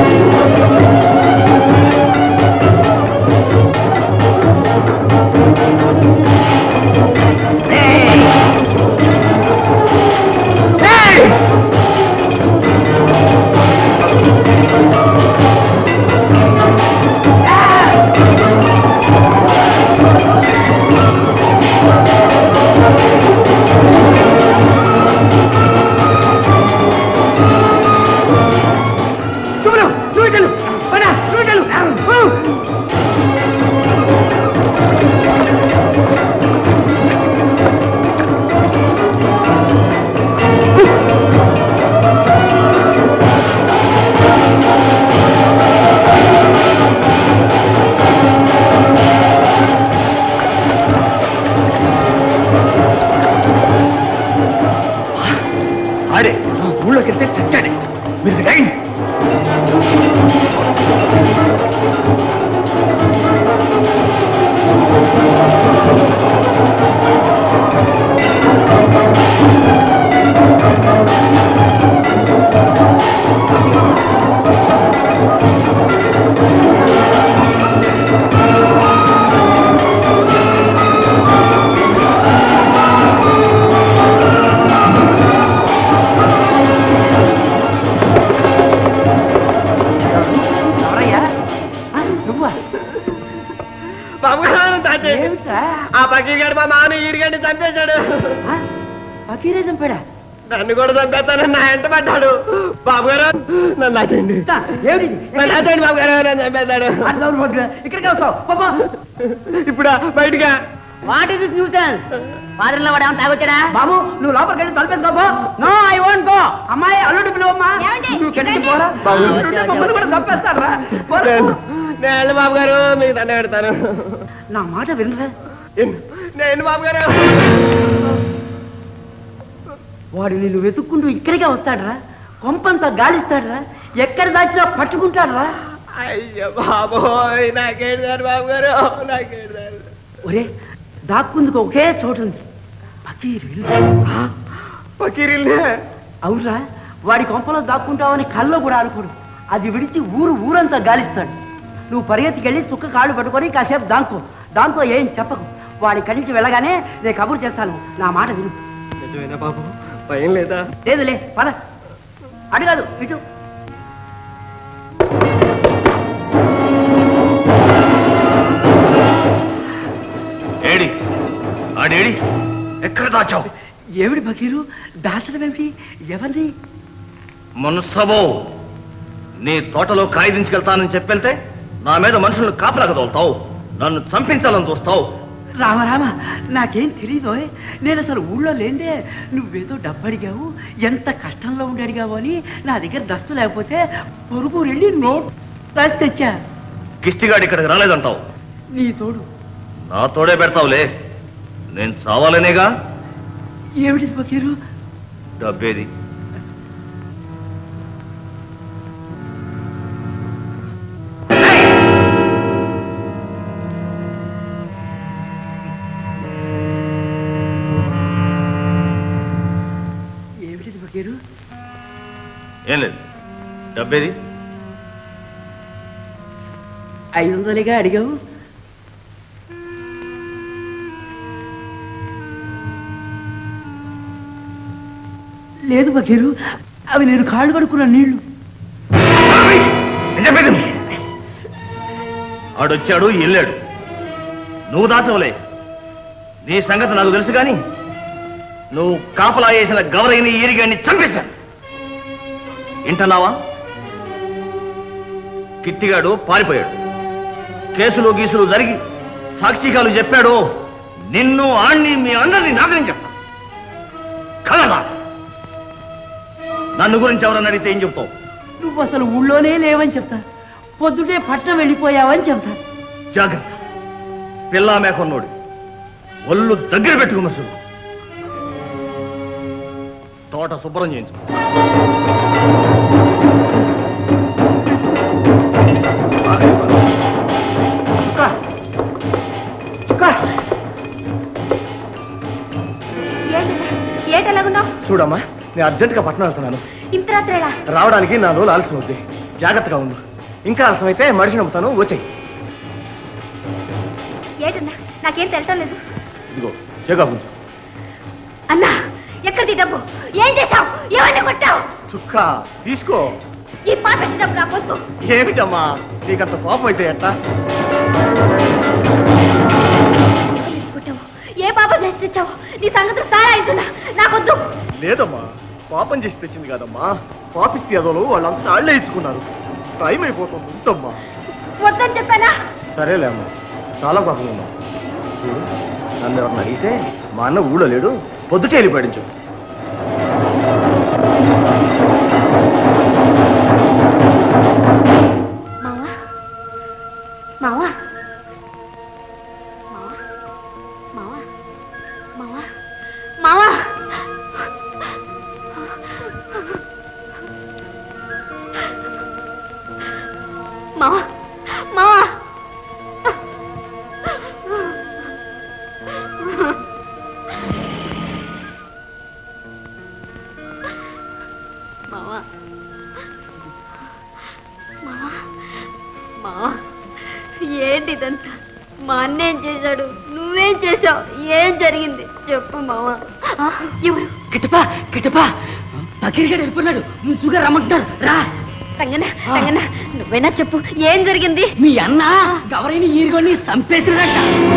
[SPEAKER 8] సుబ్బరావు నువ్వు ఇటెళ్ళు పన్నా నువ్వు ఇటెళ్ళు ఆడే ఊళ్ళోకి వెళ్తే చచ్చాడే మీరు రాయండి ఎవరయ్యా ఆ, నువ్వా
[SPEAKER 1] బాబు గారు తాతే
[SPEAKER 8] ఏమిట్రా
[SPEAKER 1] ఆ పక్కీర్ గారు మా మామ ఈడిగండి చంపేశాడు
[SPEAKER 8] ఆ, ఫకీరే చంపాడా
[SPEAKER 1] నన్ను కూడా చంపేస్తానని నా ఎంట పడ్డాడు బాబు గారు నన్ను నాటండి
[SPEAKER 8] తా, ఏమిటిది
[SPEAKER 1] నన్ను నాటండి బాబు గారు నన్ను చంపేస్తాడు
[SPEAKER 8] అర్థం పట్టురా. ఇక్కడికి వస్తావు పాపా
[SPEAKER 1] ఇప్పుడు బయటగా
[SPEAKER 3] what is nonsense father law వాడు ఏమైనా తాగొచ్చాడా
[SPEAKER 8] బాబు నువ్వు లోపలికి వెళ్ళి తలపేసుకోపో నో ఐ వోంట్ గో అమ్మాయి అల్లుడు పిలువమ్మా నువ్వు కిందకి పోరా ఉంటే మమ్మల్ని కూడా చంపేస్తారా పోరా.
[SPEAKER 1] నేను బాబు గారు మీకు దండ పెడతాను
[SPEAKER 8] నా మాట వినరా
[SPEAKER 1] నేను బాబు గారు
[SPEAKER 8] వాడు నిన్ను వెతుక్కుంటూ ఇక్కడికే వస్తాడరా కొంపంతా గాలిస్తాడరా ఎక్కడ దాచినా పట్టుకుంటాడరా
[SPEAKER 1] అయ్యో బాబోయ్ నాకేంటి సార్ బాబు గారు నాకేంటి సార్
[SPEAKER 8] ఒరే దాక్కుందుకు ఒకే చోటు ఉంది పకీరు
[SPEAKER 1] పకీరిల్లే
[SPEAKER 8] అవురా వాడి కొంపలో దాక్కుంటావని కల్లో కూడా అనుకోడు అది విడిచి ఊరు ఊరంతా గాలిస్తాడు నువ్వు పరిగెత్తికెళ్ళి చుక్క కాళ్ళు పట్టుకొని కాసేపు దాంకో దాంతో ఏం చెప్పకు వాడి కలిసి వెళ్ళగానే నేను కబురు చేస్తాను నా మాట విను
[SPEAKER 1] నిజమేనా బాబు భయం లేదా
[SPEAKER 8] లేదులే పద అటు కాదు ఇటు
[SPEAKER 12] ఏడి ఆడేడి ఎక్కడ దాచావు
[SPEAKER 8] ఏమిటి బకీరు దాచడం ఏమిటి ఎవరిని
[SPEAKER 12] మున్సబో నీ తోటలో కాయిదించుకెళ్తానని చెప్పెళ్తే నా మీద మనుషులను కాపలాగా తోలుతావు నన్ను చంపించాలని చూస్తావు
[SPEAKER 8] రామ రామ నాకేం తెలీదు నేను అసలు ఊళ్ళో లేదే నువ్వేదో డబ్బు అడిగావు ఎంత కష్టంలో ఉండి అడిగావు అని నా దగ్గర దస్తు లేకపోతే పొరుగు వెళ్ళి నోట్ రాసి తెచ్చా
[SPEAKER 12] కిష్టిగాడు ఇక్కడికి రాలేదంటావు
[SPEAKER 8] నీ తోడు
[SPEAKER 12] నా తోడే పెడతావులే నేను చావాలనేగా
[SPEAKER 8] ఏమిటి బకీరు
[SPEAKER 12] డబ్బేది
[SPEAKER 8] ఏమిటిది ఫకీరు
[SPEAKER 12] ఏం లేదు డబ్బేది
[SPEAKER 8] ఐదు వందలుగా అడిగావు లేదు ఫకీరు అవి నేను కాళ్ళు కడుక్కున్న నీళ్లు
[SPEAKER 12] ఏం చెప్పేది ఆడొచ్చాడు వెళ్ళాడు నువ్వు దాచవలే నీ సంగతి నాకు తెలుసు కానీ నువ్వు కాపలా వేసిన గౌరయ్యని ఈరిగాన్ని చంపేశాను వింటున్నావా కిట్టిగాడు పారిపోయాడు కేసులు గీసులు జరిగి సాక్షికాలు చెప్పాడు నిన్ను ఆణ్ణి మీ అందరినీ నాగని చెప్తా కలదా నన్ను గురించి ఎవరన్నా అడిగితే ఏం చెప్తావు
[SPEAKER 8] నువ్వు అసలు ఊళ్ళోనే లేవని చెప్తా పొద్దుటే పట్నం వెళ్ళిపోయావని చెప్తా
[SPEAKER 12] జాగ్రత్త పిల్లా మేకొన్నోడు ఒళ్ళు దగ్గర పెట్టుకున్న సులు తోట శుభ్రం చేయించు
[SPEAKER 11] ఏటలాగున్నావు
[SPEAKER 12] చూడమ్మా నేను అర్జెంటుగా పట్టణం వెళ్తున్నాను
[SPEAKER 11] ఇంత రాత్రేలా
[SPEAKER 12] రావడానికి నా రోజులు ఆలస్యం అవుద్ది జాగ్రత్తగా ఉండు ఇంకా ఆలస్యం అయితే మనిషి నమ్ముతాను వచ్చాయి
[SPEAKER 11] ఏటన్నా నాకేం తెలుసా లేదు
[SPEAKER 12] ఇదిగో చెగా ఉంచు
[SPEAKER 11] అన్నా ఎక్కడిది డబ్బు ఏం చేశావు ఎవరిని కొట్టావు
[SPEAKER 12] చుక్క తీసుకో
[SPEAKER 11] ఈ పాత డబ్బు నా పొద్దు
[SPEAKER 12] ఏమిటమ్మా నీకంత కోపం అయితే ఎట్లా
[SPEAKER 11] కొట్టావు ఏ పాప చేసి తెచ్చావు నీ సంగతులు సారా అవుతున్నా నాకొద్దు
[SPEAKER 12] లేదమ్మా పాపం చేసి తెచ్చింది కాదమ్మా పాపిస్తే అదోలు వాళ్ళంతా ఆళ్లే ఇచ్చుకున్నారు టైం అయిపోతుంది ఉంచమ్మా
[SPEAKER 11] వద్దని చెప్పానా
[SPEAKER 12] సరేలే అమ్మా చాలా పాపం ఉన్నా చూడు నన్ను ఎవరిని అడిగితే మా అన్న ఊళ్ళో లేడు పొద్దుటే వెళ్ళిపోయాడు చెప్పు
[SPEAKER 11] మావా మావా మావా మావా మావా మావా మావా మావా మావా మావా మావా ఏంటి ఇదంతా మా అన్న ఏం చేశాడు నువ్వేం చేశావు ఏం జరిగింది చెప్పు మావా ఆ, ఎవరు
[SPEAKER 8] కిటపా కిటపా పకిరిగాడు వెళ్ళిపోన్నాడు ముసుగా రమ్మంటున్నారు రా
[SPEAKER 11] రంగన్న రంగన్న నువ్వైనా చెప్పు ఏం జరిగింది
[SPEAKER 8] మీ అన్న ఎవరైనా ఈరుగొని చంపేసినట్ట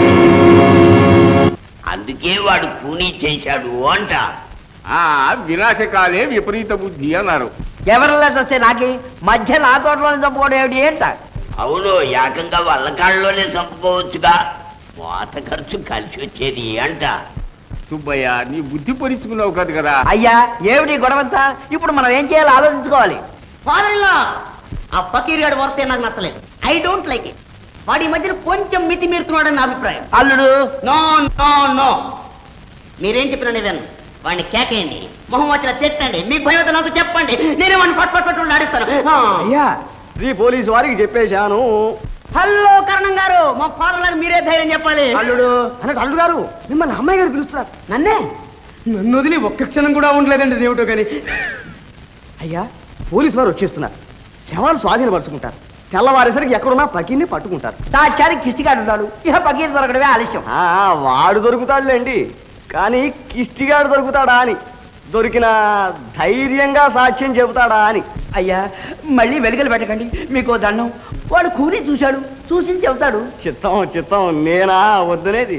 [SPEAKER 4] అందుకే వాడు కూనీ చేశాడు అంట
[SPEAKER 6] ఆ వినాశకాలే విపరీత బుద్ధి అన్నారు
[SPEAKER 3] ఎవరిలా వస్తే నాకి మధ్య నా తోటలోనే చంపుకోవడం ఏమిటి ఏంట
[SPEAKER 4] అవును ఏకంగా వల్లకాళ్ళలోనే చంపుకోవచ్చుగా మోత ఖర్చు కలిసి వచ్చేది అంట
[SPEAKER 6] సుబ్బయ్య నీ బుద్ధి పొరుచుకున్నావు కాదు కదా
[SPEAKER 3] అయ్యా ఏమిటి గొడవంతా ఇప్పుడు మనం ఏం చేయాలో ఆలోచించుకోవాలి
[SPEAKER 8] ఫాదర్ ఆ ఫకీర్ గారి వర్తే నాకు నచ్చలేదు ఐ డోంట్ లైక్ ఇట్ వాడి మధ్యన కొంచెం మితి మీరుతున్నాడని నా అభిప్రాయం
[SPEAKER 3] అల్లుడు
[SPEAKER 8] నో నో నో మీరేం చెప్పినా నేను వాడిని కేకేయండి మొహం వచ్చిన తిట్టండి మీకు భయం అయితే నాతో చెప్పండి నేనే వాడిని పట్ పట్ పట్టు ఆడిస్తాను ఆ.
[SPEAKER 3] అయ్యా
[SPEAKER 12] శ్రీ పోలీసు వారికి చెప్పేశాను
[SPEAKER 8] హలో కరణం గారు మా ఫాదర్ గారు మీరే ధైర్యం చెప్పాలి
[SPEAKER 3] అల్లుడు
[SPEAKER 12] అన్నట్టు అల్లుడు గారు మిమ్మల్ని అమ్మాయి గారు పిలుస్తున్నారు
[SPEAKER 8] నన్నే
[SPEAKER 12] నన్ను వదిలి ఒక్క క్షణం కూడా ఉండలేదండి దేవుటో కానీ అయ్యా పోలీసు వారు వచ్చేస్తున్నారు శవాలు స్వాధీనపరుచుకుంటారు తెల్లవారేసరికి ఎక్కడున్నా పకిని పట్టుకుంటారు
[SPEAKER 3] సాక్షానికి కిష్టిగాడు ఉన్నాడు ఇక పకీర్ దొరకడమే ఆలస్యం
[SPEAKER 12] ఆ, వాడు దొరుకుతాడులేండి కానీ కిష్టిగాడు దొరుకుతాడా అని దొరికిన ధైర్యంగా సాక్ష్యం చెబుతాడా అని
[SPEAKER 3] అయ్యా మళ్ళీ వెలుగలు పెట్టకండి మీకు దండం వాడు కూలి చూశాడు చూసి చెబుతాడు
[SPEAKER 12] చిత్తం చిత్తం నేనా వద్దనేది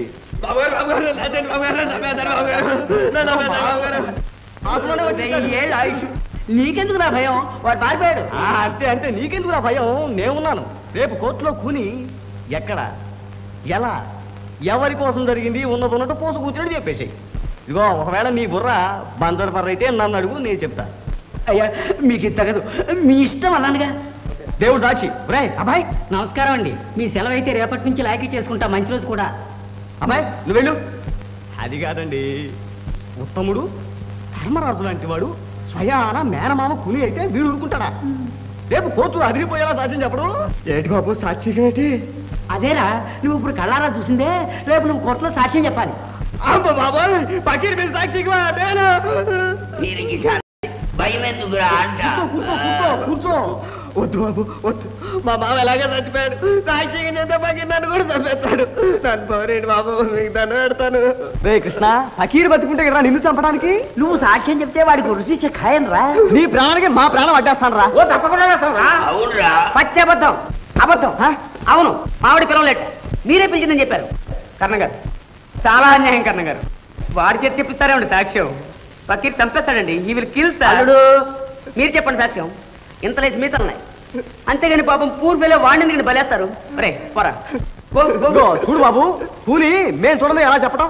[SPEAKER 3] ఏళ్ళు ఆయుష్ నీకెందుకు నా భయం వాడు పారిపోయాడు
[SPEAKER 12] ఆ, అంతే అంతే నీకెందుకు నా భయం నేనున్నాను రేపు కోర్టులో కూని ఎక్కడ ఎలా ఎవరి కోసం జరిగింది ఉన్నది ఉన్నట్టు పోసు కూర్చుని చెప్పేసి ఇదిగో ఒకవేళ నీ బుర్ర బందర్ బర్ర అయితే నన్ను అడుగు నేను చెప్తా
[SPEAKER 3] అయ్యా మీకు ఇది తగదు మీ ఇష్టం అన్నానుగా
[SPEAKER 12] దేవుడు సాక్షి రే
[SPEAKER 8] అబ్బాయి నమస్కారం అండి మీ సెలవు అయితే రేపటి నుంచి లాకీ చేసుకుంటా మంచి రోజు కూడా
[SPEAKER 12] అబ్బాయి నువ్వు వెళ్ళు అది కాదండి ఉత్తముడు ధర్మరాజు లాంటి వాడు స్వయాన మేనమామ కూలి అయితే వీడు ఊరుకుంటాడా రేపు కోర్టు అదిరిపోయేలా సాక్ష్యం చెప్పడం ఏంటి బాబు సాక్షి ఏంటి
[SPEAKER 8] అదేరా నువ్వు ఇప్పుడు కళ్ళారా చూసిందే రేపు నువ్వు కోర్టులో సాక్ష్యం చెప్పాలి
[SPEAKER 12] అమ్మ బాబాయ్ పకీర్ మీద సాక్షికి వా, నేను
[SPEAKER 4] దీనికి భయం ఎందుకురా అంట
[SPEAKER 12] కూర్చో కూర్చో వద్దు బాబు వద్దు మా మామ ఎలాగే చచ్చిపోయాడు సాక్షిగా చేస్తే పకీర్ నన్ను కూడా చంపేస్తాడు నన్ను పోరేంటి బాబు మీకు దండం పెడతాను రే కృష్ణ పకీర్ బతుకుంటే కదా నిన్ను చంపడానికి
[SPEAKER 8] నువ్వు సాక్ష్యం చెప్తే వాడికి రుచి ఖాయం రా
[SPEAKER 12] నీ ప్రాణానికి మా ప్రాణం అడ్డేస్తాను రా
[SPEAKER 8] ఓ తప్పకుండా వేస్తావు రా
[SPEAKER 4] అవునురా
[SPEAKER 8] పచ్చి అబద్ధం అబద్ధం హ? అవును మావిడి పిలవలేట మీరే పిలిచిందని చెప్పారు కర్ణ గారు చాలా అన్యాయం కర్ణ గారు వాడి చేతి చెప్పిస్తారేమండి సాక్ష్యం పక్కీర్ చంపేస్తాడండి ఈ విల్ కిల్ అల్లుడు మీరు చెప్పండి సాక్ష్యం ఇంత లేచి మీతో ఉన్నాయి అంతేగాని పాపం పూర్వీలో వాడిని ఎందుకని బలేస్తారు రే పోరా గో, గో, గో.
[SPEAKER 12] ఇదిగో, చూడు బాబు కూలి మేము చూడండి ఎలా చెప్పడం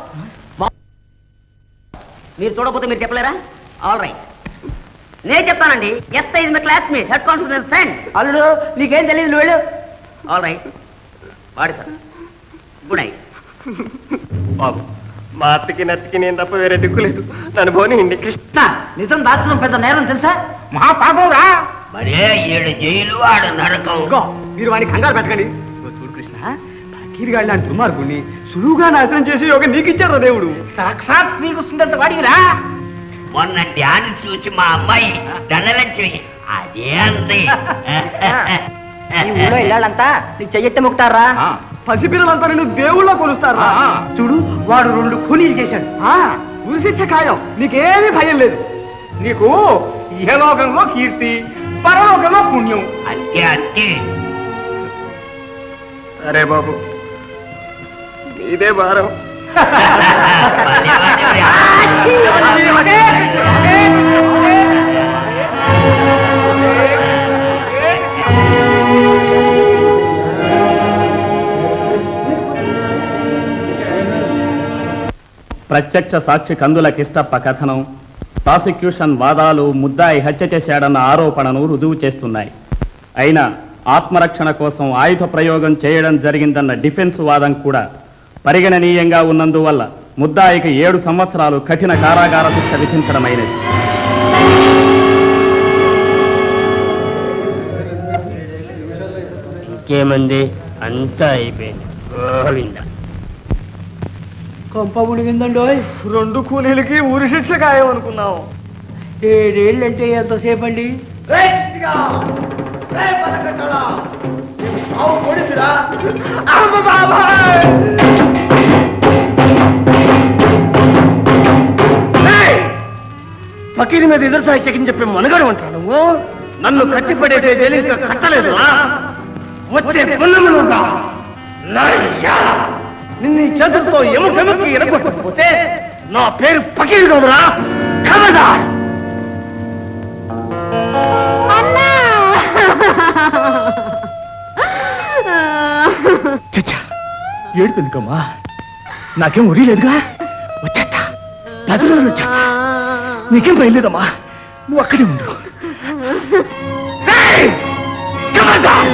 [SPEAKER 8] మీరు చూడకపోతే మీరు చెప్పలేరా ఆల్ రైట్ నేను చెప్తానండి yes is my classmate head constable friend అల్లుడు నీకేం తెలియదు నువ్వు వెళ్ళు ఆల్ రైట్ వాడి సార్ గుడ్ నైట్
[SPEAKER 12] బాబు మా అత్తకి నచ్చకి నేను తప్ప వేరే దిక్కులేదు నన్ను పోనీ ఇండి కృష్ణ
[SPEAKER 8] నిజం దాచడం పెద్ద నేరం తెలుసా
[SPEAKER 12] మహా పాపం రా
[SPEAKER 4] మరే ఏడు జైలు వాడు నరకం
[SPEAKER 12] ఇదిగో, మీరు వాడిని కంగారు పెట్టకండి ఇదిగో చూడు కృష్ణ పకీరిగాడి లాంటి దుర్మార్గుడిని సులువుగా నాశనం చేసి ఒక నీకు ఇచ్చారు దేవుడు
[SPEAKER 8] సాక్షాత్ శ్రీకృష్ణుడంత వాడివిరా
[SPEAKER 4] మొన్న డాన్స్ చూసి మా అమ్మాయి ధనలక్ష్మి అదే అంతే
[SPEAKER 8] ఈ ఊళ్ళో ఇళ్ళంతా నీకు చెయ్యెత్తే ముక్తారా
[SPEAKER 12] పసిపిల్లలంతా నేను దేవుళ్ళ కొలుస్తారు చూడు వాడు రెండు కూలీలు చేశాడు ఉరి శిక్ష ఖాయం నీకేమీ భయం లేదు నీకు ఇహలోకంలో కీర్తి పరలోకంలో పుణ్యం
[SPEAKER 4] అంతే అంతే
[SPEAKER 12] అరే బాబు నీదే భారం
[SPEAKER 13] ప్రత్యక్ష సాక్షి కందుల కిష్టప్ప కథనం ప్రాసిక్యూషన్ వాదాలు ముద్దాయి హత్య చేశాడన్న ఆరోపణను రుజువు చేస్తున్నాయి అయినా ఆత్మరక్షణ కోసం ఆయుధ ప్రయోగం చేయడం జరిగిందన్న డిఫెన్స్ వాదం కూడా పరిగణనీయంగా ఉన్నందువల్ల ముద్దాయికి ఏడు సంవత్సరాలు కఠిన కారాగార శిక్ష విధించడమైనది
[SPEAKER 2] ఇంకేమంది అంతా అయిపోయింది గోవింద
[SPEAKER 8] కొంప ముడిగిందండి
[SPEAKER 12] రెండు కూలీలకి ఊరి శిక్ష ఖాయం అనుకున్నాం
[SPEAKER 8] ఏడేళ్ళు అంటే ఎంతసేపు అండి
[SPEAKER 12] ఫకీరి మీద ఎదురు సాహిత్యం చెప్పి మనగాడు అంటాను నువ్వు నన్ను కట్టిపడేసే జైలు ఇంకా కట్టలేదు వచ్చే పున్నములుగా నిన్ను ఈ చేతులతో ఎముకెముకి ఎరగొట్టకపోతే నా పేరు పకీరు కాదురా ఖబర్దార్ చచ్చా ఏడుపు ఎందుకమ్మా నాకేం ఉరి లేదుగా వచ్చేస్తా పది రోజులు వచ్చేస్తా నీకేం భయం లేదమ్మా నువ్వు అక్కడే ఉండు ఏయ్! ఖబర్దార్!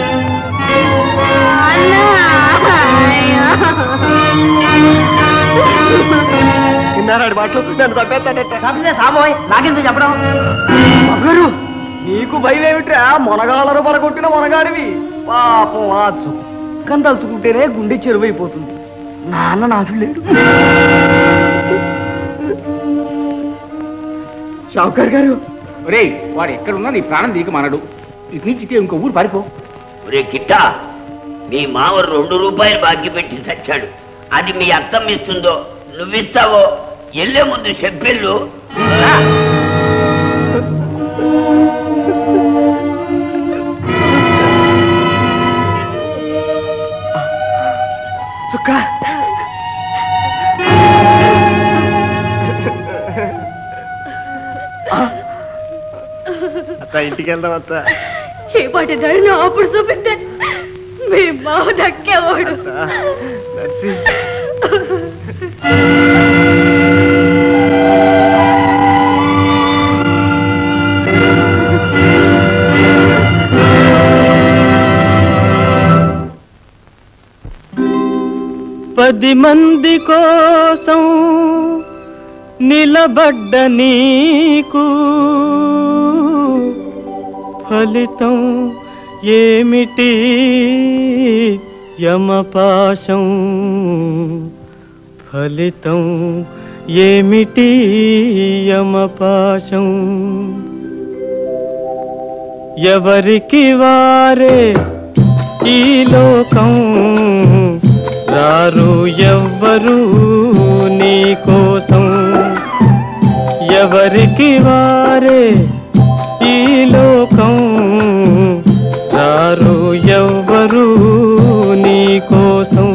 [SPEAKER 12] విన్నారాడు మాటలు నన్ను తప్పేస్తాడట
[SPEAKER 8] చంపితే సాబోయ్ నాకెందుకు చెప్పడం
[SPEAKER 12] మగారు నీకు భయం ఏమిట్రా మొనగాళ్ళను పడగొట్టిన మొనగాడివి పాపం ఆ చుక్కం తలుచుకుంటేనే గుండె చెరువైపోతుంది నాన్న నాకు లేడు షావుకార్ గారు
[SPEAKER 6] రే వాడు ఎక్కడున్నా నీ ప్రాణం దీక మనడు ఇటు నుంచి ఇటే ఇంకో ఊరు పారిపో
[SPEAKER 4] ఒరే కిట్టా మీ మావ రెండు రూపాయలు బాకీ పెట్టి చచ్చాడు అది మీ అత్తమ్మ ఇస్తుందో నువ్విస్తావో వెళ్ళే ముందు చెప్పెళ్ళు
[SPEAKER 12] చుక్క అత్త ఇంటికి వెళ్దాం అత్త
[SPEAKER 5] ఏ పాటి ధైర్యం అప్పుడు చూపిస్తే మీ మావ దక్కేవాడు
[SPEAKER 12] నర్సి
[SPEAKER 7] పది మంది కోసం
[SPEAKER 15] నిలబడ్డ నీకు ఫలితం ఏమిటి యమపాశం ఫలితం ఏమిటి యమపాశం ఎవరికి వారే ఈ లోకం రారు ఎవ్వరు నీ కోసం ఎవరికి వారే ఈ లోకం రారు ఎవ్వరు నీ కోసం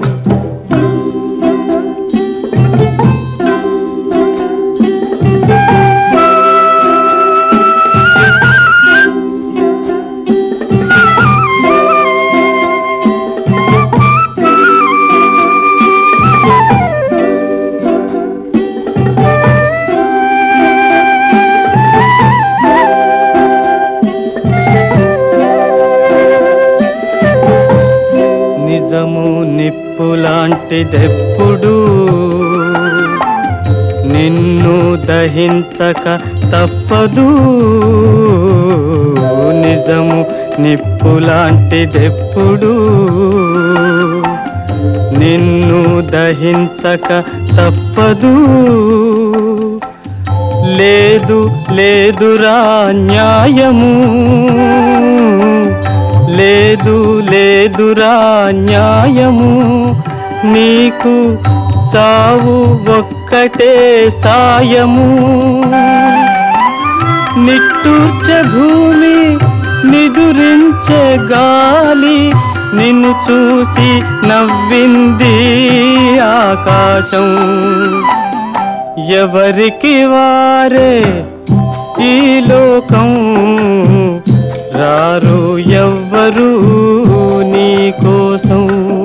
[SPEAKER 15] నిజము నిప్పులాంటిదెప్పుడు నిన్ను దహించక తప్పదు నిజము నిప్పులాంటిదెప్పుడు నిన్ను దహించక తప్పదు లేదు లేదురా న్యాయము లేదు లేదురా న్యాయము నీకు చావు ఒక్కటే సాయము నిట్టూర్చే భూమి నిదురించే గాలి నిన్ను చూసి నవ్వింది ఆకాశం ఎవరికి వారే ఈ లోకం రారు ఎవ్వరు నీ కోసం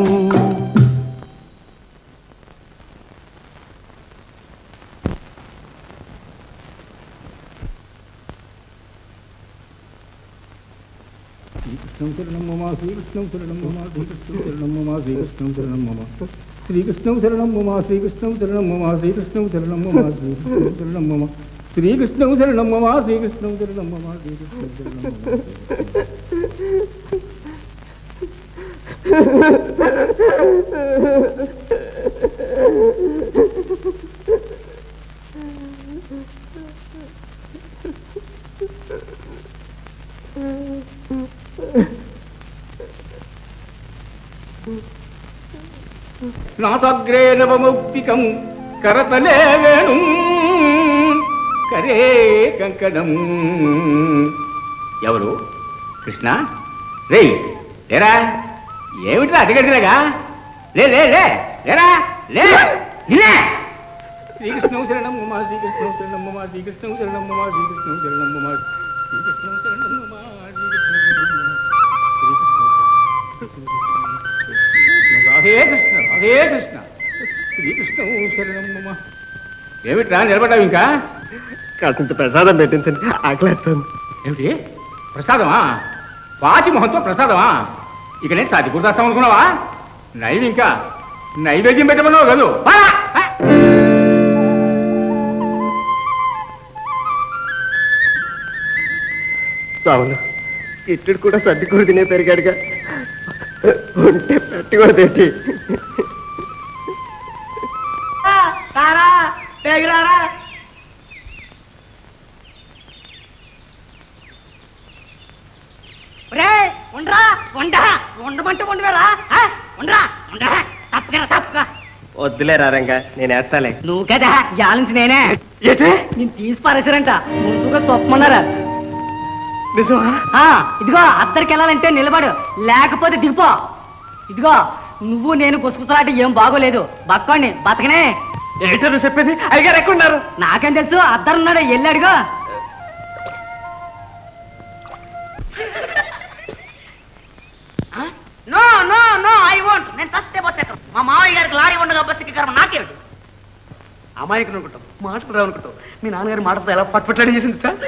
[SPEAKER 6] శ్రీకృష్ణం శరణం మమ శ్రీకృష్ణం శరణం మమ శ్రీకృష్ణం శరణం మమ శ్రీకృష్ణం శరణం మమ శ్రీకృష్ణం శరణం మమ శ్రీకృష్ణం శరణం మమ శ్రీకృష్ణం శరణం మమ శ్రీకృష్ణం శరణం మమ శ్రీకృష్ణం శరణం మమ శ్రీకృష్ణం శరణం మమ శ్రీకృష్ణం శరణం నాసాగ్రే నవమౌక్తికం కరతలే వేణు కరే కంకణం ఎవరు కృష్ణ రే లేరా ఏమిట్రా అడిగడిగినాగా లే లే లే లేరా లే నిన్నే శ్రీకృష్ణం శరణం మమ శ్రీకృష్ణం శరణం మమ శ్రీకృష్ణం శరణం మమ శ్రీకృష్ణం శరణం మమ శ్రీకృష్ణం శరణం మమ శ్రీకృష్ణం శరణం మమ రాధే కృష్ణ రాధే కృష్ణ శ్రీకృష్ణం శరణం మమ ఏమిట్రా నిలబడ్డావు ఇంకా
[SPEAKER 1] కాసింత ప్రసాదం పెట్టించండి ఆకలేస్తాను
[SPEAKER 6] ఏమిటి ప్రసాదమా పాచి మొహంతో ప్రసాదమా ఇక నేను సాటి గుర్తాస్తాం అనుకున్నావా నైవి ఇంకా నైవేద్యం పెట్టమన్నావు కాదు బారా! ఆ!
[SPEAKER 1] అవును ఇట్టుడు కూడా సర్దుకూరు తినే పెరిగాడుగా ఉంటే పెట్టకూడదేంటి
[SPEAKER 3] తారా పేగిరారా రే ఉండరా ఉండరా ఉండమంటే ఉండవేరా ఆ? ఉండరా ఉండరా తప్పకరా తప్పక
[SPEAKER 1] వద్దులే రారంగా నేను వేస్తాలే
[SPEAKER 3] నువ్వు కదా జాలించి నేనే నేను తీసి పారేశారంట ముందుగా తప్పమన్నారా ఆ, ఇదిగో అద్దరికి వెళ్ళాలంటే నిలబడు లేకపోతే దిగిపో ఇదిగో నువ్వు నేను గుసగుసలాట ఏం బాగోలేదు బక్కోండి బతకనే
[SPEAKER 1] ఏంటో చెప్పేది అయ్యగారు ఎక్కడున్నారు
[SPEAKER 3] నాకేం తెలుసు అద్దరున్నాడు వెళ్ళాడుగో no no no I want నేను చస్తే బస్ ఎక్కను మా మామయ్య గారికి లారీ ఉండగా బస్ ఎక్కి కర్మ నాకేమిటి అమాయకులు అనుకుంటాం మాటలు రావు అనుకుంటాం మీ నాన్నగారి మాటతో ఎలా పట్టుపట్లాడి చేసింది సార్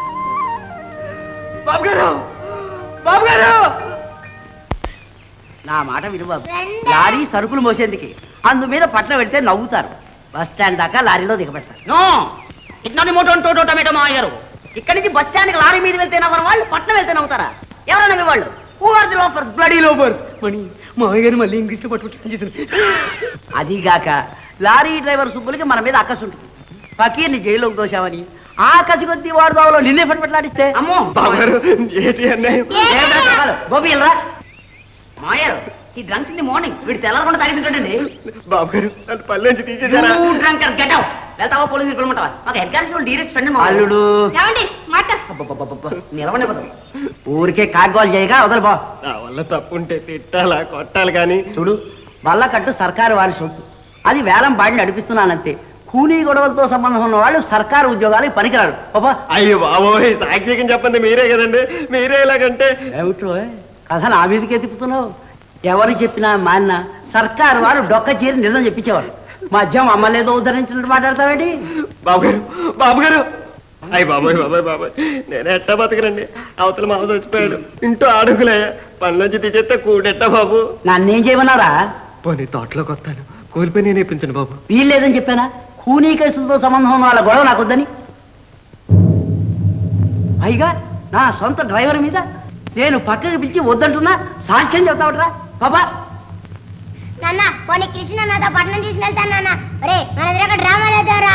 [SPEAKER 3] బాబు గారు బాబు గారు నా మాట విను బాబు లారీ సరుకులు మోసేందుకు అందు మీద పట్ల పెడితే నవ్వుతారు బస్ స్టాండ్ దాకా లారీలో దిగబెడతారు నో ఇట్లని మోటో టోటో టమాటో మాయరు ఇక్కడి నుంచి బస్ స్టాండ్కి లారీ మీద వెళ్తే నవ్వరు వాళ్ళు పట్నం వెళ్తే నవ్వుతారా ఎవరు నవ్వే వాళ్ళు who are the loafers bloody loafers Mani మామయ్య మళ్ళీ ఇంగ్లీష్లో పట్టుబట్టి అదిగాక లారీ డ్రైవర్ సుబ్బులకి మన మీద అక్కసు ఉంటుంది ఫకీర్ని జైల్లోకి దోశామని ఆ కసి కొద్ది వాడు దావలో నిన్నే పట్టుబట్లాడిస్తే అమ్మో
[SPEAKER 1] ఏంటి అన్నయ్య
[SPEAKER 3] ఏమిటా చెప్పాలి? గోపి వెళ్ళరా మాయారు ఈ డ్రంక్స్ ఇన్ ది మార్నింగ్ వీడు తెల్లకుండా తాగేసింటాడండి
[SPEAKER 1] బాబు గారు నన్ను పల్లెంచి తీసేశారా
[SPEAKER 3] డ్రంకర్ గెట్ అవుట్ వెళ్తావా పోలీసులు పిలమంటావా మాకు హెడ్ కానిస్టేబుల్ డీరెక్ట్ ఫ్రెండ్ అల్లుడు
[SPEAKER 5] ఏమండి మాట
[SPEAKER 3] నిలవనివ్వదు ఊరికే కాగోలు చేయగా వదలు బా
[SPEAKER 1] నా వల్ల తప్పుంటే తిట్టాలా కొట్టాలి కానీ
[SPEAKER 3] చూడు వల్ల కట్టు సర్కారు వారి సొత్తు అది వేలం బాడి నడిపిస్తున్నానంతే కూలీ గొడవలతో సంబంధం ఉన్న వాళ్ళు సర్కారు ఉద్యోగాలకు పనికిరారు పాపా
[SPEAKER 1] అయ్యో బాబోయ్ సాక్షికం చెప్పండి మీరే కదండి మీరే ఇలాగంటే
[SPEAKER 3] ఏమిటో కథ నా మీదకే తిప్పుతున్నావు ఎవరు చెప్పినా మా అన్న సర్కారు వారు డొక్క చేరి నిజం చెప్పించేవారు మధ్యం అమ్మలేదో ఉద్ధరించినట్టు మాట్లాడతావేంటి
[SPEAKER 1] బాబు గారు బాబు గారు అయ్యి బాబోయ్ బాబోయ్ బాబోయ్ నేను ఎట్టా బతకరండి అవతల మామ చచ్చిపోయాడు ఇంటూ ఆడుకులే పనిలోంచి తీసేస్తే కూడెట్టా బాబు
[SPEAKER 3] నన్నేం చేయమన్నారా
[SPEAKER 1] పోనీ తోటలోకి వస్తాను కూలిపోయి నేను ఇప్పించండి బాబు
[SPEAKER 3] వీల్లేదని చెప్పానా కూనీ కేసులతో సంబంధం ఉన్న వాళ్ళ గొడవ నాకు వద్దని పైగా నా సొంత డ్రైవర్ మీద నేను పక్కకి పిలిచి వద్దంటున్నా సాక్ష్యం చెప్తావట్రా పాపా
[SPEAKER 9] నాన్న పోనీ కృష్ణ నాతో పట్నం తీసుకెళ్తాను నాన్న రే మన దగ్గర డ్రామా లేదారా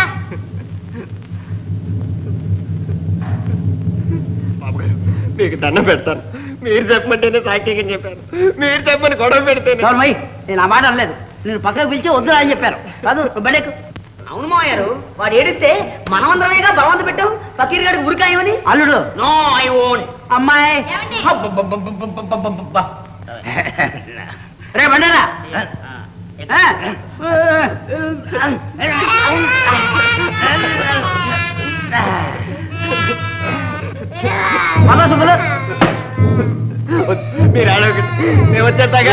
[SPEAKER 1] బాబు గారు మీకు దండం పెడతాను మీరు చెప్పమంటేనే సాక్షికం చెప్పాను మీరు చెప్పమని గొడవ పెడితేనే
[SPEAKER 3] చూడమై నేను ఆ మాట అనలేదు నేను పక్కకు పిలిచి వద్దురా అని చెప్పారు కాదు బడేకు అవును మాయారు వాడు ఏడిస్తే మనమందరమేగా బలవంత పెట్టావు ఫకీర్ గారికి ఉరికాయమని అల్లుడు నో ఐ ఓన్ అమ్మాయి అబ్బబ్బబ్బబ్బబ్బబ్బబ్బబ్బ. రే బండారా ఆ? పద సుబ్బులు.
[SPEAKER 1] మీరు అడగండి నేను వచ్చేస్తాగా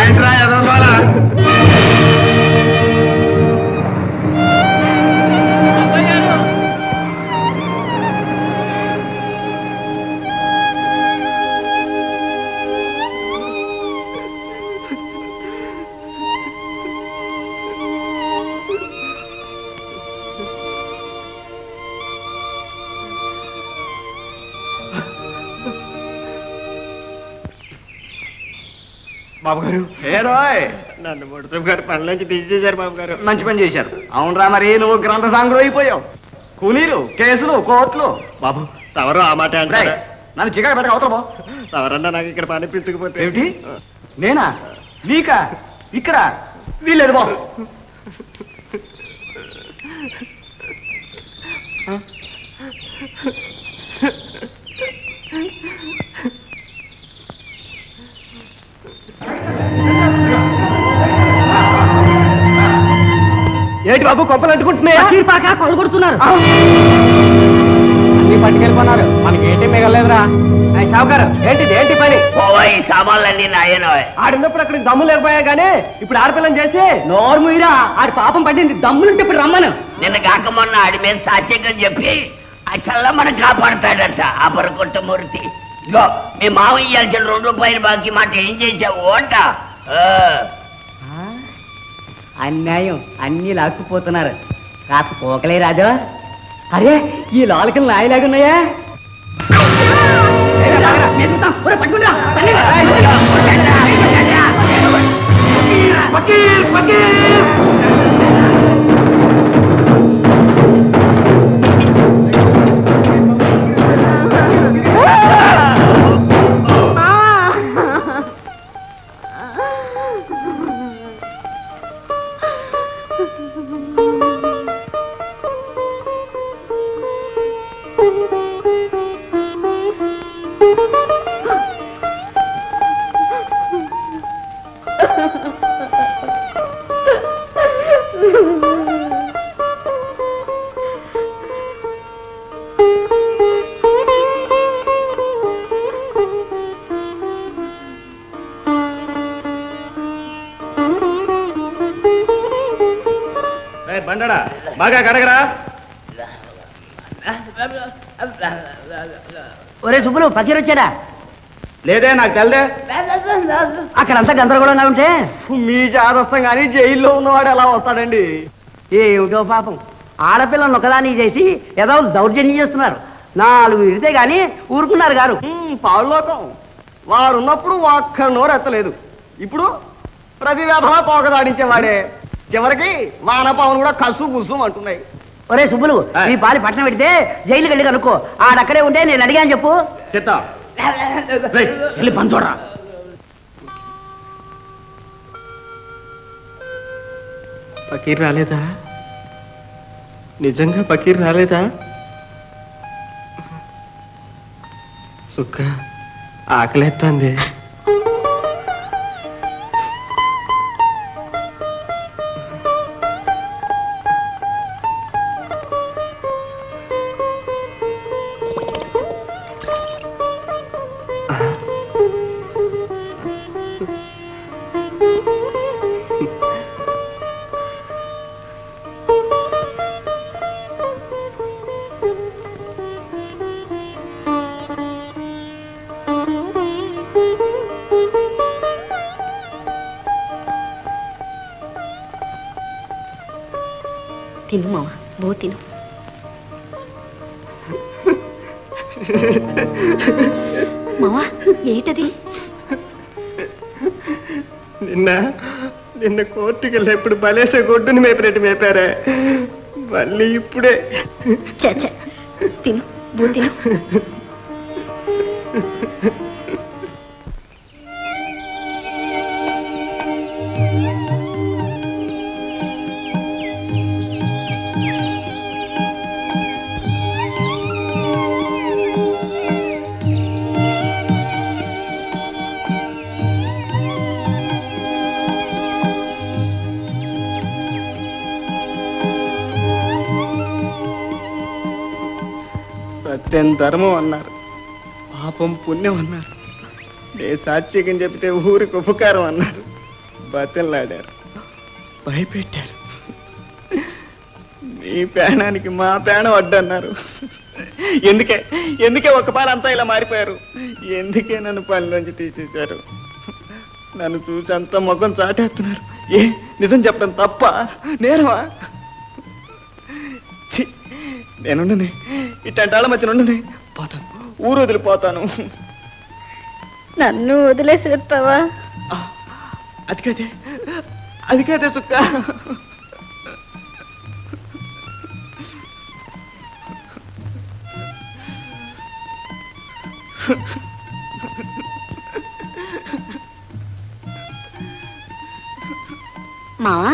[SPEAKER 1] బాబు గారు
[SPEAKER 12] ఏ రాయ్
[SPEAKER 1] నన్ను ముడతపు గారు పనిలోంచి తీసేశారు బాబు గారు
[SPEAKER 12] మంచి పని చేశారు అవునరా మరి నువ్వు గ్రంథ సాంగ్రో అయిపోయావు కూలీలు కేసులు కోర్టులు
[SPEAKER 1] బాబు తవరు ఆ మాట
[SPEAKER 12] రేయ్,
[SPEAKER 1] అంటారా
[SPEAKER 12] నన్ను చికాకు పెట్టక అవతల పో
[SPEAKER 1] తవరన్నా నాకు ఇక్కడ పని పిలుచుకుపోతే
[SPEAKER 12] ఏమిటి నేనా నీకా ఇక్కడ వీల్లేదు బాబు
[SPEAKER 1] ఏంటి బాబు కొప్పలు అంటుకుంటున్నాయా
[SPEAKER 3] పాక కొడుతున్నారు
[SPEAKER 1] అన్ని పట్టుకెళ్ళిపోన్నారు మనకి ఏంటి మిగలేదురా షావుకారు ఏంటిది ఏంటి పని
[SPEAKER 4] పోవాయి సామాన్లన్నీ నాయనోయ్
[SPEAKER 1] ఆడున్నప్పుడు అక్కడ దమ్ము లేకపోయా గానీ ఇప్పుడు ఆడపిల్లని చేసి
[SPEAKER 3] నోర్ముయిరా ఆడి పాపం పట్టింది దమ్ములుంటే ఇప్పుడు రమ్మను
[SPEAKER 4] నిన్న కాక మొన్న ఆడి మీద సాత్యంగా చెప్పి అసలు మనం కాపాడతాడట ఆ పరకొట్ట మూర్తి ఇగో మీ మామయ్య ఇయ్యాల్సిన రెండు రూపాయలు బాకీ మాట ఏం చేసావు ఓట ఆ.
[SPEAKER 3] అన్యాయం అన్ని లాక్కుపోతున్నారు కాస్త పోకలే రాజా అరే ఈ లాలకలు నాయలాగున్నాయా
[SPEAKER 1] బండడా బాగా కడగరా
[SPEAKER 3] ఒరే సుబ్బులు పకీర్ వచ్చాడా
[SPEAKER 12] లేదే నాకు తెలదే
[SPEAKER 8] అక్కడంతా గందరగోళంగా ఉంటే
[SPEAKER 12] మీ జాదస్తం కానీ జైల్లో ఉన్నవాడు ఎలా వస్తాడండి
[SPEAKER 8] ఏమిటో పాపం ఆడపిల్లను ఒకదాని చేసి ఏదో దౌర్జన్యం చేస్తున్నారు నాలుగు ఇడితే గాని ఊరుకున్నారు గారు
[SPEAKER 12] పావులోకం వారు ఉన్నప్పుడు ఒక్క నోరు ఎత్తలేదు ఇప్పుడు ప్రతి వ్యధలా తోకదాడించేవాడే చివరికి వానపావును కూడా కసు గుసు అంటున్నాయి
[SPEAKER 8] ఒరే సుబ్బులు ఈ పాలి పట్టణం పెడితే జైలుకి వెళ్ళి కనుక్కో ఆడక్కడే ఉంటే నేను అడిగాను చెప్పు
[SPEAKER 12] చెత్తా వెళ్ళి పని చూడరా
[SPEAKER 15] పకీర్ రాలేదా నిజంగా పకీర్ రాలేదా సుక్క ఆకలేస్తుంది
[SPEAKER 11] తిను మామ బో తిను మావా ఏంటది
[SPEAKER 15] నిన్న నిన్న కోర్టుకి వెళ్ళి ఇప్పుడు బలేసే గొడ్డుని మేపినట్టు మేపారే మళ్ళీ ఇప్పుడే
[SPEAKER 11] చ చ. తిను బో తిను
[SPEAKER 15] సత్యం ధర్మం అన్నారు పాపం పుణ్యం అన్నారు నే సాత్వికం చెప్తే ఊరికి ఉపకారం అన్నారు బతిల్లాడారు భయపెట్టారు మీ ప్రాణానికి మా ప్రాణం అడ్డన్నారు ఎందుకే ఎందుకే ఒక పాలంతా ఇలా మారిపోయారు ఎందుకే నన్ను పనిలోంచి తీసేశారు నన్ను చూసి అంతా ముఖం చాటేస్తున్నారు ఏ నిజం చెప్పడం తప్ప నేరమా ఛీ, నేనుండని ఇట్లాంటి వాళ్ళ మధ్య నుండి పోతాను ఊరు వదిలిపోతాను
[SPEAKER 11] నన్ను వదిలేసేస్తావా
[SPEAKER 15] అది కదే అది కదే సుక్క
[SPEAKER 11] మావా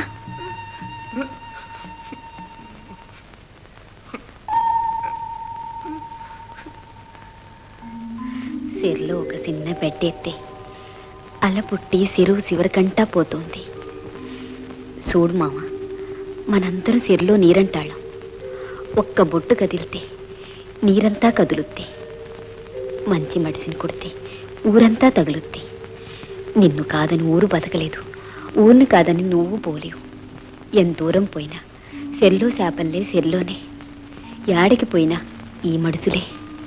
[SPEAKER 11] సిరిలో ఒక చిన్న బెడ్ ఎత్తే అల పుట్టి సిరువు చివరికంటా పోతోంది చూడు మామ మనందరం సిరిలో నీరంటాళం ఒక్క బొట్టు కదిలితే నీరంతా కదులుద్ది మంచి మడిసిని కొడితే ఊరంతా తగులుద్ది నిన్ను కాదని ఊరు బతకలేదు ఊరిని కాదని నువ్వు పోలేవు ఎంత దూరం పోయినా సెల్లో చేపల్లే సెల్లోనే యాడికి పోయినా ఈ మడుసులే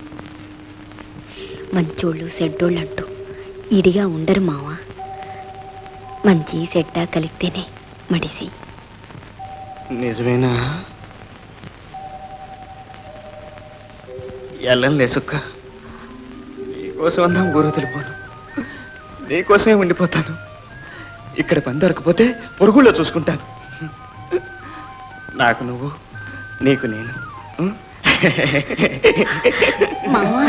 [SPEAKER 11] మంచోళ్ళు చెడ్డోళ్ళంటూ ఇడిగా ఉండరు మావా మంచి చెడ్డ కలిస్తేనే మడిసి
[SPEAKER 15] నిజమేనా ఎల్లంలే సుక్క నీకోసం అన్నా ఊరు వదిలిపోను నీకోసమే ఉండిపోతాను ఇక్కడ పని దొరకపోతే పొరుగుల్లో చూసుకుంటాను నాకు నువ్వు నీకు నేను ఉం?
[SPEAKER 11] మావా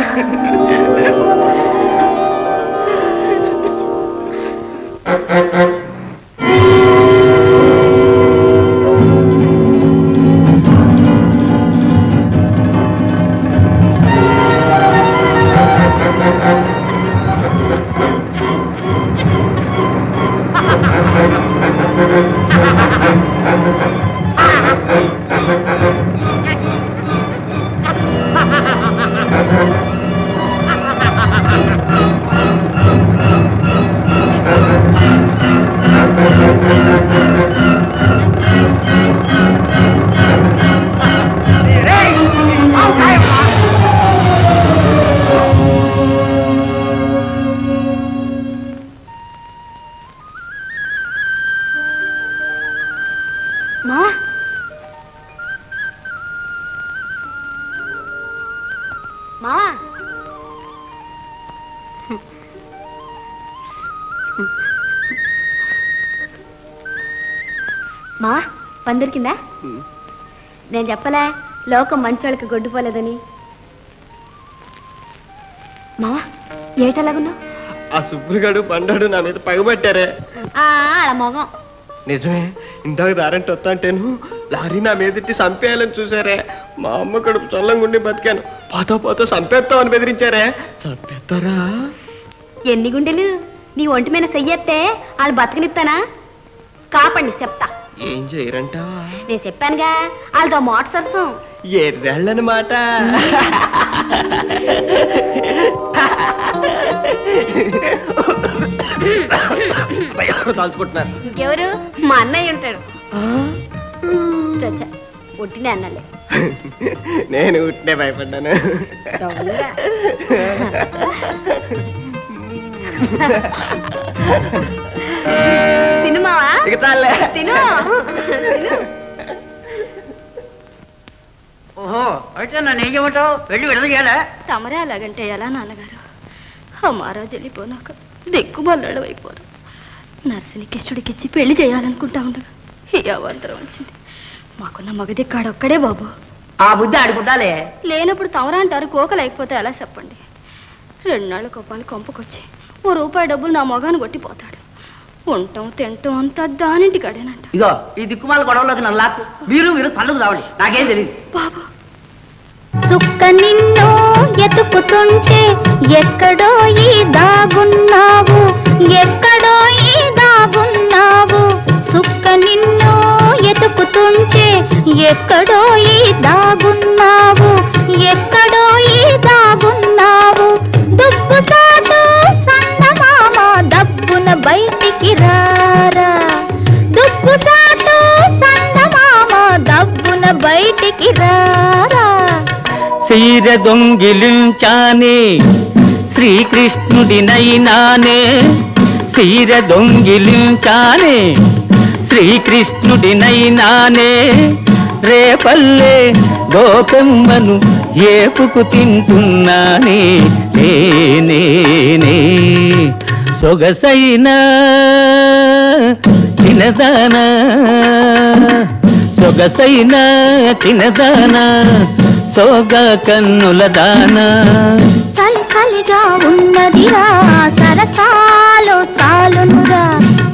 [SPEAKER 14] Ha ha ha!
[SPEAKER 11] మావా మావా మావా పని దొరికిందా నేను చెప్పలే లోకం మంచోళ్ళకి గొడ్డుపోలేదని మావా ఏటలాగున్నావు
[SPEAKER 15] ఆ సుబ్బులుగాడు బండాడు నా మీద పగబట్టారే
[SPEAKER 11] అలా మొగం
[SPEAKER 15] నిజమే ఇందాక దారంటే వస్తా అంటేను లారీ నా మీదట్టి చంపేయాలని చూసారే మా అమ్మ కడుపు చల్లంగుండి బతికాను పోతా పోతా చంపేస్తామని బెదిరించారే చంపేస్తారా
[SPEAKER 11] ఎన్ని గుండెలు నీ ఒంటి మీద చెయ్యెత్తే వాళ్ళు బతకనిస్తానా కాపండి చెప్తా
[SPEAKER 15] ఏం చేయరంటావా
[SPEAKER 11] నేను చెప్పానుగా వాళ్ళతో మోట సరసం
[SPEAKER 15] ఎర్రెళ్ళనమాట దాచుకుంటున్నారు
[SPEAKER 11] ఇంకెవరు మా అన్నయ్య ఉంటాడు చచ్చా ఒట్టినే అన్నలే
[SPEAKER 15] నేను ఉట్టినే భయపడ్డాను
[SPEAKER 11] దొంగ. తినుమావా
[SPEAKER 15] ఇక చాలే.
[SPEAKER 11] తిను తిను.
[SPEAKER 3] ఓహో అయితే నన్ను ఏం చేయమంటావు వెళ్ళి విడదీయాలా
[SPEAKER 11] తమరే అలాగంటే ఎలా నాన్నగారు ఆ మహారాజు వెళ్ళిపోనాక దిక్కుమల్లడం అయిపోరు నర్సుని కిష్టుడికిచ్చి పెళ్లి చేయాలనుకుంటా ఉండగా ఈ అవాంతరం వచ్చింది మాకున్న మగదిక్కాడొక్కడే బాబు
[SPEAKER 3] ఆ బుద్ధి ఆడుకుంటాలే
[SPEAKER 11] లేనప్పుడు తమరా అంటారు కోక లేకపోతే ఎలా చెప్పండి రెండాళ్ళ కోపాలు కొంపకొచ్చి ఓ రూపాయి డబ్బులు నా మొగాన్ని కొట్టిపోతాడు ఉంటాం తింటాం అంతా దానింటి కాడేనంట
[SPEAKER 3] ఇదో ఈ దిక్కుమాల గొడవలోకి నన్ను లాక్కు మీరు మీరు తల్లుకు రావండి నాకేం తెలియదు
[SPEAKER 11] బాబు
[SPEAKER 5] సుక్క నిన్ను ఎతుకుతుంటే ఎక్కడో ఈ దాగున్నావు ఎక్కడో ఈ దాగున్నావు సుక్క నిన్ను ఎతుకుతుంటే ఎక్కడో ఈ దాగున్నావు ఎక్కడో ఈ దాగున్నావు దుబ్బు సాటు సన్నమామ దబ్బున బయటికి రారా దుబ్బు సాటు సన్నమామ దబ్బున బయటికి రారా
[SPEAKER 16] సీర దొంగిలించానే శ్రీకృష్ణుడినైనానే సీర దొంగిలించానే శ్రీకృష్ణుడినైనానే రేపల్లే గోపెమ్మను ఏపుకు తింటున్నానే నేనే సొగసైన తినదానా సొగసైన తినదానా సోగ కన్నుల దానా
[SPEAKER 5] సలి సలిగా ఉన్నదిరా సరసాలు చాలునురా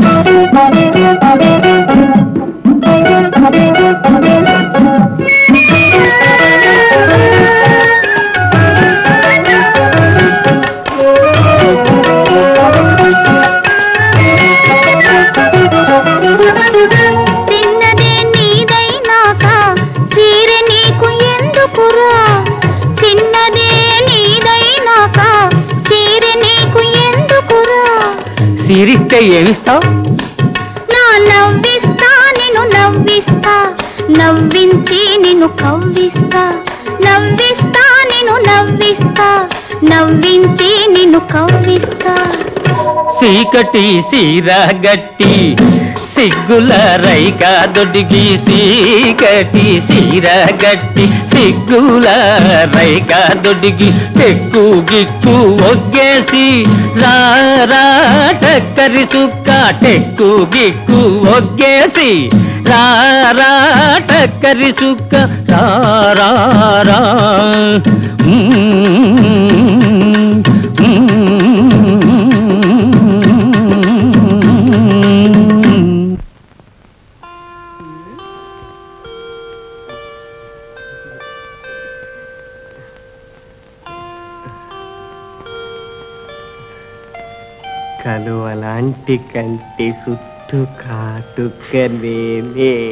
[SPEAKER 5] చిన్నదే నీదైనాక చీరె నీకు ఎందుకురా చిన్నదే నీదైనాక చీరె నీకు ఎందుకురా
[SPEAKER 16] సిరిస్తే ఏమిస్తావు
[SPEAKER 5] నా నవ్విస్తా నిన్ను నవ్విస్తా నవ్వించి నిన్ను కవ్విస్తా నవ్విస్తా నిన్ను నవ్విస్తా నవ్వించి నిన్ను కవ్విస్తా
[SPEAKER 16] చీకటి సీర గట్టి సిగ్గుల రైక దొడిగి చీకటి సీర గట్టి సిగ్గుల రైక దొడిగి టెక్కు గిక్కు ఒగ్గేసి రారా టక్కరి సుక్క టెక్కు గిక్కు ఒగ్గేసి రారా టక్కరి సుక్క రారా రా
[SPEAKER 15] కలువలాంటి కంటి సుట్టు కాటుకనేనే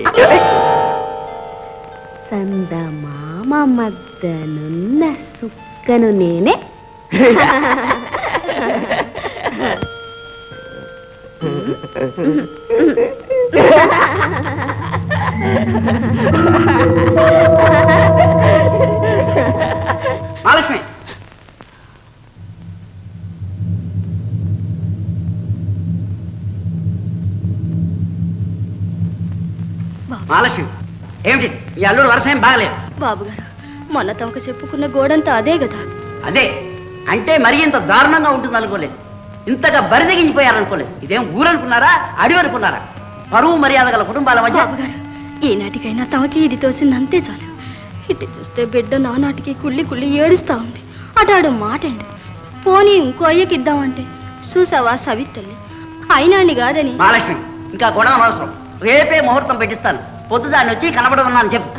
[SPEAKER 11] సందమామ మద్దనున్న సుక్కను నేనే
[SPEAKER 3] మహాలక్ష్మి
[SPEAKER 11] బాబు
[SPEAKER 3] మహాలక్ష్మి ఏమిటి ఈ అల్లుడు వరుస ఏం బాగలేదు
[SPEAKER 11] బాబు గారు మొన్న తమకు చెప్పుకున్న గోడంతా అదే కదా
[SPEAKER 3] అదే అంటే మరి ఇంత దారుణంగా ఉంటుంది అనుకోలేదు ఇంతగా బరిదగించిపోయారనుకోలేదు ఇదేం ఊరనుకున్నారా అడవి అనుకున్నారా పరువు మర్యాద గల కుటుంబాల మధ్య
[SPEAKER 11] బాబు గారు ఏనాటికైనా తమకి ఇది తోసింది అంతే చాలు ఇటు చూస్తే బిడ్డ నానాటికి కుళ్ళి కుళ్ళి ఏడుస్తా ఉంది అటాడు మాటండి పోనీ ఇంకో అయ్యకి ఇద్దామంటే చూసావా సవితల్లి అయినాండి కాదని
[SPEAKER 3] మహాలక్ష్మి ఇంకా గొడవ అవసరం రేపే ముహూర్తం పెట్టిస్తాను పొద్దుదాన్ని వచ్చి కనబడమన్నాను చెప్పు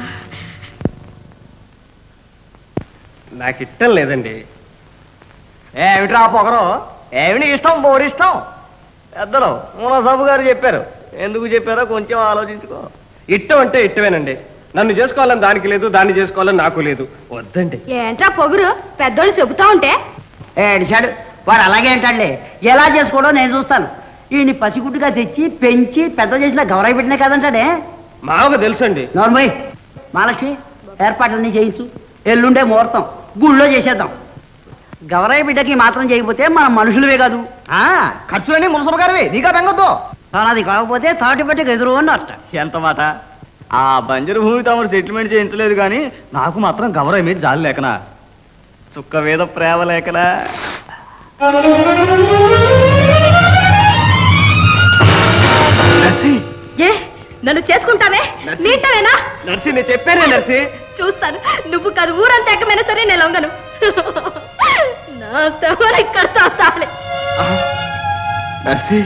[SPEAKER 1] నాకు ఇష్టం లేదండి
[SPEAKER 12] ఏమిట్రా పొగరు ఏమిటి ఇష్టం బోడి ఇష్టం పెద్దలు మూలసాబు గారు చెప్పారు ఎందుకు చెప్పారో కొంచెం ఆలోచించుకో
[SPEAKER 1] ఇష్టం అంటే ఇష్టమేనండి నన్ను చేసుకోవాలని దానికి లేదు దాన్ని చేసుకోవాలని నాకు లేదు వద్దండి
[SPEAKER 5] ఏంట్రా పొగురు పెద్దోళ్ళు చెబుతా ఉంటే
[SPEAKER 3] ఏడిశాడు వాడు అలాగే అంటాడులే ఎలా చేసుకోవడం నేను చూస్తాను ఈయన్ని పసిగుడ్డుగా తెచ్చి పెంచి పెద్ద చేసిన గౌరవ పెట్టినా కదంటాడే
[SPEAKER 1] మాకు తెలుసండి
[SPEAKER 3] నోర్మోయ్ మహాలక్ష్మి ఏర్పాట్లన్నీ చేయించు ఎల్లుండే ముహూర్తం గుళ్ళో చేసేద్దాం గౌరవ బిడ్డకి మాత్రం చేయకపోతే మనం మనుషులవే కాదు
[SPEAKER 12] ఆ ఖర్చులన్నీ మునసబు గారివి నీకా బెంగొద్దు
[SPEAKER 3] అది కాకపోతే తాటి పట్టుకు ఎదురు అన్నట్ట
[SPEAKER 12] ఎంత మాట ఆ బంజరు భూమి తమరు సెటిల్మెంట్ చేయించలేదు కానీ నాకు మాత్రం గౌరవం మీద జాలి లేకనా చుక్క మీద ప్రేమ లేకనా
[SPEAKER 5] ఏ నన్ను చేసుకుంటావే నీటవేనా
[SPEAKER 1] నర్సి నేను చెప్పానే నర్సి
[SPEAKER 5] చూస్తాను నువ్వు కాదు ఊరంతా ఎక్కమైనా సరే నేను లొంగను నా శవం ఇక్కడ తాస్తాలే
[SPEAKER 1] నర్సి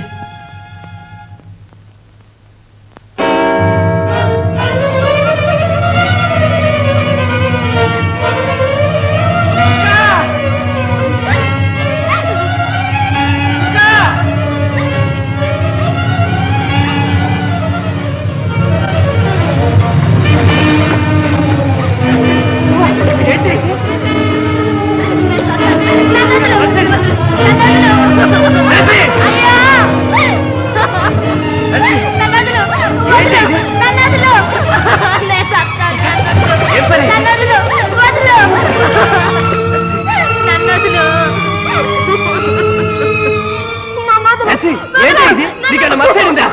[SPEAKER 1] ఏంటి ఇది నీకన్నా మర్చిపోయిందా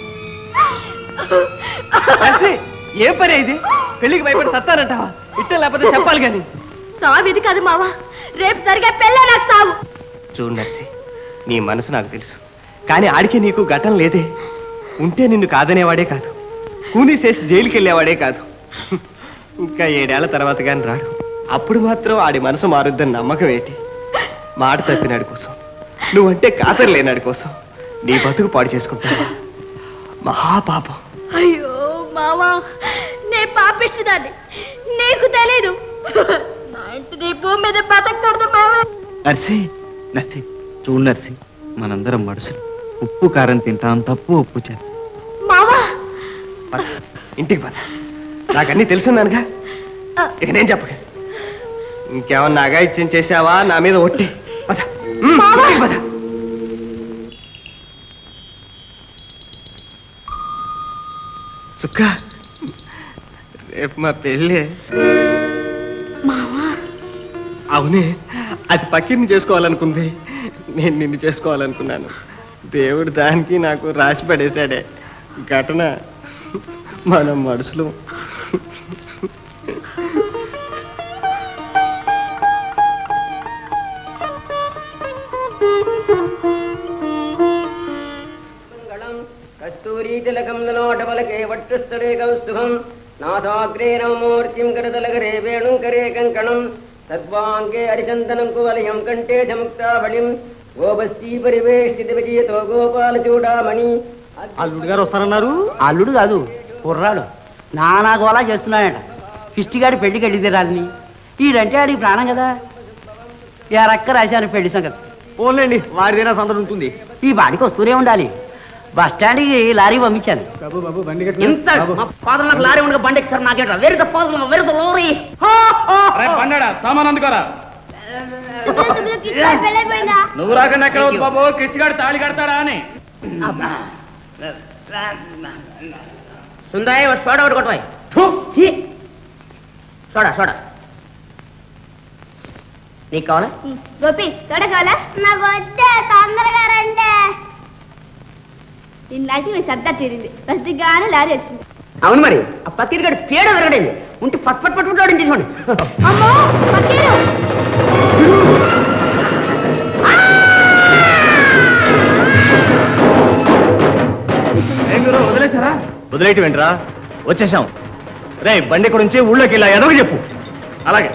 [SPEAKER 1] నర్సి ఏం పని ఇది పెళ్లికి భయపడి సత్తానంటావా ఇట్టం లేకపోతే చెప్పాలి కానీ
[SPEAKER 5] సావు ఇది కాదు మావా రేపు జరిగే పెళ్ళే నాకు సావు
[SPEAKER 1] చూడు నర్సి నీ మనసు నాకు తెలుసు కానీ ఆడికి నీకు ఘటన లేదే ఉంటే నిన్ను కాదనేవాడే కాదు కూనీ చేసి జైలుకి వెళ్ళేవాడే కాదు ఇంకా ఏడేళ్ల తర్వాత కానీ రాడు అప్పుడు మాత్రం ఆడి మనసు మారుద్దని నమ్మకం ఏంటి మాట తప్పినాడి కోసం నువ్వంటే కాతరు లేనాడి కోసం నీ బతుకు పాడు చేసుకుంటావా మహాపాపం
[SPEAKER 5] అయ్యో మావా నే పాపిస్తుందాన్ని నీకు తెలీదు నా ఇంటిది భూమి మీద బతకూడదు మావా
[SPEAKER 15] నర్సి నర్సి చూడు నర్సి మనందరం మనుషులు ఉప్పు కారం తింటాం తప్పు ఉప్పు చేస్తాం
[SPEAKER 5] మావా
[SPEAKER 1] పద, ఇంటికి పద నాకన్నీ తెలుసున్నానుగా ఇక నేను చెప్పక ఇంకేమన్నా అగాయిత్యం చేశావా నా మీద ఒట్టి పద ఉమ్, ఇంటికి పద చుక్క రేపు మా పెళ్ళి అవునే అది పక్కిని చేసుకోవాలనుకుంది నేను నిన్ను చేసుకోవాలనుకున్నాను దేవుడు దానికి నాకు రాసి పడేశాడే ఘటన మనం మనుషులు
[SPEAKER 2] కస్తూరీ తిలకం నలోటమలకే వట్టుస్థలే కౌస్తుభం నాసాగ్రే నవమూర్తిం కరతలకరే వేణుం కరే కంకణం సద్వాంగే హరిచందనం కువలయం కంఠే సముక్తాబళిం గోపస్తీ పరివేష్టిత విజయతో గోపాల చూడామణి
[SPEAKER 12] అల్లుడు గారు వస్తారన్నారు
[SPEAKER 3] అల్లుడు కాదు కుర్రాడు నానా గోలా చేస్తున్నాడట కిష్టిగాడి పెళ్లికి వెళ్ళి తీరాలని ఈడంటే ఆడికి ప్రాణం కదా ఎరక్క రాశాను పెళ్లి సంగతి
[SPEAKER 12] పోన్లేండి వాడిదైనా సందడి ఉంటుంది
[SPEAKER 3] ఈ బాడికి వస్తూనే ఉండాలి బస్ స్టాండ్కి లారీ పంపించాను
[SPEAKER 10] బాబు బాబు బండి
[SPEAKER 3] ఇంత మా ఫాదర్ నాకు లారీ ఉండగా బండి ఎక్కుతారు నాకేట very the father very the lorry
[SPEAKER 13] బండాడా సామాన్ అందుకోరా
[SPEAKER 5] పెళ్ళైపోయిందా
[SPEAKER 13] నువ్వు రాకుండా ఎక్కడ వద్దు బాబు కిచ్చిగాడు తాళి కడతాడా అని
[SPEAKER 3] సుందరయ్య ఒక సోడా ఒకటి కొట్టవాయి చీ సోడా సోడా నీకు కావాలా
[SPEAKER 5] గోపి తొడగాల నాకు వద్దే తొందరగా రండి ఇన్నాళ్ళకి మీ సర్దా తీరింది బస్దిగానే లారీ వచ్చింది
[SPEAKER 3] అవును మరి ఆ పక్కన గడి పేడ విరగడింది ఉంటే పట్ పట్ పట్టుకుంటాడు తీసుకోండి
[SPEAKER 5] అమ్మో పక్కీరు
[SPEAKER 12] వదిలేసారా వదిలేటి వెంట్రా వచ్చేసాం రే బండి నుంచి ఊళ్ళోకి వెళ్ళా ఎదవ చెప్పు అలాగే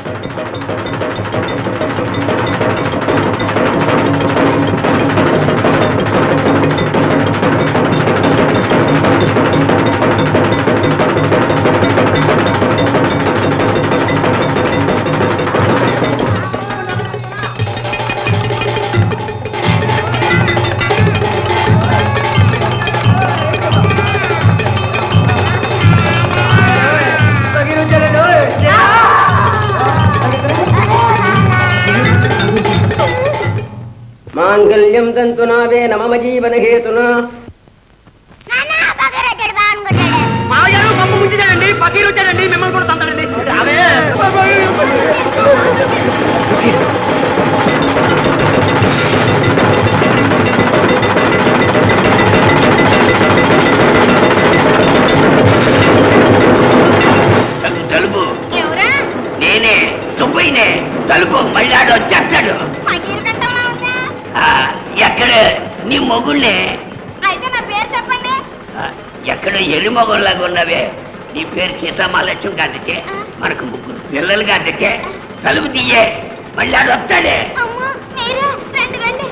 [SPEAKER 3] మాంగళ్యం తంతునావే నమమ జీవన హేతునా మావయ్యారు పప్పు ముంచాడండి పకీరు వచ్చాడండి మిమ్మల్ని కూడా తంతాడండి రావే
[SPEAKER 4] తలుపు తలుపు నేనే తుప్పైనే తలుపు మళ్ళీ ఆడు వచ్చేస్తాడు ఆ, ఎక్కడ నీ మొగుళ్ళే
[SPEAKER 5] అయితే నా పేరు చెప్పండి
[SPEAKER 4] ఆ, ఎక్కడ ఎలి మొగుళ్ళగా ఉన్నవే నీ పేరు సీతామహాలక్ష్మి గారికి మనకు ముగ్గురు పిల్లలు గారికి తలుపు తీయే మళ్ళీ ఆడు వస్తాడే
[SPEAKER 5] అమ్మో మీరే రండి రండి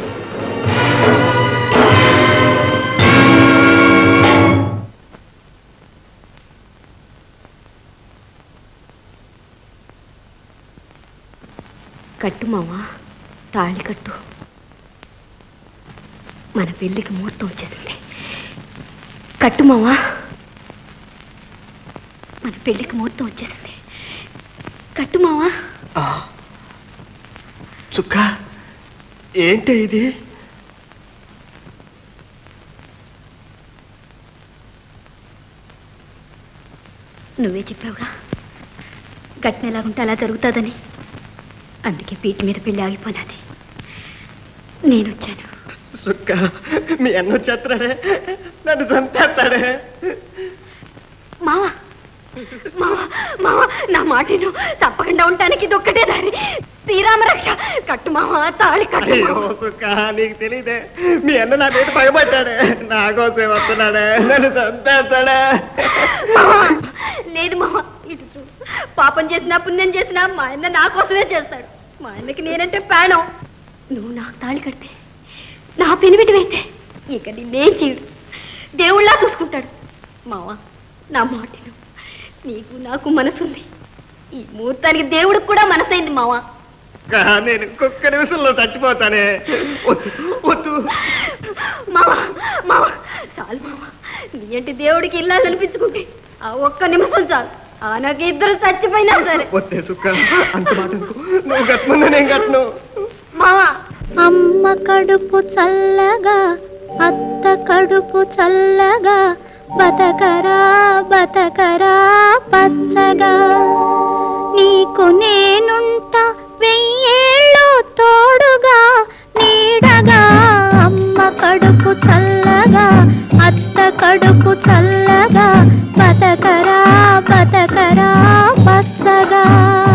[SPEAKER 11] కట్టు మావా తాళి కట్టు మన పెళ్లికి ముహూర్తం వచ్చేసింది కట్టు మావా మన పెళ్లికి ముహూర్తం వచ్చేసింది కట్టు మావా
[SPEAKER 12] చుక్క ఏంటి ఇది
[SPEAKER 11] నువ్వే చెప్పావుగా ఘటన ఎలాగుంటే అలా జరుగుతుందని అందుకే పీటి మీద పెళ్లి ఆగిపోయినది నేను వచ్చాను
[SPEAKER 12] సుక్క మీ అన్న వచ్చేస్తాడే నన్ను చంపేస్తాడే
[SPEAKER 11] మావా మావా మావా నా మాటను తప్పకుండా ఉండటానికి ఇది ఒక్కటే దారి శ్రీరామ రక్ష కట్టు మావా తాళి కట్టు
[SPEAKER 12] అయ్యో
[SPEAKER 11] మావా.
[SPEAKER 12] సుక్క నీకు తెలియదే మీ అన్న నా మీద పగబట్టాడే నా కోసం వస్తున్నాడే నన్ను చంపేస్తాడే
[SPEAKER 11] మావా, లేదు మావా ఇటు చూడు పాపం చేసినా పుణ్యం చేసినా మా ఆయన నా కోసమే చేస్తాడు మా ఆయనకి నేనంటే ప్రాణం నువ్వు నాకు తాళి కడితే నా పెనిమిటివైతే ఇక నిన్నేం చేయడు దేవుళ్ళా చూసుకుంటాడు మావా నా మాటను నీకు నాకు మనసుంది ఈ ముహూర్తానికి దేవుడికి కూడా మనసైంది మావా
[SPEAKER 12] కా, నేను ఇంకొక నిమిషంలో చచ్చిపోతానే వద్దు వద్దు
[SPEAKER 11] మావా మావా చాలు మావా నీ అంటే దేవుడికి ఇల్లాలనిపించుకుంటే ఆ ఒక్క నిమిషం చాలు ఆ నాకు ఇద్దరు చచ్చిపోయినా సరే
[SPEAKER 12] వద్దే సుక్క అంత మాట అనుకో. నువ్వు కట్టుకున్నా నేను కట్టను
[SPEAKER 11] మావా
[SPEAKER 5] అమ్మ కడుపు చల్లగా అత్త కడుపు చల్లగా బతకరా బతకరా పచ్చగా నీకు నేనుంటా వెయ్యేళ్ళు తోడుగా నీడగా అమ్మ కడుపు చల్లగా అత్త కడుపు చల్లగా బతకరా బతకరా పచ్చగా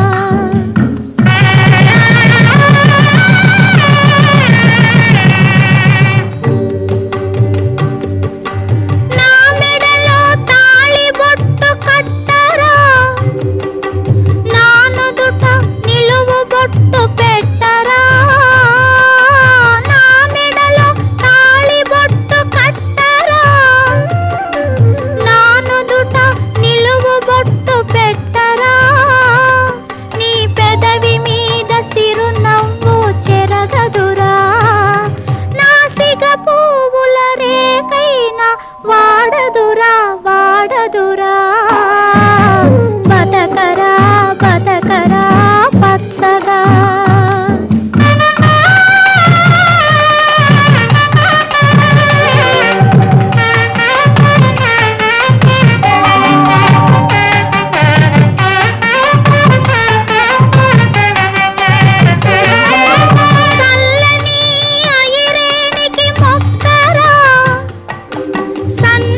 [SPEAKER 5] నా మెడలో తాళి బొట్టు కట్టరా నా నుదుట నిలువు బొట్టు పెట్టరా నా మెడలో తాళి బొట్టు కట్టరా నా నుదుట నిలువు బొట్టు పెట్టరా నీ పెదవి మీద సిరునవ్వు చెరగదురా నా సిగ పువ్వుల రేకైనా వాడదురా వాడదురా బతకరా బతకరా పచ్చగా చల్లని ఐరేనికి మొక్కరా సన్న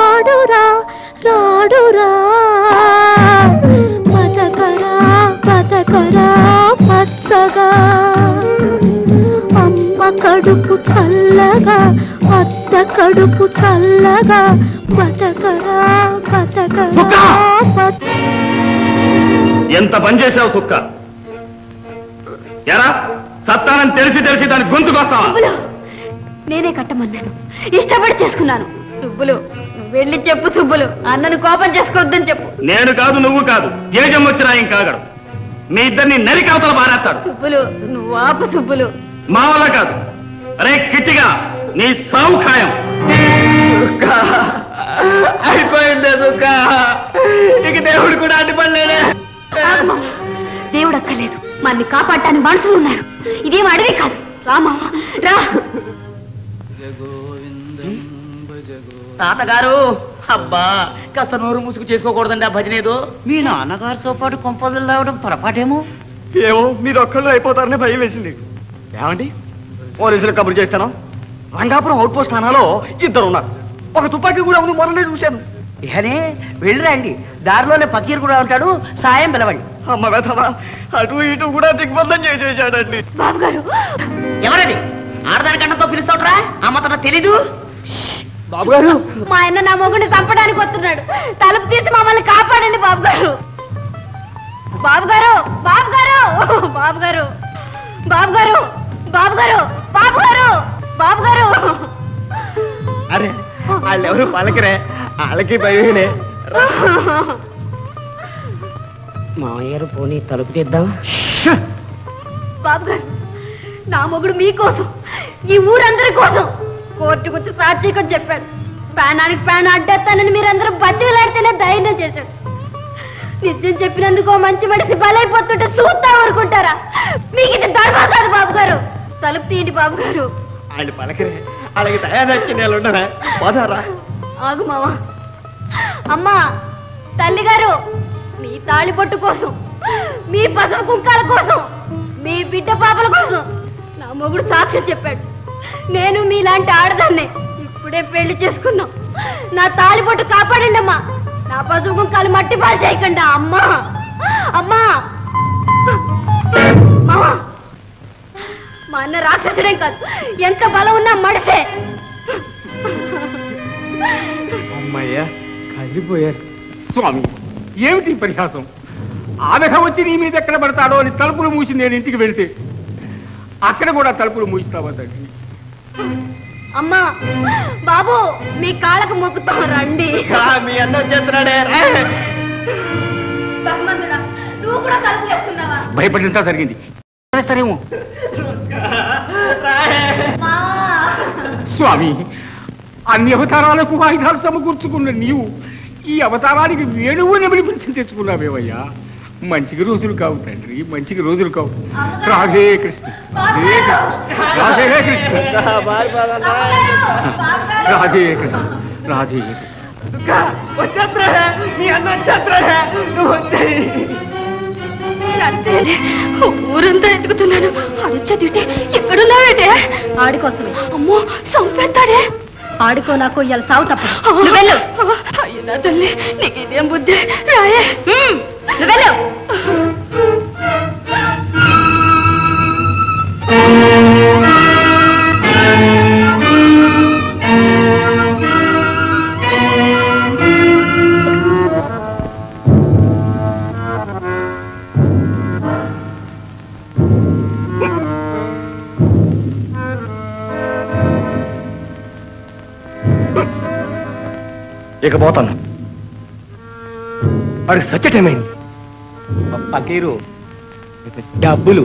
[SPEAKER 5] రాడురా రాడురా బతకరా బతకరా పచ్చగా అమ్మ కడుపు చల్లగా అత్త కడుపు చల్లగా బతకరా బతకరా బత
[SPEAKER 13] ఎంత పని చేసావు సుక్క ఎరా సత్తానని తెలిసి తెలిసి దాని గొంతుకొస్తావా
[SPEAKER 11] సుబ్బులు నేనే కట్టమన్నాను ఇష్టపడి చేసుకున్నాను సుబ్బులు నువ్వు వెళ్ళి చెప్పు సుబ్బులు అన్నను కోపం చేసుకోవద్దని చెప్పు
[SPEAKER 13] నేను కాదు నువ్వు కాదు జేజం వచ్చినా ఏం కాగడు మీ ఇద్దరిని నరికి అవతల పారేస్తాడు
[SPEAKER 11] సుబ్బులు నువ్వు ఆపు సుబ్బులు
[SPEAKER 13] మా వల్ల కాదు అరే కిట్టిగా నీ సావు ఖాయం
[SPEAKER 15] అయిపోయింది దుఃఖ ఇక దేవుడు కూడా అడ్డుపడలేడే
[SPEAKER 11] ఆగు మామ. దేవుడు అక్కర్లేదు మనల్ని కాపాడటానికి మనుషులు ఉన్నారు ఇదేం అడవి కాదు రా మామ రా
[SPEAKER 8] తాతగారు అబ్బా కాస్త నోరు ముసుగు చేసుకోకూడదండి ఆ భజన ఏదో మీ నాన్నగారితో పాటు కొంపలు రావడం పొరపాటేమో
[SPEAKER 15] ఏమో మీరు ఒక్కళ్ళు అయిపోతారని భయం వేసింది ఏమండి పోలీసులు కబురు చేస్తాను రంగాపురం అవుట్ పోస్ట్ స్థానాలో ఇద్దరు ఉన్నారు ఒక తుపాకీ కూడా ఉంది మొన్ననే చూశాను
[SPEAKER 8] ఇహనే వెళ్ళిరండి దారిలోనే పకీర్ కూడా ఉంటాడు సాయం పిలవండి
[SPEAKER 15] అమ్మ వెధవా అటు ఇటు కూడా దిగ్బంధం చేసేసాడండి
[SPEAKER 11] బాబు గారు
[SPEAKER 8] ఎవరది ఆడదాని కన్నతో పిలుస్తాడురా అమ్మతన తెలీదు
[SPEAKER 15] బాబు గారు
[SPEAKER 11] మా ఆయన నా మొగుడిని చంపడానికి వస్తున్నాడు తలుపు తీసి మమ్మల్ని కాపాడండి బాబు గారు బాబు గారు బాబు గారు బాబు గారు బాబు గారు బాబు గారు బాబు గారు బాబు గారు
[SPEAKER 15] అరే వాళ్ళు ఎవరు పలకరే వాళ్ళకి భయమే
[SPEAKER 8] మామయ్యారు పోనీ తలుపు తీద్దాం
[SPEAKER 11] బాబు గారు నా మొగుడు మీకోసం ఈ ఊరందరి కోసం కోర్టుకు వచ్చి సాక్షికం చెప్పాడు ప్రాణానికి ప్రాణం అడ్డేస్తానని మీరందరూ బతిలాడితేనే ధైర్యం చేశాడు నిజం చెప్పినందుకు ఓ మంచి మనిషి బలైపోతుంటే చూస్తా ఊరుకుంటారా మీకు ఇది ధర్మం కాదు బాబు గారు తలుపు తీయండి బాబు గారు
[SPEAKER 15] వాళ్ళు పలకరే వాళ్ళకి తయారచ్చి నేను ఉండరా పోదారా
[SPEAKER 11] ఆగు మావా అమ్మా తల్లి గారు మీ తాళిపట్టు కోసం మీ పసుపు కుంకాల కోసం మీ బిడ్డ పాపల కోసం నా మొగుడు సాక్ష్యం చెప్పాడు నేను మీలాంటి ఆడదాన్ని ఇప్పుడే పెళ్లి చేసుకున్నాం నా తాళిపట్టు కాపాడండి అమ్మా నా పసుపు కుంకాలు మట్టి పాలు చేయకండి అమ్మా అమ్మా మావా మా అన్న రాక్షసుడేం కాదు ఎంత బలం ఉన్నా మడిసే
[SPEAKER 6] అమ్మయ్యా కలిపోయారు స్వామి ఏమిటి ఈ పరిహాసం ఆమెహ వచ్చి నీ మీద ఎక్కడ పడతాడో అని తలుపులు మూసి నేను ఇంటికి వెళ్తే అక్కడ కూడా తలుపులు మూసిస్తావా తండ్రి
[SPEAKER 11] అమ్మా బాబు మీ కాళ్ళకు మొక్కుతాం రండి
[SPEAKER 15] మీ అన్న వచ్చేస్తున్నాడే
[SPEAKER 11] బహ్మంతుడా నువ్వు కూడా తలుపు వేసుకున్నావా
[SPEAKER 6] భయపడినంత జరిగింది చేస్తారేమో స్వామి అన్ని అవతారాలకు ఆయుధాలు సమకూర్చుకున్న నీవు ఈ అవతారానికి వేణువు నెమిలిపించి తెచ్చుకున్నావేవయ్యా మంచికి రోజులు కావు తండ్రి మంచికి రోజులు కావు రాధే కృష్ణ రాధే కృష్ణ రాధే కృష్ణ రాధే కృష్ణ రాధే కృష్ణ
[SPEAKER 15] వచ్చేస్తున్నాడే మీ అన్న వచ్చేస్తున్నాడే నువ్వు వచ్చేయి
[SPEAKER 11] అంతేనే ఊరంతా ఎత్తుకుతున్నాను అడిచదిటే ఎక్కడున్నావేటే ఆడికోసం అమ్మో చంపేస్తాడే ఆడుకో నాకు ఇవాళ సాగు తప్పదు నువ్వు వెళ్ళు అయ్యో నా తల్లి నీకు ఇదేం బుద్ధి రాయే నువ్వు వెళ్ళు
[SPEAKER 15] ఇక పోతాను వాడికి సత్యటేమైంది పకీరు డబ్బులు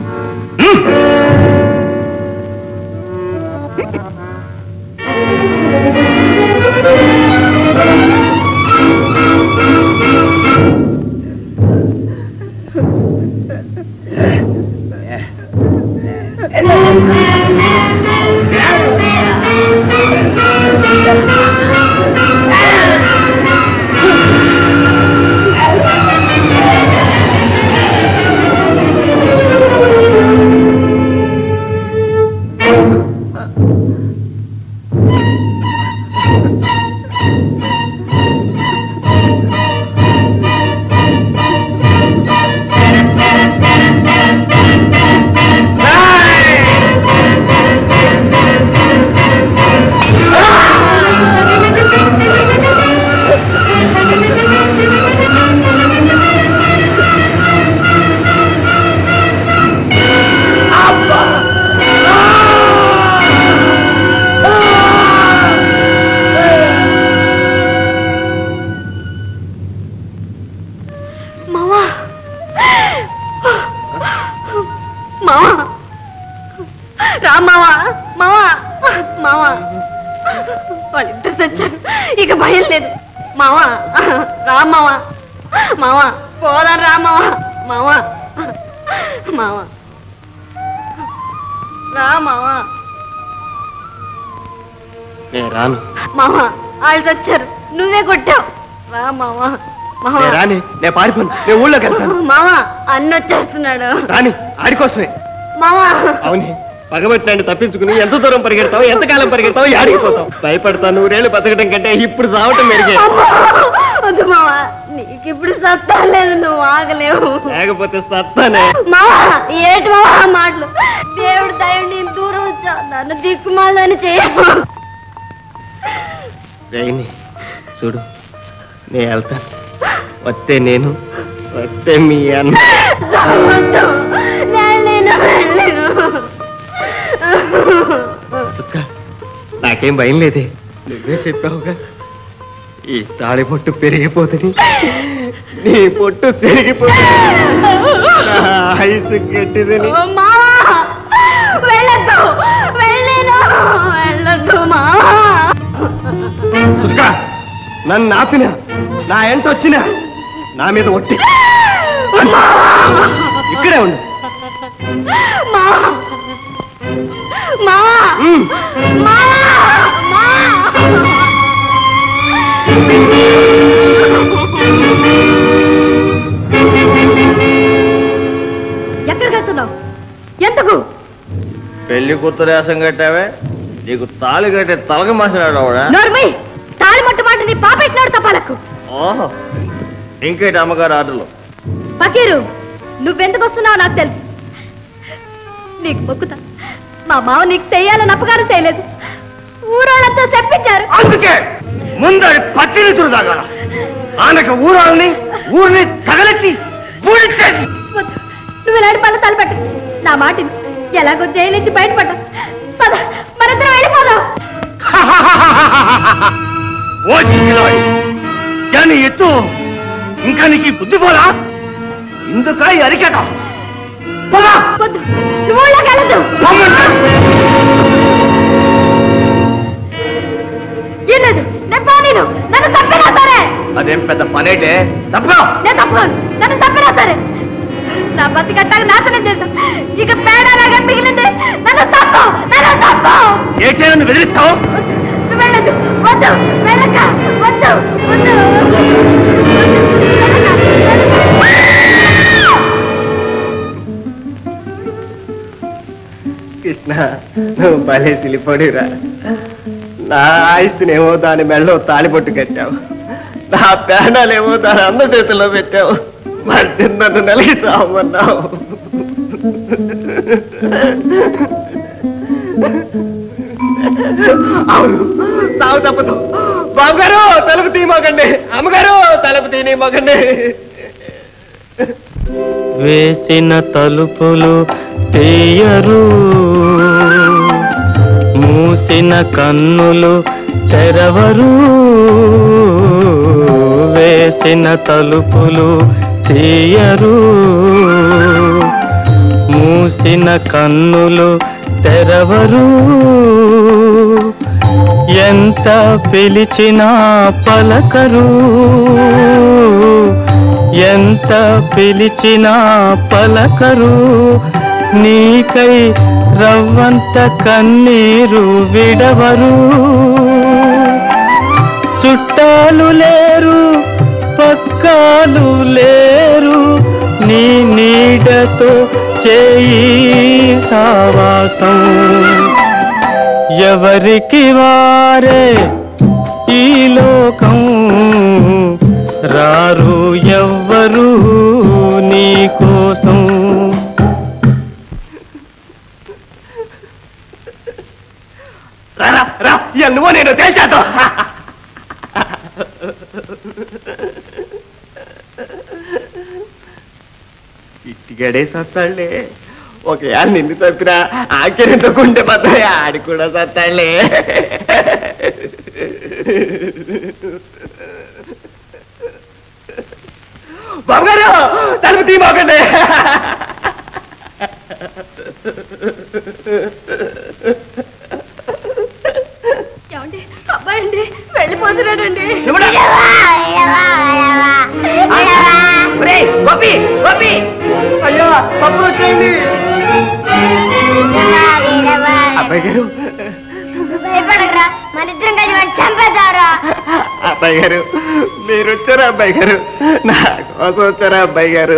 [SPEAKER 5] మావా రా మావా మావా పోదాం రా మావా మావా మావా రా మావా
[SPEAKER 12] నేను రాను
[SPEAKER 5] మావా వాళ్ళు చచ్చారు నువ్వే కొట్టావు రా మావా మావా
[SPEAKER 12] నేను రాని నేను పారిపోను నేను ఊళ్ళోకి వెళ్తాను
[SPEAKER 5] మావా అన్న వచ్చేస్తున్నాడు
[SPEAKER 12] రాని ఆడికోసమే
[SPEAKER 5] మావా
[SPEAKER 12] అవునే పగబట్టినాన్ని తప్పించుకుని ఎంత దూరం పరిగెడతావు ఎంతకాలం పరిగెడతావు ఆడిపోతావు భయపడతాను నూరేళ్ళు బతకడం కంటే ఇప్పుడు సావటం మెరుగే
[SPEAKER 5] వద్దు మావా నీకు ఇప్పుడు సత్తా లేదు నువ్వు ఆగలేవు
[SPEAKER 12] లేకపోతే సత్తానే
[SPEAKER 5] మావా ఏటి మావా ఆ మాటలు దేవుడు దయ నేను దూరం వచ్చావు నన్ను దిక్కుమాలని చేయమా
[SPEAKER 12] రేయని చూడు నేను వెళ్తాను వస్తే నేను వస్తే మీ అన్న
[SPEAKER 5] నేను వెళ్ళను
[SPEAKER 12] చుక్క, నాకేం భయం లేదే నువ్వే చెప్పావుగా ఈ తాళి పొట్టు పెరిగిపోతుంది నీ పొట్టు పెరిగిపోతుంది నా ఆయుసు గట్టిదని
[SPEAKER 5] మావా వెళ్ళొద్దు వెళ్ళను వెళ్ళొద్దు మావా
[SPEAKER 12] చుక్క, నన్ను ఆపిన నా ఎంట వచ్చిన నా మీద ఒట్టి ఇక్కడే ఉండు
[SPEAKER 5] మావా మావా మావా ఎక్కడికి వెళ్తున్నావు ఎందుకు
[SPEAKER 12] పెళ్లి కూతురు వేసం కట్టావే నీకు తాళి కట్టే తలగ మాసినాడు
[SPEAKER 5] నోర్మి తాళి మొట్టు మాట నీ పాపేసినాడు తపాలకు
[SPEAKER 12] ఓహో ఇంకేటి అమ్మగారు ఆటలు
[SPEAKER 5] ఫకీరు నువ్వెందుకు వస్తున్నావు నాకు తెలుసు నీకు మొక్కుతా మా మావ నీకు చెయ్యాలని అపకారం చేయలేదు ఊరోళ్ళంతా చెప్పించారు
[SPEAKER 12] అందుకే ముందడి పట్టిని తురుదాగాల ఆమెకు ఊరాలని ఊరిని తగలెత్తి బూడిచ్చేసి
[SPEAKER 5] వద్దు. నువ్వు ఇలాంటి పనులు తలపెట్టు నా మాటిని ఎలాగో జైలు నుంచి బయటపడ్డా పద మరిద్దరం వెళ్ళిపోదాం
[SPEAKER 12] ఓ చిక్కిలాడి దాని ఎత్తు ఇంకా నీకు ఈ బుద్ధి పోలా ఇందుక ఈ అరికట పోరా
[SPEAKER 5] వద్దు నువ్వు ఊళ్ళోకి వెళ్ళొద్దు ఇల్లేదు నేను పోనీను నన్ను తప్పినా సరే
[SPEAKER 12] అదేం పెద్ద పనేటే తప్పగా
[SPEAKER 5] నేను తప్పుకోను నన్ను తప్పినా సరే నా బతికట్టాక నాశనం చేశాం ఇక పేడలాగా మిగిలింది నన్ను తప్పు నన్ను తప్పు
[SPEAKER 12] ఏ చేయను బెదిరిస్తావు
[SPEAKER 5] నువ్వు వెళ్ళొద్దు వద్దు వెళ్ళక వద్దు వద్దు
[SPEAKER 12] కృష్ణ నువ్వు భలే సిలిపడిరా నా ఆయుస్సునేమో దాని మెళ్ళో తాళిపొట్టు కట్టావు నా పేడాలేమో దాని అన్న చేతిలో పెట్టావు మరి నన్ను నలిగి సావమన్నావు అవును సాగు తప్పదు బాబుగారు తలుపు తీయమోకండి అమ్మగారు తలుపు తీయమోకండి
[SPEAKER 16] వేసిన తలుపులు తీయరు మూసిన కన్నులు తెరవరు వేసిన తలుపులు తీయరు మూసిన కన్నులు తెరవరు ఎంత పిలిచినా పలకరు ఎంత పిలిచినా పలకరు నీకై రవ్వంత కన్నీరు విడవరు చుట్టాలు లేరు పక్కాలు లేరు నీ నీడతో చేయి సావాసం ఎవరికి వారే ఈ లోకం రారు ఎవ్వరు నీ కోసం
[SPEAKER 12] రా రా, రా ఇక నువ్వు నేను తేల్చేద్దాం ఇట్టిగడే సత్తాళ్లే ఒక యాళ్ళు నిన్ను తప్పినా ఆఖరితో గుండె పడ్డాయి ఆడి కూడా సత్తాళ్లే బాబుగారు తలుపు తీమోకండి
[SPEAKER 5] ఏమండి అబ్బాయి అండి వెళ్ళిపోతున్నాడండి
[SPEAKER 12] ఎవడా? తప్పులు వచ్చేయండి
[SPEAKER 6] అబ్బాయి గారు
[SPEAKER 9] భయపడకరా మన ఇద్దరం కలిసి వాడిని చంపేద్దారా
[SPEAKER 6] అబ్బాయి గారు మీరు వచ్చారా అబ్బాయి గారు నా కోసం వచ్చారా అబ్బాయి గారు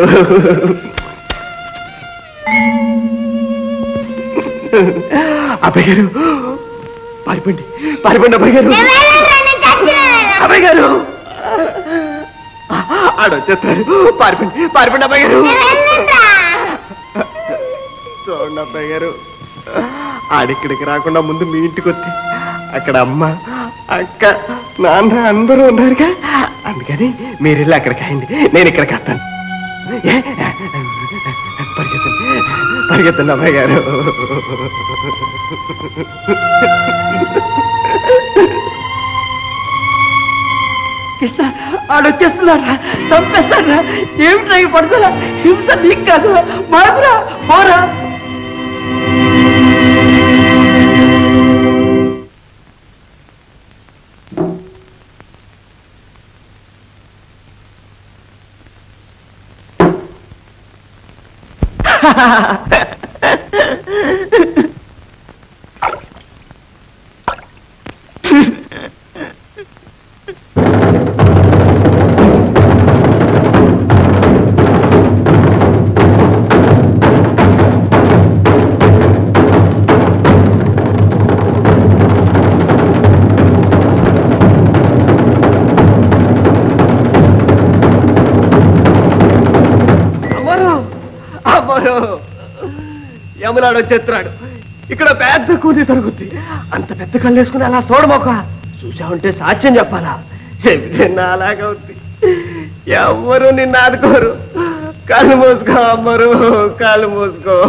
[SPEAKER 6] అబ్బాయి గారు పారిపోండి పారిపోండి అబ్బాయి గారు అబ్బాయి గారు ఆడొచ్చేస్తారు పారిపోండి పారిపోండి అబ్బాయి గారు చూడండి అబ్బాయి గారు ఆడిక్కడికి రాకుండా ముందు మీ ఇంటికి వస్తే అక్కడ అమ్మ అక్క నాన్న అందరూ ఉన్నారుగా అందుకని మీరు వెళ్ళి అక్కడికి అయింది నేను ఇక్కడికి వస్తాను ఏ? పరిగెత్తండి పరిగెత్తండి అబ్బాయి గారు
[SPEAKER 8] కృష్ణ ఆడొచ్చేస్తున్నారా చంపేస్తారా ఏమిట్రా ఈ పడుతున్నా హింస నీకు కాదు మాకురా పోరా
[SPEAKER 12] అమ్మరు అమ్మరు యమునాడు వచ్చేస్తున్నాడు ఇక్కడ పెద్ద కూలి దొరుకుద్ది అంత పెద్ద కళ్ళు వేసుకుని అలా చూడమోక చూసావుంటే సాక్ష్యం చెప్పాలా చెప్తే నాలాగా ఉంది ఎవరు నిన్ను ఆదుకోరు కళ్ళు మూసుకో అమ్మరు కళ్ళు మూసుకో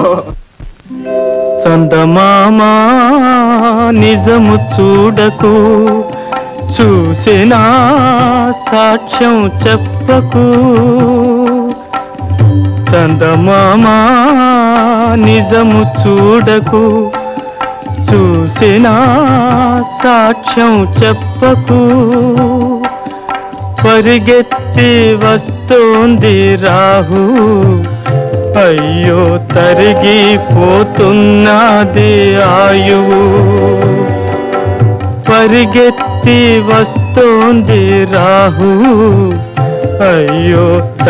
[SPEAKER 16] చందమామా నిజము చూడకు చూసినా సాక్ష్యం చెప్పకు చందమామా నిజము చూడకు చూసినా సాక్ష్యం చెప్పకు పరిగెత్తి వస్తోంది రాహు అయ్యో తరిగిపోతున్నది ఆయువు పరిగెత్తి వస్తోంది రాహు అయ్యో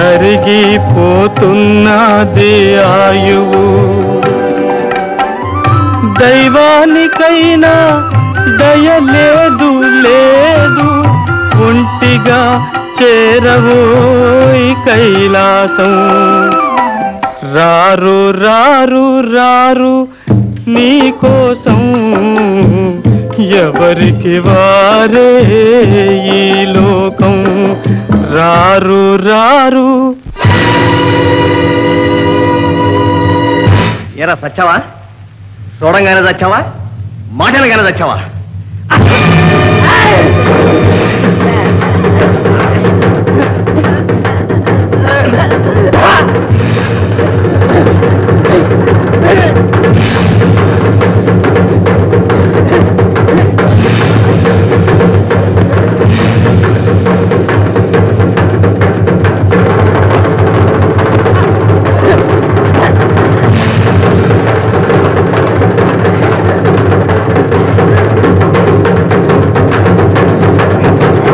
[SPEAKER 16] తరిగిపోతున్నది ఆయువు దైవానికైనా దయ లేదు లేదు ఒంటిగా చేరవోయ్ కైలాసం రారు రారు రారు నీ కోసం ఎవరికి వారే ఈ లోకం రారు రారు
[SPEAKER 12] ఎరా సచ్చావా చూడంగానే చచ్చావా మాటలుగానే చచ్చావా
[SPEAKER 6] ఆ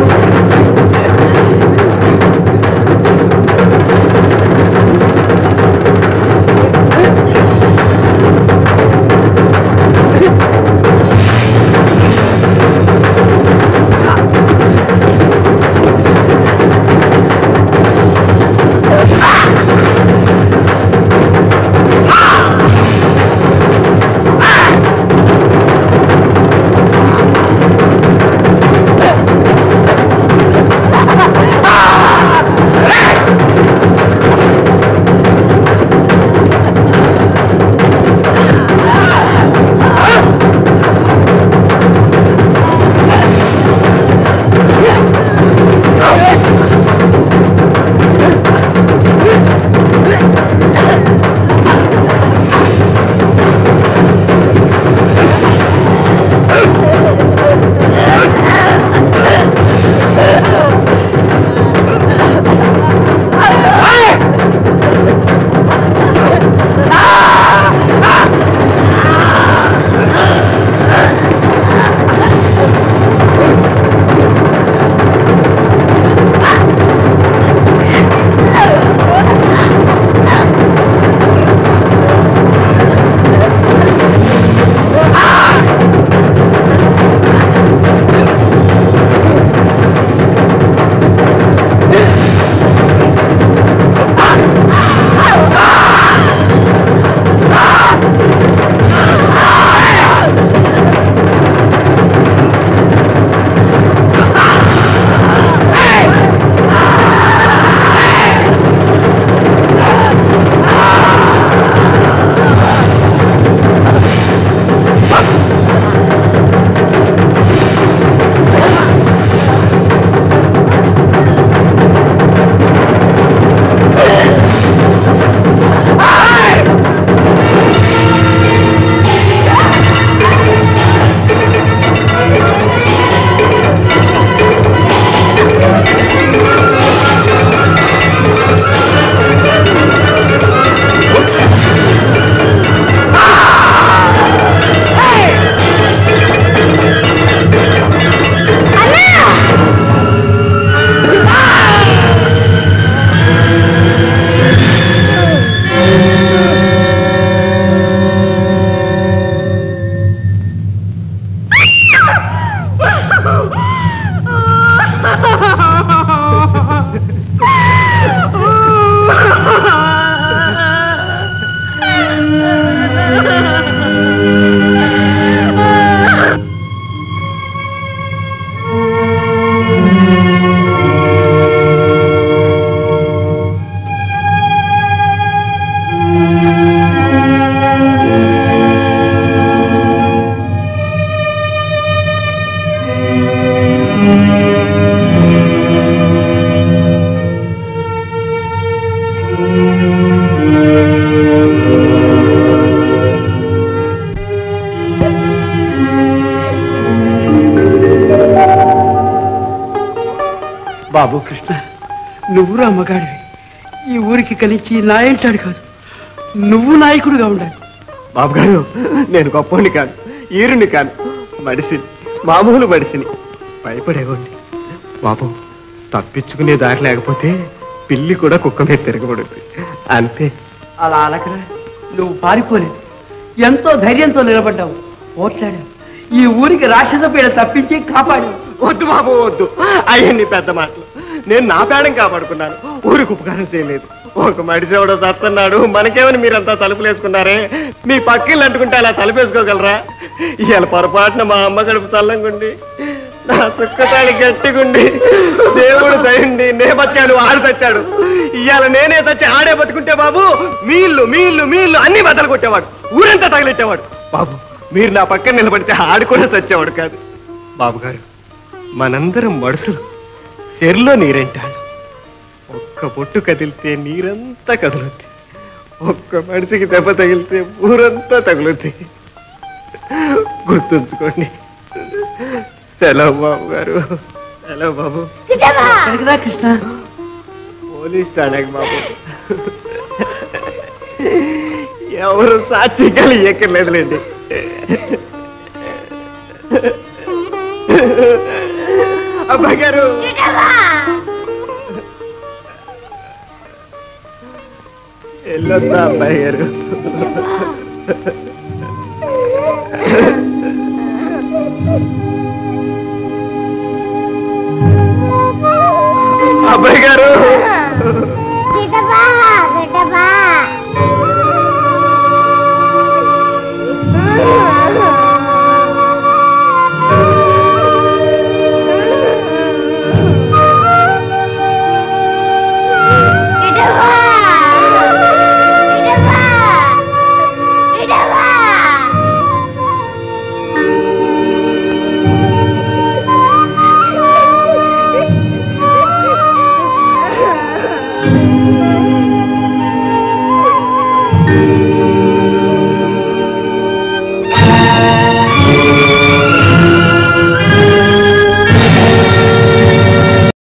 [SPEAKER 8] బాబు కృష్ణ నువ్వు అమ్మగాడివి ఈ ఊరికి కలిసి నాయంటాడు కాదు నువ్వు నాయకుడిగా ఉండాలి
[SPEAKER 15] బాబు గారు నేను గొప్పని కాను ఈరుని కాను మడిసిని మామూలు మడిసిని భయపడేవాడిని బాబు తప్పించుకునే దారి లేకపోతే పిల్లి కూడా కుక్క మీద తిరగబడుద్ది అంతే
[SPEAKER 8] అలా అలకరా నువ్వు పారిపోలేదు ఎంతో ధైర్యంతో నిలబడ్డావు ఓట్లాడావు ఈ ఊరికి రాక్షస పీడ తప్పించి కాపాడు
[SPEAKER 15] వద్దు బాబు వద్దు అయ్యండి పెద్ద మాటలు నేను నా ప్రాణం కాపాడుకున్నాను ఊరికి ఉపకారం చేయలేదు ఒక మడిసి ఎవడో చస్తున్నాడు మనకేమని మీరంతా తలుపులేసుకున్నారే మీ పక్కిళ్ళు అంటుకుంటే అలా తలుపేసుకోగలరా ఇవాళ పొరపాటున మా అమ్మ గడుపు చల్లంగుండి నా చుక్కతాడి గట్టిగుండి దేవుడు దయండి నే బతికాడు ఆడు తెచ్చాడు ఇవాళ నేనే తెచ్చి ఆడే బతుకుంటే బాబు మీ ఇల్లు మీ ఇల్లు మీ ఇల్లు అన్ని బద్దలు కొట్టేవాడు ఊరంతా తగిలెట్టేవాడు బాబు మీరు నా పక్కన నిలబడితే ఆడు కూడా తెచ్చేవాడు కాదు బాబు గారు మనందరం మడుసులు చెరులో నీరేంటాడు ఒక్క పొట్టు కదిలితే నీరంతా కదులుద్ది ఒక్క మనిషికి దెబ్బ తగిలితే ఊరంతా తగులుద్ది గుర్తుంచుకోండి సెలవు బాబు గారు సెలవు బాబు
[SPEAKER 8] ఎక్కడికి రా కృష్ణ
[SPEAKER 15] పోలీస్ స్టాండ్ బాబు ఎవరు సాక్షికాలు ఎక్కర్లేదులేండి అబ్బాయి గారు వెళ్ళొద్దా అబ్బాయి గారు అబ్బాయి గారు
[SPEAKER 9] సీతప్పా, సీతప్పా.